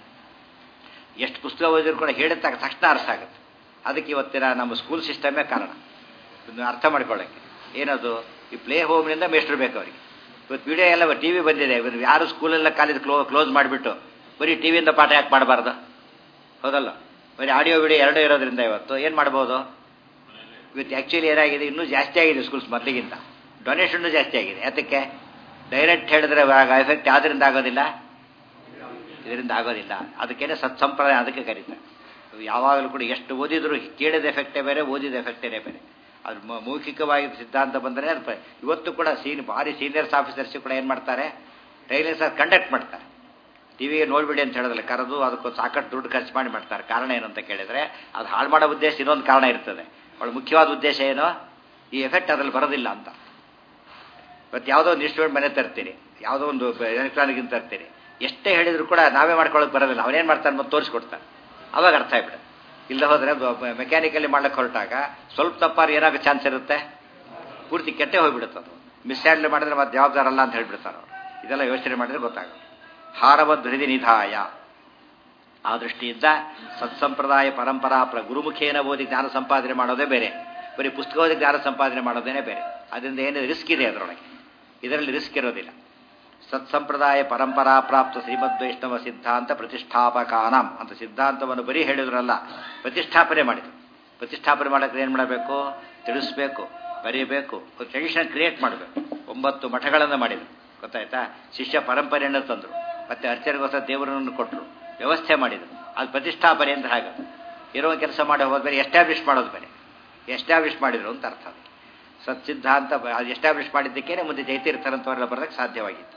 ಎಷ್ಟು ಪುಸ್ತಕ ಓದಿದ್ರು ಕೂಡ ಹೇಳಿದ ತಕ್ಷಣ ಅರ್ಥ ಆಗುತ್ತೆ ಅದಕ್ಕೆ ಇವತ್ತಿನ ನಮ್ಮ ಸ್ಕೂಲ್ ಸಿಸ್ಟಮೇ ಕಾರಣ ಇದನ್ನ ಅರ್ಥ ಮಾಡ್ಕೊಳ್ಳೋಕ್ಕೆ ಏನದು ಈ ಪ್ಲೇ ಹೋಮ್ನಿಂದ ಮೇಸ್ಟ್ರು ಬೇಕು ಅವರಿಗೆ ಇವತ್ತು ವಿಡಿಯೋ ಎಲ್ಲ ಟಿ ವಿ ಬಂದಿದೆ ಇವತ್ತು ಯಾರು ಸ್ಕೂಲೆಲ್ಲ ಕಾಲೇಜ್ ಕ್ಲೋ ಕ್ಲೋಸ್ ಮಾಡಿಬಿಟ್ಟು ಬರೀ ಟಿ ವಿಯಿಂದ ಪಾಠ ಯಾಕೆ ಮಾಡಬಾರ್ದು ಹೌದಲ್ಲ ಬರೀ ಆಡಿಯೋ ವಿಡಿಯೋ ಎರಡೂ ಇರೋದ್ರಿಂದ ಇವತ್ತು ಏನು ಮಾಡ್ಬೋದು ಇವತ್ತು ಆ್ಯಕ್ಚುಲಿ ಏನಾಗಿದೆ ಇನ್ನೂ ಜಾಸ್ತಿ ಆಗಿದೆ ಸ್ಕೂಲ್ಸ್ ಮೊದಲಿಗಿಂತ ಡೊನೇಷನ್ನು ಜಾಸ್ತಿ ಆಗಿದೆ ಯಾತಕ್ಕೆ ಡೈರೆಕ್ಟ್ ಹೇಳಿದ್ರೆ ಎಫೆಕ್ಟ್ ಯಾವುದರಿಂದ ಆಗೋದಿಲ್ಲ ಇದರಿಂದ ಆಗೋದಿಲ್ಲ ಅದಕ್ಕೇನೆ ಸತ್ಸಂಪ್ರದಾಯ ಅದಕ್ಕೆ ಕರೀತಾರೆ ಯಾವಾಗಲೂ ಕೂಡ ಎಷ್ಟು ಓದಿದ್ರು ಕೇಳಿದ ಎಫೆಕ್ಟೇ ಬೇರೆ ಓದಿದ ಎಫೆಕ್ಟೇ ಬೇರೆ ಅದು ಮೌಖಿಕವಾಗಿ ಸಿದ್ಧಾಂತ ಬಂದರೆ ಇವತ್ತು ಕೂಡ ಸೀನ್ ಭಾರಿ ಸೀನಿಯರ್ಸ್ ಆಫೀಸರ್ಸ್ ಕೂಡ ಏನು ಮಾಡ್ತಾರೆ ಡೈಲಿ ಸರ್ ಕಂಡಕ್ಟ್ ಮಾಡ್ತಾರೆ ಟಿವಿಗೆ ನೋಡ್ಬಿಡಿ ಅಂತ ಹೇಳೋದಿಲ್ಲ ಕರೆದು ಅದಕ್ಕೆ ಸಾಕಷ್ಟು ದುಡ್ಡು ಖರ್ಚು ಮಾಡಿ ಮಾಡ್ತಾರೆ ಕಾರಣ ಏನು ಅಂತ ಕೇಳಿದರೆ ಅದು ಹಾಳು ಮಾಡೋ ಉದ್ದೇಶ ಇನ್ನೊಂದು ಕಾರಣ ಇರ್ತದೆ ಅವಳ ಮುಖ್ಯವಾದ ಉದ್ದೇಶ ಏನು ಈ ಎಫೆಕ್ಟ್ ಅದ್ರಲ್ಲಿ ಬರೋದಿಲ್ಲ ಅಂತ ಇವತ್ತು ಯಾವುದೋ ಒಂದು ಇನ್ಸ್ಟ್ರೂಮೆಂಟ್ ಮನೆ ತರ್ತೀರಿ ಯಾವುದೋ ಒಂದು ಎಲೆಕ್ಟ್ರಾನಿಕ್ ತರ್ತೀರಿ ಎಷ್ಟೇ ಹೇಳಿದ್ರು ಕೂಡ ನಾವೇ ಮಾಡ್ಕೊಳ್ಳೋಕೆ ಬರೋದಿಲ್ಲ ಅವನೇನು ಮಾಡ್ತಾನೆ ಮತ್ತೆ ತೋರಿಸ್ಕೊಡ್ತಾನೆ ಅವಾಗ ಅರ್ಥ ಆಗ್ಬಿಡುತ್ತೆ ಇಲ್ಲ ಹೋದರೆ ಮೆಕ್ಯಾನಿಕಲಿ ಮಾಡ್ಲಿಕ್ಕೆ ಹೊರಟಾಗ ಸ್ವಲ್ಪ ತಪ್ಪಾರು ಏನಾಗೋ ಚಾನ್ಸ್ ಇರುತ್ತೆ ಪೂರ್ತಿ ಕೆಟ್ಟೆ ಹೋಗ್ಬಿಡುತ್ತೆ ಅದು ಮಿಸ್ಹ್ಯಾಂಡ್ಲ್ ಮಾಡಿದ್ರೆ ಮತ್ತೆ ಜವಾಬ್ದಾರ ಅಲ್ಲ ಅಂತ ಹೇಳ್ಬಿಡ್ತಾರೆ ಅವರು ಇದೆಲ್ಲ ಯೋಚನೆ ಮಾಡಿದ್ರೆ ಗೊತ್ತಾಗುತ್ತೆ ಹಾರವದ್ ಹೃದಯ ನಿಧಾಯ ಆ ದೃಷ್ಟಿಯಿಂದ ಸತ್ಸಂಪ್ರದಾಯ ಪರಂಪರಾ ಪ್ರ ಗುರುಮುಖೇನ ಓದಿ ಜ್ಞಾನ ಸಂಪಾದನೆ ಮಾಡೋದೇ ಬೇರೆ ಬರೀ ಪುಸ್ತಕ ಓದಿ ಜ್ಞಾನ ಸಂಪಾದನೆ ಮಾಡೋದೇನೆ ಬೇರೆ ಅದರಿಂದ ಏನು ರಿಸ್ಕ್ ಇದೆ ಅದರೊಳಗೆ ಇದರಲ್ಲಿ ರಿಸ್ಕ್ ಇರೋದಿಲ್ಲ ಸತ್ಸಂಪ್ರದಾಯ ಪರಂಪರಾ ಪ್ರಾಪ್ತ ಶ್ರೀಮದ್ ವೈಷ್ಣವ ಸಿದ್ಧಾಂತ ಪ್ರತಿಷ್ಠಾಪಕಾನಾಂ ಅಂತ ಸಿದ್ಧಾಂತವನ್ನು ಬರೀ ಹೇಳಿದ್ರಲ್ಲ ಪ್ರತಿಷ್ಠಾಪನೆ ಮಾಡಿದ್ರು ಪ್ರತಿಷ್ಠಾಪನೆ ಮಾಡೋಕ್ಕೆ ಏನು ಮಾಡಬೇಕು ತಿಳಿಸ್ಬೇಕು ಬರೀಬೇಕು ಟ್ರೆಡಿಷನ್ ಕ್ರಿಯೇಟ್ ಮಾಡಬೇಕು ಒಂಬತ್ತು ಮಠಗಳನ್ನು ಮಾಡಿದರು ಗೊತ್ತಾಯ್ತಾ ಶಿಷ್ಯ ಪರಂಪರೆಯನ್ನು ತಂದರು ಮತ್ತೆ ಅರ್ಚನೆಗೋಸ್ಕರ ದೇವರನ್ನು ಕೊಟ್ಟರು ವ್ಯವಸ್ಥೆ ಮಾಡಿದರು ಅದು ಪ್ರತಿಷ್ಠಾಪನೆ ಅಂತ ಹಾಗೆ ಇರೋ ಕೆಲಸ ಮಾಡಿ ಹೋದ್ಮೇಲೆ ಎಸ್ಟಾಬ್ಲಿಷ್ ಮಾಡೋದು ಬೇರೆ ಎಸ್ಟಾಬ್ಲಿಷ್ ಮಾಡಿದ್ರು ಅಂತ ಅರ್ಥ ಸತ್ಸಿದ್ಧಾಂತ ಅದು ಎಸ್ಟಾಬ್ಲಿಷ್ ಮಾಡಿದ್ದಕ್ಕೇನೆ ಮುಂದೆ ಜೈತೀರ್ಥರಂತವರೆಲ್ಲ ಬರೋದಕ್ಕೆ ಸಾಧ್ಯವಾಗಿತ್ತು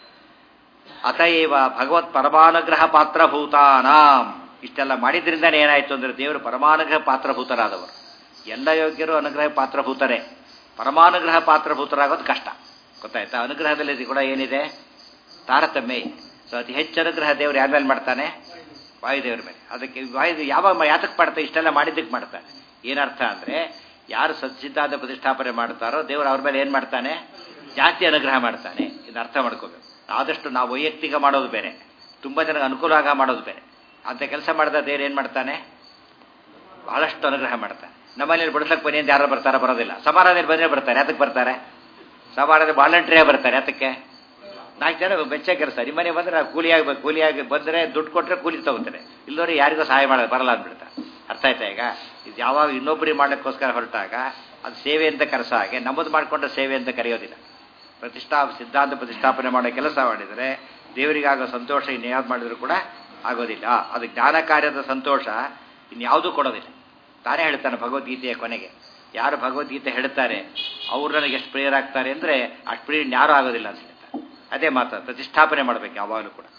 ಅತಏವ ಭಗವತ್ ಪರಮಾನುಗ್ರಹ ಪಾತ್ರಭೂತಾನಾಂ ಇಷ್ಟೆಲ್ಲ ಮಾಡಿದ್ರಿಂದನೇ ಏನಾಯಿತು ಅಂದರೆ ದೇವರು ಪರಮಾನುಗ್ರಹ ಪಾತ್ರಭೂತರಾದವರು ಎಲ್ಲ ಯೋಗ್ಯರು ಅನುಗ್ರಹ ಪಾತ್ರಭೂತರೇ ಪರಮಾನುಗ್ರಹ ಪಾತ್ರಭೂತರಾಗೋದು ಕಷ್ಟ ಗೊತ್ತಾಯ್ತಾ ಅನುಗ್ರಹದಲ್ಲಿ ಕೂಡ ಏನಿದೆ ತಾರತಮ್ಯ ಇದೆ ಸೊ ಅತಿ ಹೆಚ್ಚು ಅನುಗ್ರಹ ದೇವರು ಯಾರ ಮೇಲೆ ಮಾಡ್ತಾನೆ ವಾಯುದೇವರ ಮೇಲೆ ಅದಕ್ಕೆ ವಾಯು ಯಾವ ಯಾತಕ್ಕೆ ಮಾಡ್ತಾರೆ ಇಷ್ಟೆಲ್ಲ ಮಾಡಿದ್ದಕ್ಕೆ ಮಾಡ್ತಾನೆ ಏನರ್ಥ ಅಂದರೆ ಯಾರು ಸತ್ಸಿದ್ಧಾಂತ ಪ್ರತಿಷ್ಠಾಪನೆ ಮಾಡ್ತಾರೋ ದೇವರು ಅವ್ರ ಮೇಲೆ ಏನು ಮಾಡ್ತಾನೆ ಜಾಸ್ತಿ ಅನುಗ್ರಹ ಮಾಡ್ತಾನೆ ಇದು ಅರ್ಥ ಮಾಡ್ಕೋಬೇಕು ಆದಷ್ಟು ನಾವು ವೈಯಕ್ತಿಕ ಮಾಡೋದು ಬೇರೆ ತುಂಬ ಜನಕ್ಕೆ ಅನುಕೂಲ ಆಗ ಮಾಡೋದು ಬೇರೆ ಅಂತ ಕೆಲಸ ಮಾಡಿದ ದೇವ್ರು ಏನು ಮಾಡ್ತಾನೆ ಬಹಳಷ್ಟು ಅನುಗ್ರಹ ಮಾಡ್ತಾನೆ ನಮ್ಮನೇಲಿ ಬಡಿಸಕ್ಕೆ ಬನ್ನಿ ಅಂತ ಯಾರು ಬರ್ತಾರೋ ಬರೋದಿಲ್ಲ ಸಮಾರಾಧನೆ ಬಂದರೆ ಬರ್ತಾರೆ ಅದಕ್ಕೆ ಬರ್ತಾರೆ ಸಮಾರಾಧನೆ ವಾಲಂಟ್ರಿಯಾಗಿ ಬರ್ತಾರೆ ಅದಕ್ಕೆ ನಾಲ್ಕು ಜನ ಬೆಚ್ಚ ಕೆಲಸ ನಿಮ್ಮನೆ ಬಂದರೆ ಕೂಲಿಯಾಗಿ ಕೂಲಿಯಾಗಿ ಬಂದರೆ ದುಡ್ಡು ಕೊಟ್ಟರೆ ಕೂಲಿ ತಗೋತಾರೆ ಇಲ್ಲದವ್ರು ಯಾರಿಗೂ ಸಹಾಯ ಮಾಡೋದು ಬರಲ್ಲ ಅಂದ್ಬಿಡ್ತಾರೆ ಅರ್ಥ ಆಯ್ತಾ ಈಗ ಇದು ಯಾವಾಗ ಇನ್ನೊಬ್ಬರಿಗೆ ಮಾಡಲಿಕ್ಕೋಸ್ಕರ ಹೊರಟಾಗ ಅದು ಸೇವೆ ಅಂತ ಕರೆಸ ಹಾಗೆ ನಮ್ಮದು ಮಾಡಿಕೊಂಡ್ರೆ ಸೇವೆ ಅಂತ ಕರೆಯೋದಿಲ್ಲ ಪ್ರತಿಷ್ಠಾ ಸಿದ್ಧಾಂತ ಪ್ರತಿಷ್ಠಾಪನೆ ಮಾಡೋ ಕೆಲಸ ಮಾಡಿದರೆ ದೇವರಿಗಾಗೋ ಸಂತೋಷ ಇನ್ಯಾವ್ದು ಮಾಡಿದ್ರು ಕೂಡ ಆಗೋದಿಲ್ಲ ಅದು ಜ್ಞಾನ ಕಾರ್ಯದ ಸಂತೋಷ ಇನ್ಯಾವುದೂ ಕೊಡೋದಿಲ್ಲ ತಾನೇ ಹೇಳ್ತಾನೆ ಭಗವದ್ಗೀತೆಯ ಕೊನೆಗೆ ಯಾರು ಭಗವದ್ಗೀತೆ ಹೇಳ್ತಾರೆ ಅವ್ರು ನನಗೆ ಎಷ್ಟು ಪ್ರಿಯರಾಗ್ತಾರೆ ಅಂದರೆ ಅಷ್ಟು ಪ್ರಿಯ ಯಾರೂ ಆಗೋದಿಲ್ಲ ಅಂತ ಹೇಳ್ತಾರೆ ಅದೇ ಮಾತು ಪ್ರತಿಷ್ಠಾಪನೆ ಮಾಡಬೇಕು ಯಾವಾಗಲೂ ಕೂಡ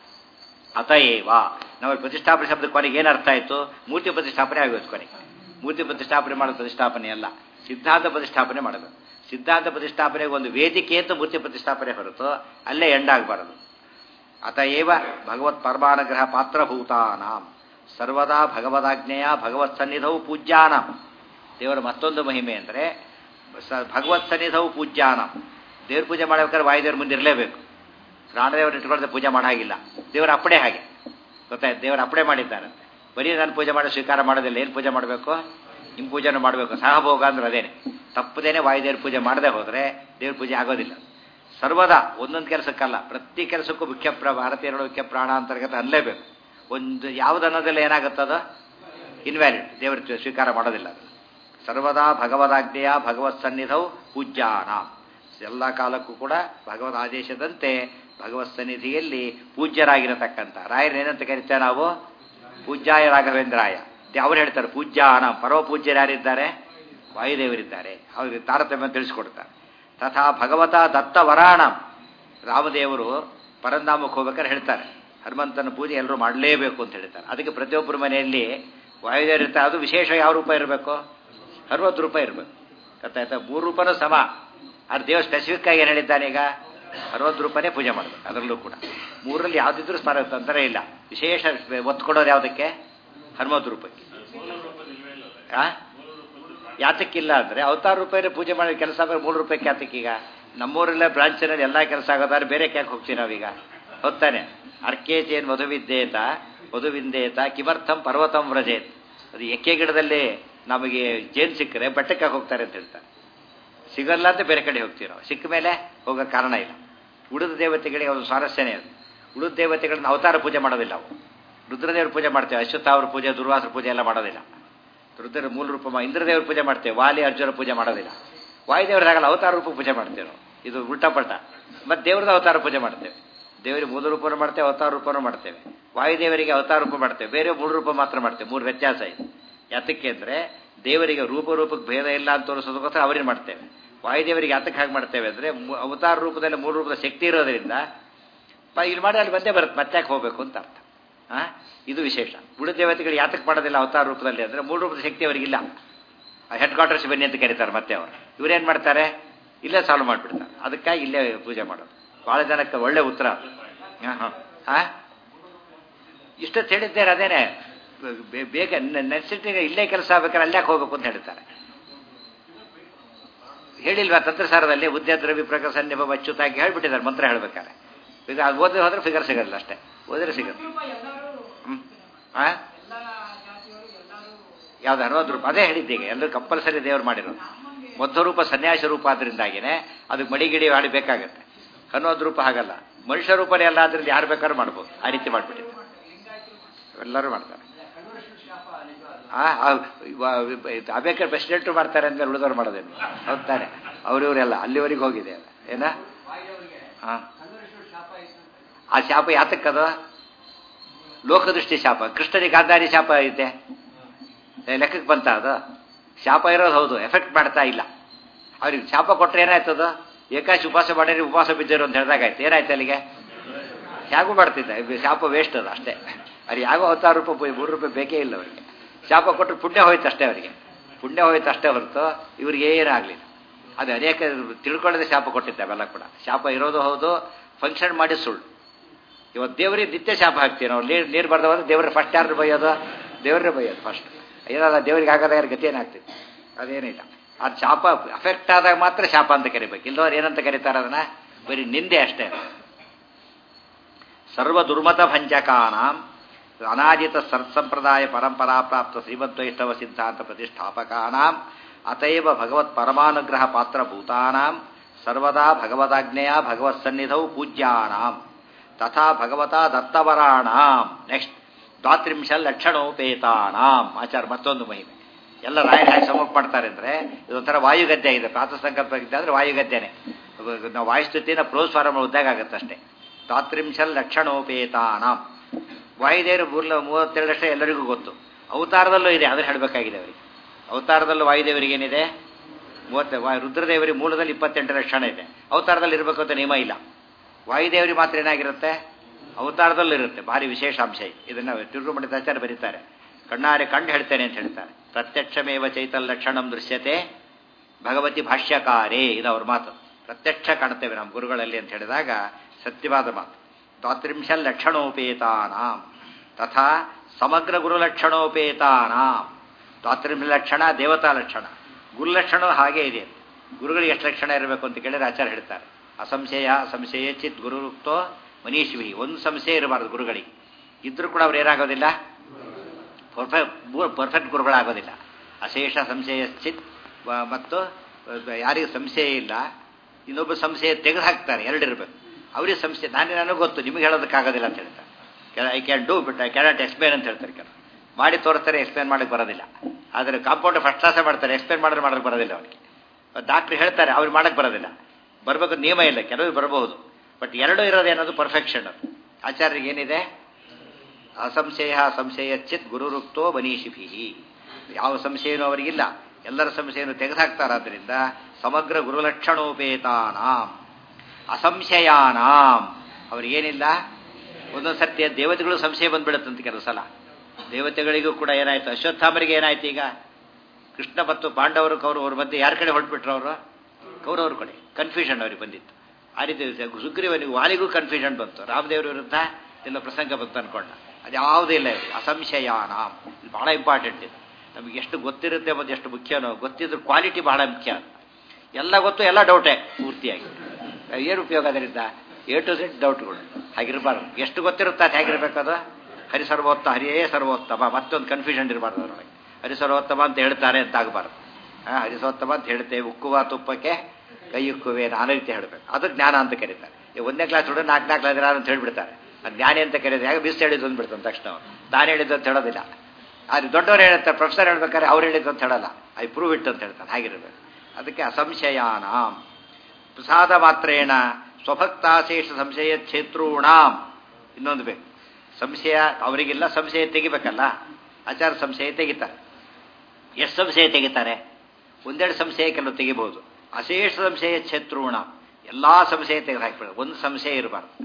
ಅತಏವ ನಾವು ಪ್ರತಿಷ್ಠಾಪನೆ ಶಬ್ದ ಕೊನೆಗೆ ಏನು ಅರ್ಥ ಆಯಿತು ಮೂರ್ತಿ ಪ್ರತಿಷ್ಠಾಪನೆ ಆಗೋದು ಕೊನೆಗೆ ಮೂರ್ತಿ ಪ್ರತಿಷ್ಠಾಪನೆ ಮಾಡೋದು ಪ್ರತಿಷ್ಠಾಪನೆ ಅಲ್ಲ ಸಿದ್ಧಾಂತ ಪ್ರತಿಷ್ಠಾಪನೆ ಮಾಡಬೇಕು ಸಿದ್ಧಾಂತ ಪ್ರತಿಷ್ಠಾಪನೆಗೆ ಒಂದು ವೇದಿಕೆ ಅಂತ ಮೂರ್ತಿ ಪ್ರತಿಷ್ಠಾಪನೆ ಹೊರತು ಅಲ್ಲೇ ಎಂಡಾಗಬಾರದು ಅತಏವ ಭಗವತ್ ಪರಮಾನುಗ್ರಹ ಪಾತ್ರಭೂತಾನಾಂ ಸರ್ವದಾ ಭಗವದಾಜ್ಞೆಯ ಭಗವತ್ ಸನ್ನಿಧವು ಪೂಜ್ಯಾನಾಂ ದೇವರ ಮತ್ತೊಂದು ಮಹಿಮೆ ಅಂದರೆ ಸ ಭಗವತ್ ಸನ್ನಿಧವು ಪೂಜ್ಯಾನಾಂ ದೇವ್ರ ಪೂಜೆ ಮಾಡಬೇಕಾದ್ರೆ ವಾಯುದೇವ್ರ ಮುಂದೆ ಇರಲೇಬೇಕು ಪ್ರಾಣದೇವರು ಇಟ್ಕೊಳ್ಳದೆ ಪೂಜೆ ಮಾಡಾಗಿಲ್ಲ ದೇವರ ಅಪ್ಪಡೆ ಹಾಗೆ ಗೊತ್ತಾಯ್ತು ದೇವರ ಅಪ್ಪಡೆ ಮಾಡಿದ್ದಾರಂತೆ ಬರೀ ನಾನು ಪೂಜೆ ಮಾಡಿ ಸ್ವೀಕಾರ ಮಾಡೋದಿಲ್ಲ ಏನು ಪೂಜೆ ಮಾಡಬೇಕು ನಿಮ್ಮ ಪೂಜೆನೂ ಮಾಡಬೇಕು ಸಹಭೋಗ ಅಂದ್ರೆ ಅದೇನೆ ತಪ್ಪದೇನೆ ವಾಯುದೇವ್ರ ಪೂಜೆ ಮಾಡದೆ ಹೋದರೆ ದೇವ್ರ ಪೂಜೆ ಆಗೋದಿಲ್ಲ ಸರ್ವದಾ ಒಂದೊಂದು ಕೆಲಸಕ್ಕಲ್ಲ ಪ್ರತಿ ಕೆಲಸಕ್ಕೂ ಮುಖ್ಯ ಪ್ರ ಭಾರತೀಯರ ಮುಖ್ಯ ಪ್ರಾಣ ಅಂತರ್ಗತ ಅನ್ಲೇಬೇಕು ಒಂದು ಯಾವ್ದು ಅನ್ನೋದೆಲ್ಲ ಏನಾಗುತ್ತದ ಇನ್ವ್ಯಾಲಿಡ್ ದೇವರು ಸ್ವೀಕಾರ ಮಾಡೋದಿಲ್ಲ ಅದು ಸರ್ವದಾ ಭಗವದಾಜ್ಞೆಯ ಭಗವತ್ ಸನ್ನಿಧವು ಪೂಜ್ಯಾನ ಎಲ್ಲ ಕಾಲಕ್ಕೂ ಕೂಡ ಭಗವದ್ ಆದೇಶದಂತೆ ಭಗವತ್ ಸನ್ನಿಧಿಯಲ್ಲಿ ಪೂಜ್ಯರಾಗಿರತಕ್ಕಂಥ ರಾಯರೇನಂತ ಕರಿತೇವೆ ನಾವು ಪೂಜ್ಯಾಯ ರಾಘವೇಂದ್ರಾಯ ಅವ್ರು ಹೇಳ್ತಾರೆ ಪೂಜ್ಯಾನ ಪರಮ ಪೂಜ್ಯರು ಯಾರಿದ್ದಾರೆ ವಾಯುದೇವರಿದ್ದಾರೆ ಅವ್ರಿಗೆ ತಾರತಮ್ಯ ತಿಳಿಸ್ಕೊಡ್ತಾರೆ ತಥಾ ಭಗವತ ದತ್ತ ವರಾಣ ರಾಮದೇವರು ಪರಂಧಾಮಕ್ಕೆ ಹೋಗ್ಬೇಕಾದ್ರೆ ಹೇಳ್ತಾರೆ ಹನುಮಂತನ ಪೂಜೆ ಎಲ್ಲರೂ ಮಾಡಲೇಬೇಕು ಅಂತ ಹೇಳ್ತಾರೆ ಅದಕ್ಕೆ ಪ್ರತಿಯೊಬ್ಬರ ಮನೆಯಲ್ಲಿ ವಾಯುದೇವರು ಇರ್ತಾರೆ ಅದು ವಿಶೇಷ ಯಾವ ರೂಪ ಇರಬೇಕು ಅರವತ್ತು ರೂಪಾಯಿ ಇರಬೇಕು ಗೊತ್ತಾಯ್ತಾ ಮೂರು ರೂಪಾಯಿನೂ ಸಮ ಅದು ದೇವರು ಸ್ಪೆಸಿಫಿಕ್ ಆಗಿ ಏನು ಹೇಳಿದ್ದಾನೆ ಈಗ ಅರವತ್ತು ರೂಪಾಯಿನೇ ಪೂಜೆ ಮಾಡಬೇಕು ಅದರಲ್ಲೂ ಕೂಡ ಮೂರರಲ್ಲಿ ಯಾವುದಿದ್ರೂ ಸ್ಮರ ತೊಂದರೆ ಇಲ್ಲ ವಿಶೇಷ ಒತ್ತು ಕೊಡೋದು ಯಾವುದಕ್ಕೆ ಹನುಮತ್ತು ರೂಪಾಯಿಗೆ ಆ ಯಾತಕ್ಕಿಲ್ಲ ಅಂದರೆ ಅವತಾರು ರೂಪಾಯಿ ಪೂಜೆ ಮಾಡೋ ಕೆಲಸ ಆಗೋದು ಮೂರು ರೂಪಾಯಿಗೆ ಯಾತಕ್ಕೀಗ ನಮ್ಮೂರಲ್ಲೇ ಬ್ರಾಂಚಿನಲ್ಲಿ ಎಲ್ಲ ಕೆಲಸ ಆಗೋದಾದ್ರೆ ಬೇರೆ ಕ್ಯಾಕ್ ಹೋಗ್ತೀವಿ ನಾವೀಗ ಹೊತ್ತಾನೆ ಅರ್ಕೇಚೇನ್ ಮಧುವಿದ್ದೇತ ಮಧುವಿಂದೇತ ಕಿಮರ್ಥಂ ಪರ್ವತಂ ವ್ರಜೇತ್ ಅದು ಎಕ್ಕೆ ಗಿಡದಲ್ಲಿ ನಮಗೆ ಜೇನು ಸಿಕ್ಕರೆ ಬೆಟ್ಟಕ್ಕೆ ಹೋಗ್ತಾರೆ ಅಂತ ಹೇಳ್ತಾರೆ ಸಿಗಲ್ಲ ಅಂತ ಬೇರೆ ಕಡೆ ಹೋಗ್ತೀವಿ ನಾವು ಸಿಕ್ಕ ಮೇಲೆ ಹೋಗೋ ಕಾರಣ ಇಲ್ಲ ಉಳಿದ ದೇವತೆಗಳಿಗೆ ಒಂದು ಸ್ವಾರಸ್ಯನೇ ಅದು ಉಳಿದ ದೇವತೆಗಳನ್ನ ಅವತಾರ ಪೂಜೆ ಮಾಡೋದಿಲ್ಲ ಅವು ರುದ್ರದೇವ್ರ ಪೂಜೆ ಮಾಡ್ತೇವೆ ಅಶ್ವತ್ಥಾವ್ರ ಪೂಜೆ ದುರ್ವಾಸರ ಪೂಜೆ ಎಲ್ಲ ಮಾಡೋದಿಲ್ಲ ರುದ್ರ ಮೂಲ ರೂಪ ಇಂದ್ರದೇವ್ರ ಪೂಜೆ ಮಾಡ್ತೇವೆ ವಾಲಿ ಅರ್ಜುನ ಪೂಜೆ ಮಾಡೋದಿಲ್ಲ ವಾಯುದೇವರಾಗಲ್ಲ ಅವತಾರ ರೂಪ ಪೂಜೆ ಮಾಡ್ತೇವೆ ನಾವು ಇದು ಉಲ್ಟಾ ಪಲ್ಟ ಮತ್ತು ದೇವ್ರದ ಅವತಾರ ಪೂಜೆ ಮಾಡ್ತೇವೆ ದೇವರಿಗೆ ಮೂಲ ರೂಪನೂ ಮಾಡ್ತೇವೆ ಅವತಾರ ರೂಪನೂ ಮಾಡ್ತೇವೆ ವಾಯುದೇವರಿಗೆ ಅವತಾರ ರೂಪ ಮಾಡ್ತೇವೆ ಬೇರೆ ಮೂರು ರೂಪ ಮಾತ್ರ ಮಾಡ್ತೇವೆ ಮೂರು ವ್ಯತ್ಯಾಸ ಇದೆ ಯಾತಕ್ಕೆ ಅಂದರೆ ದೇವರಿಗೆ ರೂಪ ರೂಪಕ್ಕೆ ಭೇದ ಇಲ್ಲ ಅಂತ ತೋರಿಸೋದಕ್ಕೋಸ್ಕರ ಅವರೇ ಮಾಡ್ತೇವೆ ವಾಯುದೇವರಿಗೆ ಯಾತಕ್ಕೆ ಹಾಗೆ ಮಾಡ್ತೇವೆ ಅಂದರೆ ಅವತಾರ ರೂಪದಲ್ಲಿ ಮೂರು ರೂಪದ ಶಕ್ತಿ ಇರೋದರಿಂದ ಪ ಇಲ್ಲಿ ಮಾಡಿ ಅಲ್ಲಿ ಬಂದೇ ಬರುತ್ತೆ ಮತ್ತೆ ಯಾಕೆ ಹೋಗಬೇಕು ಅಂತ ಅರ್ಥ ಆ ಇದು ವಿಶೇಷ ಉಳಿದ ದೇವತೆಗಳು ಯಾತಕ್ಕೆ ಮಾಡೋದಿಲ್ಲ ಅವತಾರ ರೂಪದಲ್ಲಿ ಅಂದರೆ ಮೂರು ರೂಪದ ಶಕ್ತಿ ಅವರಿಗಿಲ್ಲ ಹೆಡ್ ಕ್ವಾರ್ಟರ್ಸ್ ಬನ್ನಿ ಅಂತ ಕರೀತಾರೆ ಮತ್ತೆ ಅವರು ಇವರೇನು ಮಾಡ್ತಾರೆ ಇಲ್ಲೇ ಸಾಲ್ವ್ ಮಾಡಿಬಿಡ್ತಾರೆ ಅದಕ್ಕಾಗಿ ಇಲ್ಲೇ ಪೂಜೆ ಮಾಡೋದು ಭಾಳ ಜನಕ್ಕೆ ಒಳ್ಳೆ ಉತ್ತರ ಹಾಂ ಹಾಂ ಹಾಂ ಇಷ್ಟೊತ್ತು ಹೇಳಿದ್ದಾರೆ ಅದೇನೆ ಬೇ- ಬೇಗ ನೆನ್ಸಿಟ್ಟಿಗೆ ಇಲ್ಲೇ ಕೆಲಸ ಆಗ್ಬೇಕಾದ್ರೆ ಅಲ್ಲೇ ಹೋಗ್ಬೇಕು ಅಂತ ಹೇಳ್ತಾರೆ ಹೇಳಿಲ್ವಾ ತಂತ್ರಸಾರದಲ್ಲಿ ಉದ್ಯ ದ್ರವ್ಯ ಪ್ರಕಾಶ ಸನ್ನಿಭ ಅಚ್ಯುತಾಗಿ ಹೇಳ್ಬಿಟ್ಟಿದ್ದಾರೆ ಮಂತ್ರ ಹೇಳ್ಬೇಕಾರೆ ಈಗ ಅದು ಓದಿ ಹೋದ್ರೆ ಫಿಗರ್ ಸಿಗೋದಿಲ್ಲ ಅಷ್ಟೇ ಓದಿದ್ರೆ ಸಿಗುತ್ತೆ ಹ್ಞೂ ಹಾಂ ಯಾವ್ದು ಅರವತ್ತು ರೂಪ ಅದೇ ಹೇಳಿದ್ದೀಗ ಎಲ್ಲರೂ ಕಂಪಲ್ಸರಿ ದೇವ್ರು ಮಾಡಿರೋದು ಮಧ್ವ ರೂಪ ಸನ್ಯಾಸ ರೂಪ ಆದ್ರಿಂದಾಗಿನೇ ಅದಕ್ಕೆ ಮಡಿಗಿಡಿ ಮಾಡಿ ಬೇಕಾಗತ್ತೆ ಹನ್ನೊಂದು ರೂಪ ಹಾಗಲ್ಲ ಮನುಷ್ಯ ರೂಪನೇ ಅಲ್ಲ ಆದ್ರಿಂದ ಯಾರು ಬೇಕಾದ್ರೂ ಮಾಡ್ಬೋದು ಆ ರೀತಿ ಮಾಡ್ಬಿಟ್ಟಿದ್ದಾರೆ ಎಲ್ಲರೂ ಮಾಡ್ತಾರೆ ಆ ಅಬೇಕರ್ ಪ್ರೆಸಿಡೆಂಟು ಮಾಡ್ತಾರೆ ಅಂತ ಉಳಿದವ್ರು ಮಾಡೋದೇನು ಹೌದ್ ತಾನೆ ಅವ್ರಿವ್ರೆಲ್ಲ ಅಲ್ಲಿವರೆಗೆ ಹೋಗಿದೆ ಅಲ್ಲ ಏನ ಹಾ ಆ ಶಾಪ ಯಾತಕ್ಕದು ಲೋಕದೃಷ್ಟಿ ಶಾಪ ಕೃಷ್ಣನಿಗೆ ಗಾಂಧಾರಿ ಶಾಪ ಐತೆ ಏ, ಲೆಕ್ಕಕ್ಕೆ ಬಂತ ಅದು ಶಾಪ ಇರೋದು ಹೌದು ಎಫೆಕ್ಟ್ ಮಾಡ್ತಾ ಇಲ್ಲ ಅವ್ರಿಗೆ ಶಾಪ ಕೊಟ್ಟರೆ ಏನಾಯ್ತದ ಏಕಾಶಿ ಉಪವಾಸ ಮಾಡಿದ್ರೆ ಉಪವಾಸ ಬಿದ್ದಿರು ಅಂತ ಹೇಳಿದಾಗ ಆಯ್ತು ಏನಾಯ್ತು ಅಲ್ಲಿಗೆ ಹೇಗೂ ಮಾಡ್ತಿದ್ದ ಇದು ಶಾಪ ವೇಸ್ಟ್ ಅದು ಅಷ್ಟೇ ಅವ್ರಿಗೆ ಯಾಗೋ ಹತ್ತಾರು ರೂಪಾಯಿ ಮೂರು ರೂಪಾಯಿ ಬೇಕೇ ಇಲ್ಲ ಅವರಿಗೆ ಶಾಪ ಕೊಟ್ಟರೆ ಪುಣ್ಯ ಹೋಯ್ತು ಅಷ್ಟೇ ಅವರಿಗೆ ಪುಣ್ಯ ಹೋಯ್ತು ಅಷ್ಟೇ ಹೊರತು ಇವ್ರಿಗೆ ಏನಾಗಲಿಲ್ಲ ಅದು ಅನೇಕ ತಿಳ್ಕೊಳ್ಳದೆ ಶಾಪ ಕೊಟ್ಟಿದ್ದೆ ಅವೆಲ್ಲ ಕೂಡ ಶಾಪ ಇರೋದು ಹೌದು ಫಂಕ್ಷನ್ ಮಾಡಿ ಸುಳ್ಳು ಇವತ್ತು ದೇವರಿಗೆ ನಿತ್ಯ ಶಾಪ ಹಾಕ್ತೀವಿ ನಾವು ನೀರು ನೀರು ಬರ್ದವಾಗ ದೇವ್ರ ಫಸ್ಟ್ ಯಾರು ಬೈಯೋದು ದೇವ್ರನ್ನೇ ಬೈಯೋದು ಫಸ್ಟ್ ಏನಲ್ಲ ದೇವರಿಗೆ ಆಗೋದಾಗ ಗತಿ ಏನಾಗ್ತದೆ ಅದೇನಿಲ್ಲ ಅದು ಶಾಪ ಅಫೆಕ್ಟ್ ಆದಾಗ ಮಾತ್ರ ಶಾಪ ಅಂತ ಕರಿಬೇಕು ಇಲ್ಲದವ್ರು ಏನಂತ ಕರೀತಾರೆ ಅದನ್ನ ಬರೀ ನಿಂದೆ ಅಷ್ಟೇ ಸರ್ವ ದುರ್ಮತ ಭಂಜಕಾನಾಂ ಅನಾಜಿತ ಸತ್ಸಂಪ್ರದಾಯ ಪರಂಪರಾ ಪ್ರಾಪ್ತ ಶ್ರೀಮದ್ವೈಷ್ಣವ ಸಿದ್ಧಾಂತ ಪ್ರತಿಷ್ಠಾಪಕಾನಾಂ ಅತೈವ ಭಗವತ್ ಪರಮಾನುಗ್ರಹ ಪಾತ್ರಭೂತಾನಾಂ ಸರ್ವದಾ ಭಗವದಾಜ್ಞೆಯ ಭಗವತ್ ಸನ್ನಿಧೌ ಪೂಜ್ಯಾನಾಂ ತಥಾ ಭಗವತಾ ದತ್ತವರಾಣಾಂ ನೆಕ್ಸ್ಟ್ ದ್ವಾತ್ರಿಂಶಲ್ ಲಕ್ಷಣೋಪೇತಾನಾಂ ಆಚಾರ ಮತ್ತೊಂದು ಮಹಿಮೆ ಎಲ್ಲ ರಾಯರು ಹೇಗೆ ಸಮರ್ಪ ಮಾಡ್ತಾರೆ ಅಂದರೆ ಇದೊಂಥರ ವಾಯುಗದ್ದೆ ಆಗಿದೆ ಪ್ರಾತ ಸಂಕಲ್ಪ ಗದ್ದೆ ಅಂದರೆ ವಾಯುಗದ್ದೆನೆ ನಾವು ವಾಯುಸ್ತುತಿನ ಪ್ರೋಸ್ ಫಾರಮ್ ಉದ್ದಾಗ ಆಗುತ್ತೆ ಅಷ್ಟೇ ದ್ವಾತ್ರಿಂಶಲ್ ಲಕ್ಷಣೋಪೇತಾನಾಂ ವಾಯುದೇವರು ಮೂರ್ಲ ಮೂವತ್ತೆರಡು ಲಕ್ಷ ಎಲ್ಲರಿಗೂ ಗೊತ್ತು ಅವತಾರದಲ್ಲೂ ಇದೆ ಅದನ್ನು ಹೇಳಬೇಕಾಗಿದೆ ಅವರಿಗೆ ಅವತಾರದಲ್ಲೂ ವಾಯುದೇವರಿಗೆ ಏನಿದೆ ಮೂವತ್ತೆ ವಾ- ರುದ್ರದೇವರಿಗೆ ಮೂಲದಲ್ಲಿ ಇಪ್ಪತ್ತೆಂಟು ಲಕ್ಷಣ ಇದೆ ಅವತಾರದಲ್ಲಿ ಇರಬೇಕು ಅಂತ ನಿಯಮ ಇಲ್ಲ ವಾಯುದೇವರಿಗೆ ಮಾತ್ರ ಏನಾಗಿರುತ್ತೆ ಅವತಾರದಲ್ಲೂ ಇರುತ್ತೆ ಭಾರಿ ವಿಶೇಷ ಅಂಶ ಇದೆ ಇದನ್ನು ತಿರುಗುಮಣಿತಾಚಾರ್ಯ ಬರೀತಾರೆ ಕಣ್ಣಾರೆ ಕಂಡು ಹೇಳ್ತೇನೆ ಅಂತ ಹೇಳ್ತಾರೆ ಪ್ರತ್ಯಕ್ಷಮೇವ ಚೈತಲ್ ಲಕ್ಷಣಂ ದೃಶ್ಯತೆ ಭಗವತಿ ಭಾಷ್ಯಕಾರೇ ಇದು ಅವ್ರ ಮಾತು ಪ್ರತ್ಯಕ್ಷ ಕಾಣ್ತೇವೆ ನಮ್ಮ ಗುರುಗಳಲ್ಲಿ ಅಂತ ಹೇಳಿದಾಗ ಸತ್ಯವಾದ ಮಾತು ದ್ವಾತ್ರಿಂಶಲ್ ಲಕ್ಷಣೋಪೇತಾನಾಂ ತಥಾ ಸಮಗ್ರ ಗುರುಲಕ್ಷಣೋಪೇತಾನಾಂ ದ್ವಾತ್ರಿಂಶ ಲಕ್ಷಣ ದೇವತಾ ಲಕ್ಷಣ ಗುರುಲಕ್ಷಣ ಹಾಗೇ ಇದೆ ಗುರುಗಳಿಗೆ ಎಷ್ಟು ಲಕ್ಷಣ ಇರಬೇಕು ಅಂತ ಕೇಳಿದ್ರೆ ಆಚಾರ್ಯ ಹೇಳ್ತಾರೆ ಅಸಂಶಯ ಸಂಶಯ ಚಿತ್ ಗುರುರುಕ್ತೋ ಮನೀಶ್ವಿ ಒಂದು ಸಂಶಯ ಇರಬಾರ್ದು ಗುರುಗಳಿಗೆ ಇದ್ರೂ ಕೂಡ ಅವ್ರು ಏನಾಗೋದಿಲ್ಲ ಪರ್ಫೆಕ್ಟ್ ಪರ್ಫೆಕ್ಟ್ ಗುರುಗಳಾಗೋದಿಲ್ಲ ಅಶೇಷ ಸಂಶಯ ಚಿತ್ ವ- ಮತ್ತು ಯಾರಿಗೆ ಸಂಶಯ ಇಲ್ಲ ಇನ್ನೊಬ್ಬ ಸಂಶಯ ತೆಗೆದು ಹಾಕ್ತಾರೆ ಎರಡಿರಬೇಕು ಅವರಿಗೆ ಸಂಶಯ ನಾನೇ ನನಗೆ ಗೊತ್ತು ನಿಮಗೆ ಹೇಳೋದಕ್ಕಾಗೋದಿಲ್ಲ ಅಂತ ಹೇಳ್ತಾರೆ I can do but I cannot explain ಅಂತ ಹೇಳ್ತಾರೆ ಕೆಲವು ಮಾಡಿ ತೋರಿಸ್ತಾರೆ ಎಕ್ಸ್ಪ್ಲೇನ್ ಮಾಡೋಕ್ಕೆ ಬರೋದಿಲ್ಲ ಆದರೆ ಕಾಂಪೌಂಡ್ ಫಸ್ಟ್ ಕ್ಲಾಸೇ ಮಾಡ್ತಾರೆ ಎಕ್ಸ್ಪ್ಲೇನ್ ಮಾಡಿದ್ರೆ ಮಾಡೋಕ್ಕೆ ಬರೋದಿಲ್ಲ ಅವರಿಗೆ ಡಾಕ್ಟ್ರ್ ಹೇಳ್ತಾರೆ ಅವ್ರು ಮಾಡೋಕ್ಕೆ ಬರೋದಿಲ್ಲ ಬರಬೇಕು ನಿಯಮ ಇಲ್ಲ ಕೆಲವರು ಬರಬಹುದು ಬಟ್ ಎರಡೂ ಇರೋದೇನದು ಪರ್ಫೆಕ್ಷನ್ ಅದು ಆಚಾರ್ಯರಿಗೆ ಏನಿದೆ ಅಸಂಶಯ ಸಂಶಯ ಚಿತ್ ಗುರುರುಕ್ತೋ ಬನೀಶಿಭಿ ಯಾವ ಸಂಶಯನೂ ಅವರಿಗಿಲ್ಲ ಎಲ್ಲರ ಸಂಶಯನು ತೆಗೆದುಹಾಕ್ತಾರಾದ್ರಿಂದ ಸಮಗ್ರ ಗುರುಲಕ್ಷಣೋಪೇತಾನಾಂ ಅಸಂಶಯಾನಾಂ ಅವ್ರಿಗೇನಿಲ್ಲ ಒಂದೊಂದು ಸರ್ತಿ ದೇವತೆಗಳು ಸಂಶಯ ಬಂದ್ಬಿಡುತ್ತಂತ ಕೆಲವು ಸಲ ದೇವತೆಗಳಿಗೂ ಕೂಡ ಏನಾಯ್ತು ಅಶ್ವತ್ಥಾಮರಿಗೆ ಏನಾಯ್ತು ಈಗ ಕೃಷ್ಣ ಮತ್ತು ಪಾಂಡವರು ಕೌರವರು ಮಧ್ಯೆ ಯಾರ ಕಡೆ ಹೊರಟ್ಬಿಟ್ರು ಅವರು ಕೌರವ್ರ ಕಡೆ ಕನ್ಫ್ಯೂಷನ್ ಅವ್ರಿಗೆ ಬಂದಿತ್ತು ಆ ರೀತಿ ಸುಗ್ರೀವನಿಗೂ ವಾಲಿಗೂ ಕನ್ಫ್ಯೂಷನ್ ಬಂತು ರಾಮದೇವ್ರ ವಿರುದ್ಧ ಎಲ್ಲ ಪ್ರಸಂಗ ಬಂತು ಅನ್ಕೊಂಡ ಅದು ಯಾವುದೂ ಇಲ್ಲ ಇದು ಅಸಂಶಯಾನ ಇದು ಬಹಳ ಇಂಪಾರ್ಟೆಂಟ್ ಇದು ನಮಗೆ ಎಷ್ಟು ಗೊತ್ತಿರುತ್ತೆ ಮತ್ತು ಎಷ್ಟು ಮುಖ್ಯನೋ ಗೊತ್ತಿದ್ರ ಕ್ವಾಲಿಟಿ ಬಹಳ ಮುಖ್ಯ ಎಲ್ಲ ಗೊತ್ತು ಎಲ್ಲ ಡೌಟೇ ಪೂರ್ತಿಯಾಗಿ ಏನು ಉಪಯೋಗ ಅದರಿಂದ ಎ ಟು ಝೆಡ್ ಡೌಟ್ಗಳು ಹಾಗಿರಬಾರ್ದು ಎಷ್ಟು ಗೊತ್ತಿರುತ್ತೆ ಅದು ಹೇಗಿರ್ಬೇಕದು ಹರಿ ಸರ್ವೋತ್ತ ಹರಿಯೇ ಸರ್ವೋತ್ತಮ ಮತ್ತೊಂದು ಕನ್ಫ್ಯೂಷನ್ ಇರಬಾರ್ದು ಅದರೊಳಗೆ ಹರಿ ಸರ್ವೋತ್ತಮ ಅಂತ ಹೇಳ್ತಾರೆ ಅಂತ ಆಗಬಾರ್ದು ಹಾಂ ಹರಿಸೋತ್ತಮ ಅಂತ ಹೇಳ್ತೇವೆ ಉಕ್ಕುವ ತುಪ್ಪಕ್ಕೆ ಕೈ ಉಕ್ಕುವೆ ನಾನು ರೀತಿ ಹೇಳಬೇಕು ಅದು ಜ್ಞಾನ ಅಂತ ಕರೀತಾರೆ ಈ ಒಂದನೇ ಕ್ಲಾಸ್ ಹುಡುಗ ನಾಲ್ಕು ನಾಲ್ಕು ಕ್ಲಾಸ್ ಅಂತ ಹೇಳ್ಬಿಡ್ತಾರೆ ಅದು ಜ್ಞಾನಿ ಅಂತ ಕರೀತಾರೆ ಯಾಕೆ ಬಿಸ್ ಹೇಳಿದ್ದು ಅಂದ್ಬಿಡ್ತಾನೆ ತಕ್ಷಣ ಅವ್ನು ನಾನು ಹೇಳಿದ್ದು ಅಂತ ಹೇಳೋದಿಲ್ಲ ಆದರೆ ದೊಡ್ಡವರು ಹೇಳ್ತಾರೆ ಪ್ರೊಫೆಸರ್ ಹೇಳ್ಬೇಕಾದ್ರೆ ಅವ್ರು ಹೇಳಿದ್ದು ಅಂತ ಹೇಳಲ್ಲ ಐ ಪ್ರೂವ್ ಇಟ್ ಅಂತ ಹೇಳ್ತಾನೆ ಹಾಗಿರ್ಬೇಕು ಅದಕ್ಕೆ ಅಸಂಶಯಾನಾಂ ಪ್ರಸಾದ ಮಾತ್ರೇಣ ಸ್ವಭಕ್ತಾಶೇಷ ಸಂಶಯ ಕ್ಷೇತ್ರೂಣಾಂ ಇನ್ನೊಂದು ಬೇಕು ಸಂಶಯ ಅವರಿಗೆಲ್ಲ ಸಂಶಯ ತೆಗಿಬೇಕಲ್ಲ ಆಚಾರ ಸಂಶಯ ತೆಗಿತಾರೆ ಎಷ್ಟು ಸಂಶಯ ತೆಗಿತಾರೆ ಒಂದೆರಡು ಸಂಶಯ ಕೆಲವು ತೆಗಿಬಹುದು ಅಶೇಷ ಸಂಶಯ ಕ್ಷೇತ್ರೂಣ ಎಲ್ಲ ಸಂಶಯ ತೆಗೆದು ಹಾಕ್ಬಿಡೋದು ಒಂದು ಸಂಶಯ ಇರಬಾರ್ದು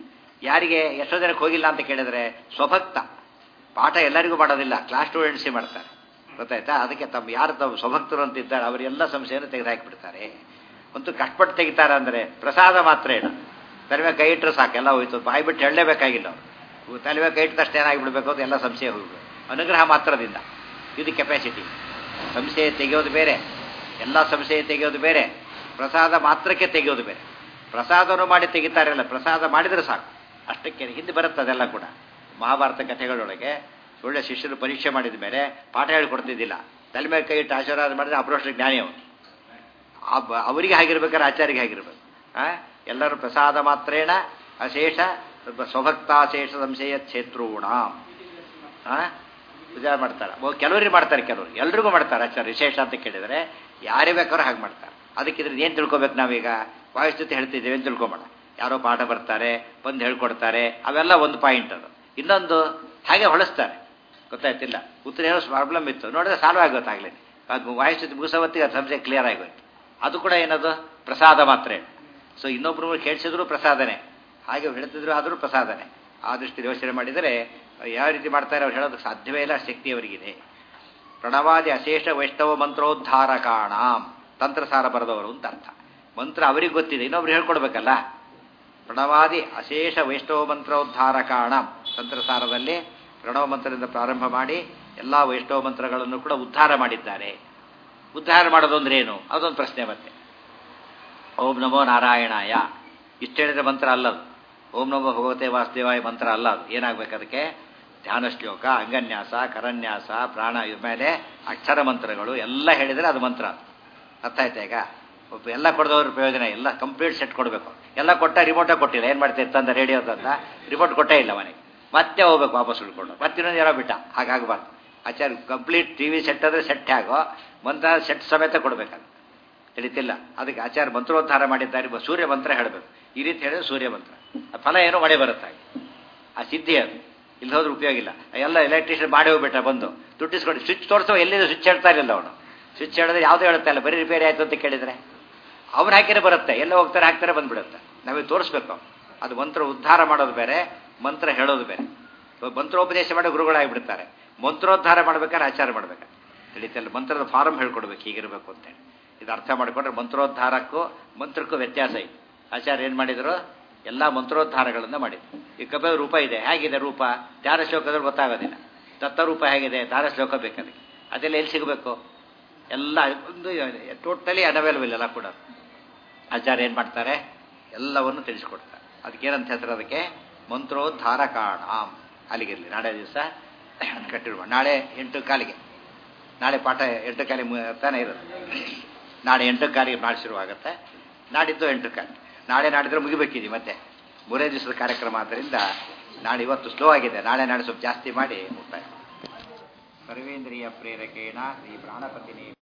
ಯಾರಿಗೆ ಎಷ್ಟೋ ಜನಕ್ಕೆ ಹೋಗಿಲ್ಲ ಅಂತ ಕೇಳಿದ್ರೆ ಸ್ವಭಕ್ತ ಪಾಠ ಎಲ್ಲರಿಗೂ ಮಾಡೋದಿಲ್ಲ ಕ್ಲಾಸ್ ಸ್ಟೂಡೆಂಟ್ಸೇ ಮಾಡ್ತಾರೆ ಗೊತ್ತಾಯ್ತಾ ಅದಕ್ಕೆ ತಮ್ಮ ಯಾರು ತಮ್ಮ ಸ್ವಭಕ್ತರು ಅಂತ ಇದ್ದಾರೆ ಅವರೆಲ್ಲ ಸಂಶಯವನ್ನು ತೆಗೆದುಹಾಕಿಬಿಡ್ತಾರೆ ಅಂತೂ ಕಷ್ಟಪಟ್ಟು ತೆಗಿತಾರೆ ಅಂದರೆ ಪ್ರಸಾದ ಮಾತ್ರ ಏನು ತಲೆ ಮೇಲೆ ಕೈ ಇಟ್ಟರೆ ಸಾಕು ಎಲ್ಲ ಹೋಯ್ತು ಬಾಯಿ ಬಿಟ್ಟು ಹೇಳಲೇಬೇಕಾಗಿಲ್ಲ ಅವರು ತಲೆ ಮೇಲೆ ಕೈ ಇಟ್ಟದಷ್ಟು ಏನಾಗಿಬಿಡ್ಬೇಕು ಅಂತ ಎಲ್ಲ ಸಂಶಯ ಹೋಗ್ಬೇಕು ಅನುಗ್ರಹ ಮಾತ್ರದಿಂದ ಇದು ಕೆಪಾಸಿಟಿ ಸಂಶಯ ತೆಗೆಯೋದು ಬೇರೆ ಎಲ್ಲ ಸಂಶಯ ತೆಗೆಯೋದು ಬೇರೆ ಪ್ರಸಾದ ಮಾತ್ರಕ್ಕೆ ತೆಗೆಯೋದು ಬೇರೆ ಪ್ರಸಾದನೂ ಮಾಡಿ ತೆಗಿತಾರಲ್ಲ ಪ್ರಸಾದ ಮಾಡಿದರೆ ಸಾಕು ಅಷ್ಟಕ್ಕೆ ಹಿಂದೆ ಬರುತ್ತೆ ಅದೆಲ್ಲ ಕೂಡ ಮಹಾಭಾರತ ಕಥೆಗಳೊಳಗೆ ಒಳ್ಳೆ ಶಿಷ್ಯರು ಪರೀಕ್ಷೆ ಮಾಡಿದ ಮೇಲೆ ಪಾಠ ಹೇಳ್ಕೊಡ್ತಿದ್ದಿಲ್ಲ ತಲೆ ಮೇಲೆ ಕೈ ಇಟ್ಟು ಆಶೀರ್ವಾದ ಮಾಡಿದ್ರೆ ಅಪರೋಷ್ಟ ಜ್ಞಾನಿ ಅವನು ಆ ಬ- ಅವರಿಗೆ ಹಾಗಿರ್ಬೇಕಾದ್ರೆ ಆಚಾರ್ಯಗೆ ಹಾಗಿರ್ಬೇಕು ಆ ಎಲ್ಲರೂ ಪ್ರಸಾದ ಮಾತ್ರೇಣ ಅಶೇಷ ಸ್ವಭಕ್ತಾಶೇಷ ಸಂಶಯ ಕ್ಷೇತ್ರೂಣ ಆ ಪೂಜಾ ಮಾಡ್ತಾರೆ ಒ- ಕೆಲವರಿಗೆ ಮಾಡ್ತಾರೆ ಕೆಲವರು ಎಲ್ರಿಗೂ ಮಾಡ್ತಾರೆ ಆಚಾರ್ಯ ವಿಶೇಷ ಅಂತ ಕೇಳಿದರೆ ಯಾರೇ ಬೇಕಾದ್ರೂ ಹಾಗೆ ಮಾಡ್ತಾರೆ ಅದಕ್ಕೆ ಇದ್ರದ್ದು ಏನು ತಿಳ್ಕೊಬೇಕು ನಾವೀಗ ವಾಯುಸ್ಥಿತಿ ಹೇಳ್ತಿದ್ದೇವೆ ಅಂತ ತಿಳ್ಕೊಬೇಡ ಯಾರೋ ಪಾಠ ಬರ್ತಾರೆ ಬಂದು ಹೇಳ್ಕೊಡ್ತಾರೆ ಅವೆಲ್ಲ ಒಂದು ಪಾಯಿಂಟ್ ಅದು ಇನ್ನೊಂದು ಹಾಗೆ ಹೊಳಿಸ್ತಾರೆ ಗೊತ್ತಾಯ್ತಿಲ್ಲ ಉತ್ತರ ಏನೋ ಪ್ರಾಬ್ಲಮ್ ಇತ್ತು ನೋಡಿದ್ರೆ ಸಾಲ್ವ್ ಆಗೋತ್ತಾಗಲೇ ಅದು ವಾಯುಸ್ಥಿತಿ ಮುಗಿಸೋ ಹೊತ್ತಿಗೆ ಅದು ಸಂಶಯ ಕ್ಲಿಯರ್ ಆಗೋಯ್ತು ಅದು ಕೂಡ ಏನದು ಪ್ರಸಾದ ಮಾತ್ರ ಸೊ ಇನ್ನೊಬ್ರು ಕೇಳಿಸಿದ್ರು ಪ್ರಸಾದನೆ ಹಾಗೆ ಹೇಳ್ತಿದ್ರು ಆದರೂ ಪ್ರಸಾದನೆ ಆ ದೃಷ್ಟಿ ಯೋಚನೆ ಮಾಡಿದರೆ ಯಾವ ರೀತಿ ಮಾಡ್ತಾರೆ ಅವ್ರು ಹೇಳೋದಕ್ಕೆ ಸಾಧ್ಯವೇ ಇಲ್ಲ ಶಕ್ತಿ ಅವರಿಗಿದೆ ಪ್ರಣವಾದಿ ಅಶೇಷ ವೈಷ್ಣವ ಮಂತ್ರೋದ್ಧಾರಕಾಣಾಂ ತಂತ್ರಸಾರ ಬರೆದವರು ಅಂತ ಅರ್ಥ ಮಂತ್ರ ಅವರಿಗೆ ಗೊತ್ತಿದೆ ಇನ್ನೊಬ್ರು ಹೇಳ್ಕೊಡ್ಬೇಕಲ್ಲ ಪ್ರಣವಾದಿ ಅಶೇಷ ವೈಷ್ಣವ ಮಂತ್ರೋದ್ಧಾರಕಾಣಾಂ ತಂತ್ರಸಾರದಲ್ಲಿ ಪ್ರಣವ ಮಂತ್ರದಿಂದ ಪ್ರಾರಂಭ ಮಾಡಿ ಎಲ್ಲ ವೈಷ್ಣವ ಮಂತ್ರಗಳನ್ನು ಕೂಡ ಉದ್ಧಾರ ಮಾಡಿದ್ದಾರೆ ಉದ್ಧಾರ ಮಾಡೋದು ಅಂದ್ರೆ ಏನು ಅದೊಂದು ಪ್ರಶ್ನೆ ಮತ್ತೆ ಓಂ ನಮೋ ನಾರಾಯಣಾಯ ಇಷ್ಟು ಹೇಳಿದ್ರೆ ಮಂತ್ರ ಅಲ್ಲದು ಓಂ ನಮೋ ಭಗವತೆ ವಾಸುದೇವಾಯ ಮಂತ್ರ ಅಲ್ಲ ಅದು ಏನಾಗಬೇಕು ಅದಕ್ಕೆ ಧ್ಯಾನ ಶ್ಲೋಕ ಅಂಗನ್ಯಾಸ ಕರನ್ಯಾಸ ಪ್ರಾಣ ಇದ್ರ ಮೇಲೆ ಅಕ್ಷರ ಮಂತ್ರಗಳು ಎಲ್ಲ ಹೇಳಿದರೆ ಅದು ಮಂತ್ರ ಅದು ಅರ್ಥ ಆಯ್ತಾ ಈಗ ಒಬ್ಬ ಎಲ್ಲ ಕೊಡದವ್ರ ಪ್ರಯೋಜನ ಎಲ್ಲ ಕಂಪ್ಲೀಟ್ ಸೆಟ್ ಕೊಡಬೇಕು ಎಲ್ಲ ಕೊಟ್ಟ ರಿಮೋಟೇ ಕೊಟ್ಟಿಲ್ಲ ಏನು ಮಾಡ್ತೀವಿ ತಂದ ರೇಡಿಯೋದಂದ ರಿಮೋಟ್ ಕೊಟ್ಟೇ ಇಲ್ಲ ಮನೆಗೆ ಮತ್ತೆ ಹೋಗ್ಬೇಕು ವಾಪಸ್ ಉಳ್ಕೊಂಡು ಮತ್ತೆ ಇನ್ನೊಂದು ಯಾರೋ ಬಿಟ್ಟ ಹಾಗಾಗಬಾರ್ದು ಆಚಾರ್ಯ ಕಂಪ್ಲೀಟ್ ಟಿ ವಿ ಸೆಟ್ ಅಂದರೆ ಸೆಟ್ ಆಗೋ ಮಂತ್ರ ಸೆಟ್ ಸಮೇತ ಕೊಡಬೇಕದು ತಿಳಿತಿಲ್ಲ ಅದಕ್ಕೆ ಆಚಾರ್ಯ ಮಂತ್ರೋದ್ಧಾರ ಮಾಡಿದ್ದಾರೆ ಬ- ಸೂರ್ಯ ಮಂತ್ರ ಹೇಳಬೇಕು ಈ ರೀತಿ ಹೇಳಿದ್ರೆ ಸೂರ್ಯ ಮಂತ್ರ ಆ ಫಲ ಏನೋ ಮಳೆ ಬರುತ್ತೆ ಹಾಗೆ ಆ ಸಿದ್ಧಿ ಅದು ಇಲ್ಲಿ ಹೋದ್ರೆ ಉಪಯೋಗ ಇಲ್ಲ ಎಲ್ಲ ಎಲೆಕ್ಟ್ರಿಷಿಯನ್ ಮಾಡಿ ಹೋಗ್ಬಿಟ್ಟ ಬಂದು ದುಡ್ಡಿಸ್ಕೊಂಡು ಸ್ವಿಚ್ ತೋರಿಸೋ ಎಲ್ಲಿದೆ ಸ್ವಿಚ್ ಹೇಳ್ತಾ ಇರಲಿಲ್ಲ ಅವನು ಸ್ವಿಚ್ ಹೇಳಿದ್ರೆ ಯಾವುದೂ ಹೇಳ್ತಾ ಇಲ್ಲ ಬರೀ ರಿಪೇರಿ ಆಯಿತು ಅಂತ ಕೇಳಿದರೆ ಅವ್ರು ಹಾಕಿದ್ರೆ ಬರುತ್ತೆ ಎಲ್ಲ ಹೋಗ್ತಾರೆ ಹಾಕ್ತಾರೆ ಬಂದ್ಬಿಡುತ್ತೆ ನಾವೇ ತೋರಿಸ್ಬೇಕು ಅದು ಮಂತ್ರ ಉದ್ಧಾರ ಮಾಡೋದು ಬೇರೆ ಮಂತ್ರ ಹೇಳೋದು ಬೇರೆ ಇವಾಗ ಮಂತ್ರೋಪದೇಶ ಮಾಡಿ ಗುರುಗಳಾಗಿಬಿಡ್ತಾರೆ ಮಂತ್ರೋದ್ಧಾರ ಮಾಡ್ಬೇಕಾದ್ರೆ ಆಚಾರ ಮಾಡ್ಬೇಕು ತಿಳಿತಲ್ಲ ಮಂತ್ರದ ಫಾರಂ ಹೇಳ್ಕೊಡ್ಬೇಕು ಹೀಗಿರ್ಬೇಕು ಅಂತೇಳಿ ಇದು ಅರ್ಥ ಮಾಡಿಕೊಂಡ್ರೆ ಮಂತ್ರೋದ್ಧಾರಕ್ಕೂ ಮಂತ್ರಕ್ಕೂ ವ್ಯತ್ಯಾಸ ಇದೆ ಆಚಾರ್ಯ ಏನು ಮಾಡಿದರು ಎಲ್ಲ ಮಂತ್ರೋದ್ಧಾರಗಳನ್ನು ಮಾಡಿದ್ರು ಈ ಕಪಿಲ ರೂಪ ಇದೆ ಹೇಗಿದೆ ರೂಪ ಧ್ಯಾನ ಶ್ಲೋಕದಲ್ಲಿ ಗೊತ್ತಾಗೋದಿಲ್ಲ ತತ್ವರೂಪ ಹೇಗಿದೆ ಧ್ಯಾನ ಶ್ಲೋಕ ಬೇಕದಕ್ಕೆ ಅದೆಲ್ಲ ಎಲ್ಲಿ ಸಿಗಬೇಕು ಎಲ್ಲ ಒಂದು ಟೋಟಲಿ ಅನವೈಲಬಲ್ ಎಲ್ಲ ಕೂಡ ಆಚಾರ್ಯ ಏನು ಮಾಡ್ತಾರೆ ಎಲ್ಲವನ್ನು ತಿಳಿಸ್ಕೊಡ್ತಾರೆ ಅದಕ್ಕೇನಂತ ಹೆಸರು ಅದಕ್ಕೆ ಮಂತ್ರೋದ್ಧಾರಕಾಣ ಅಲ್ಲಿಗಿರಲಿ ನಾಳೆ ದಿವಸ ಕಟ್ಟಿರುವ ನಾಳೆ ಎಂಟು ಕಾಲಿಗೆ ನಾಳೆ ಪಾಠ ಎಂಟು ಕಾಲಿ ತಾನೇ ಇರುತ್ತೆ ನಾಳೆ ಎಂಟು ಕಾಲಿಗೆ ನಾಳೆ ಶುರುವಾಗುತ್ತೆ ನಾಡಿದ್ದು ಎಂಟು ಕಾಲಿ ನಾಳೆ ನಾಡಿದ್ರೆ ಮುಗಿಬೇಕಿದೆ ಮತ್ತೆ ಮೂರೇ ದಿವಸದ ಕಾರ್ಯಕ್ರಮ ಆದ್ದರಿಂದ ನಾಳೆ ಇವತ್ತು ಸ್ಲೋ ಆಗಿದೆ ನಾಳೆ ನಾಳೆ ಸ್ವಲ್ಪ ಜಾಸ್ತಿ ಮಾಡಿ ಮುಕ್ತಾಯ ಸರ್ವೇಂದ್ರಿಯ ಪ್ರೇರಕೇಣ ಶ್ರೀ ಪ್ರಾಣಪತಿನಿ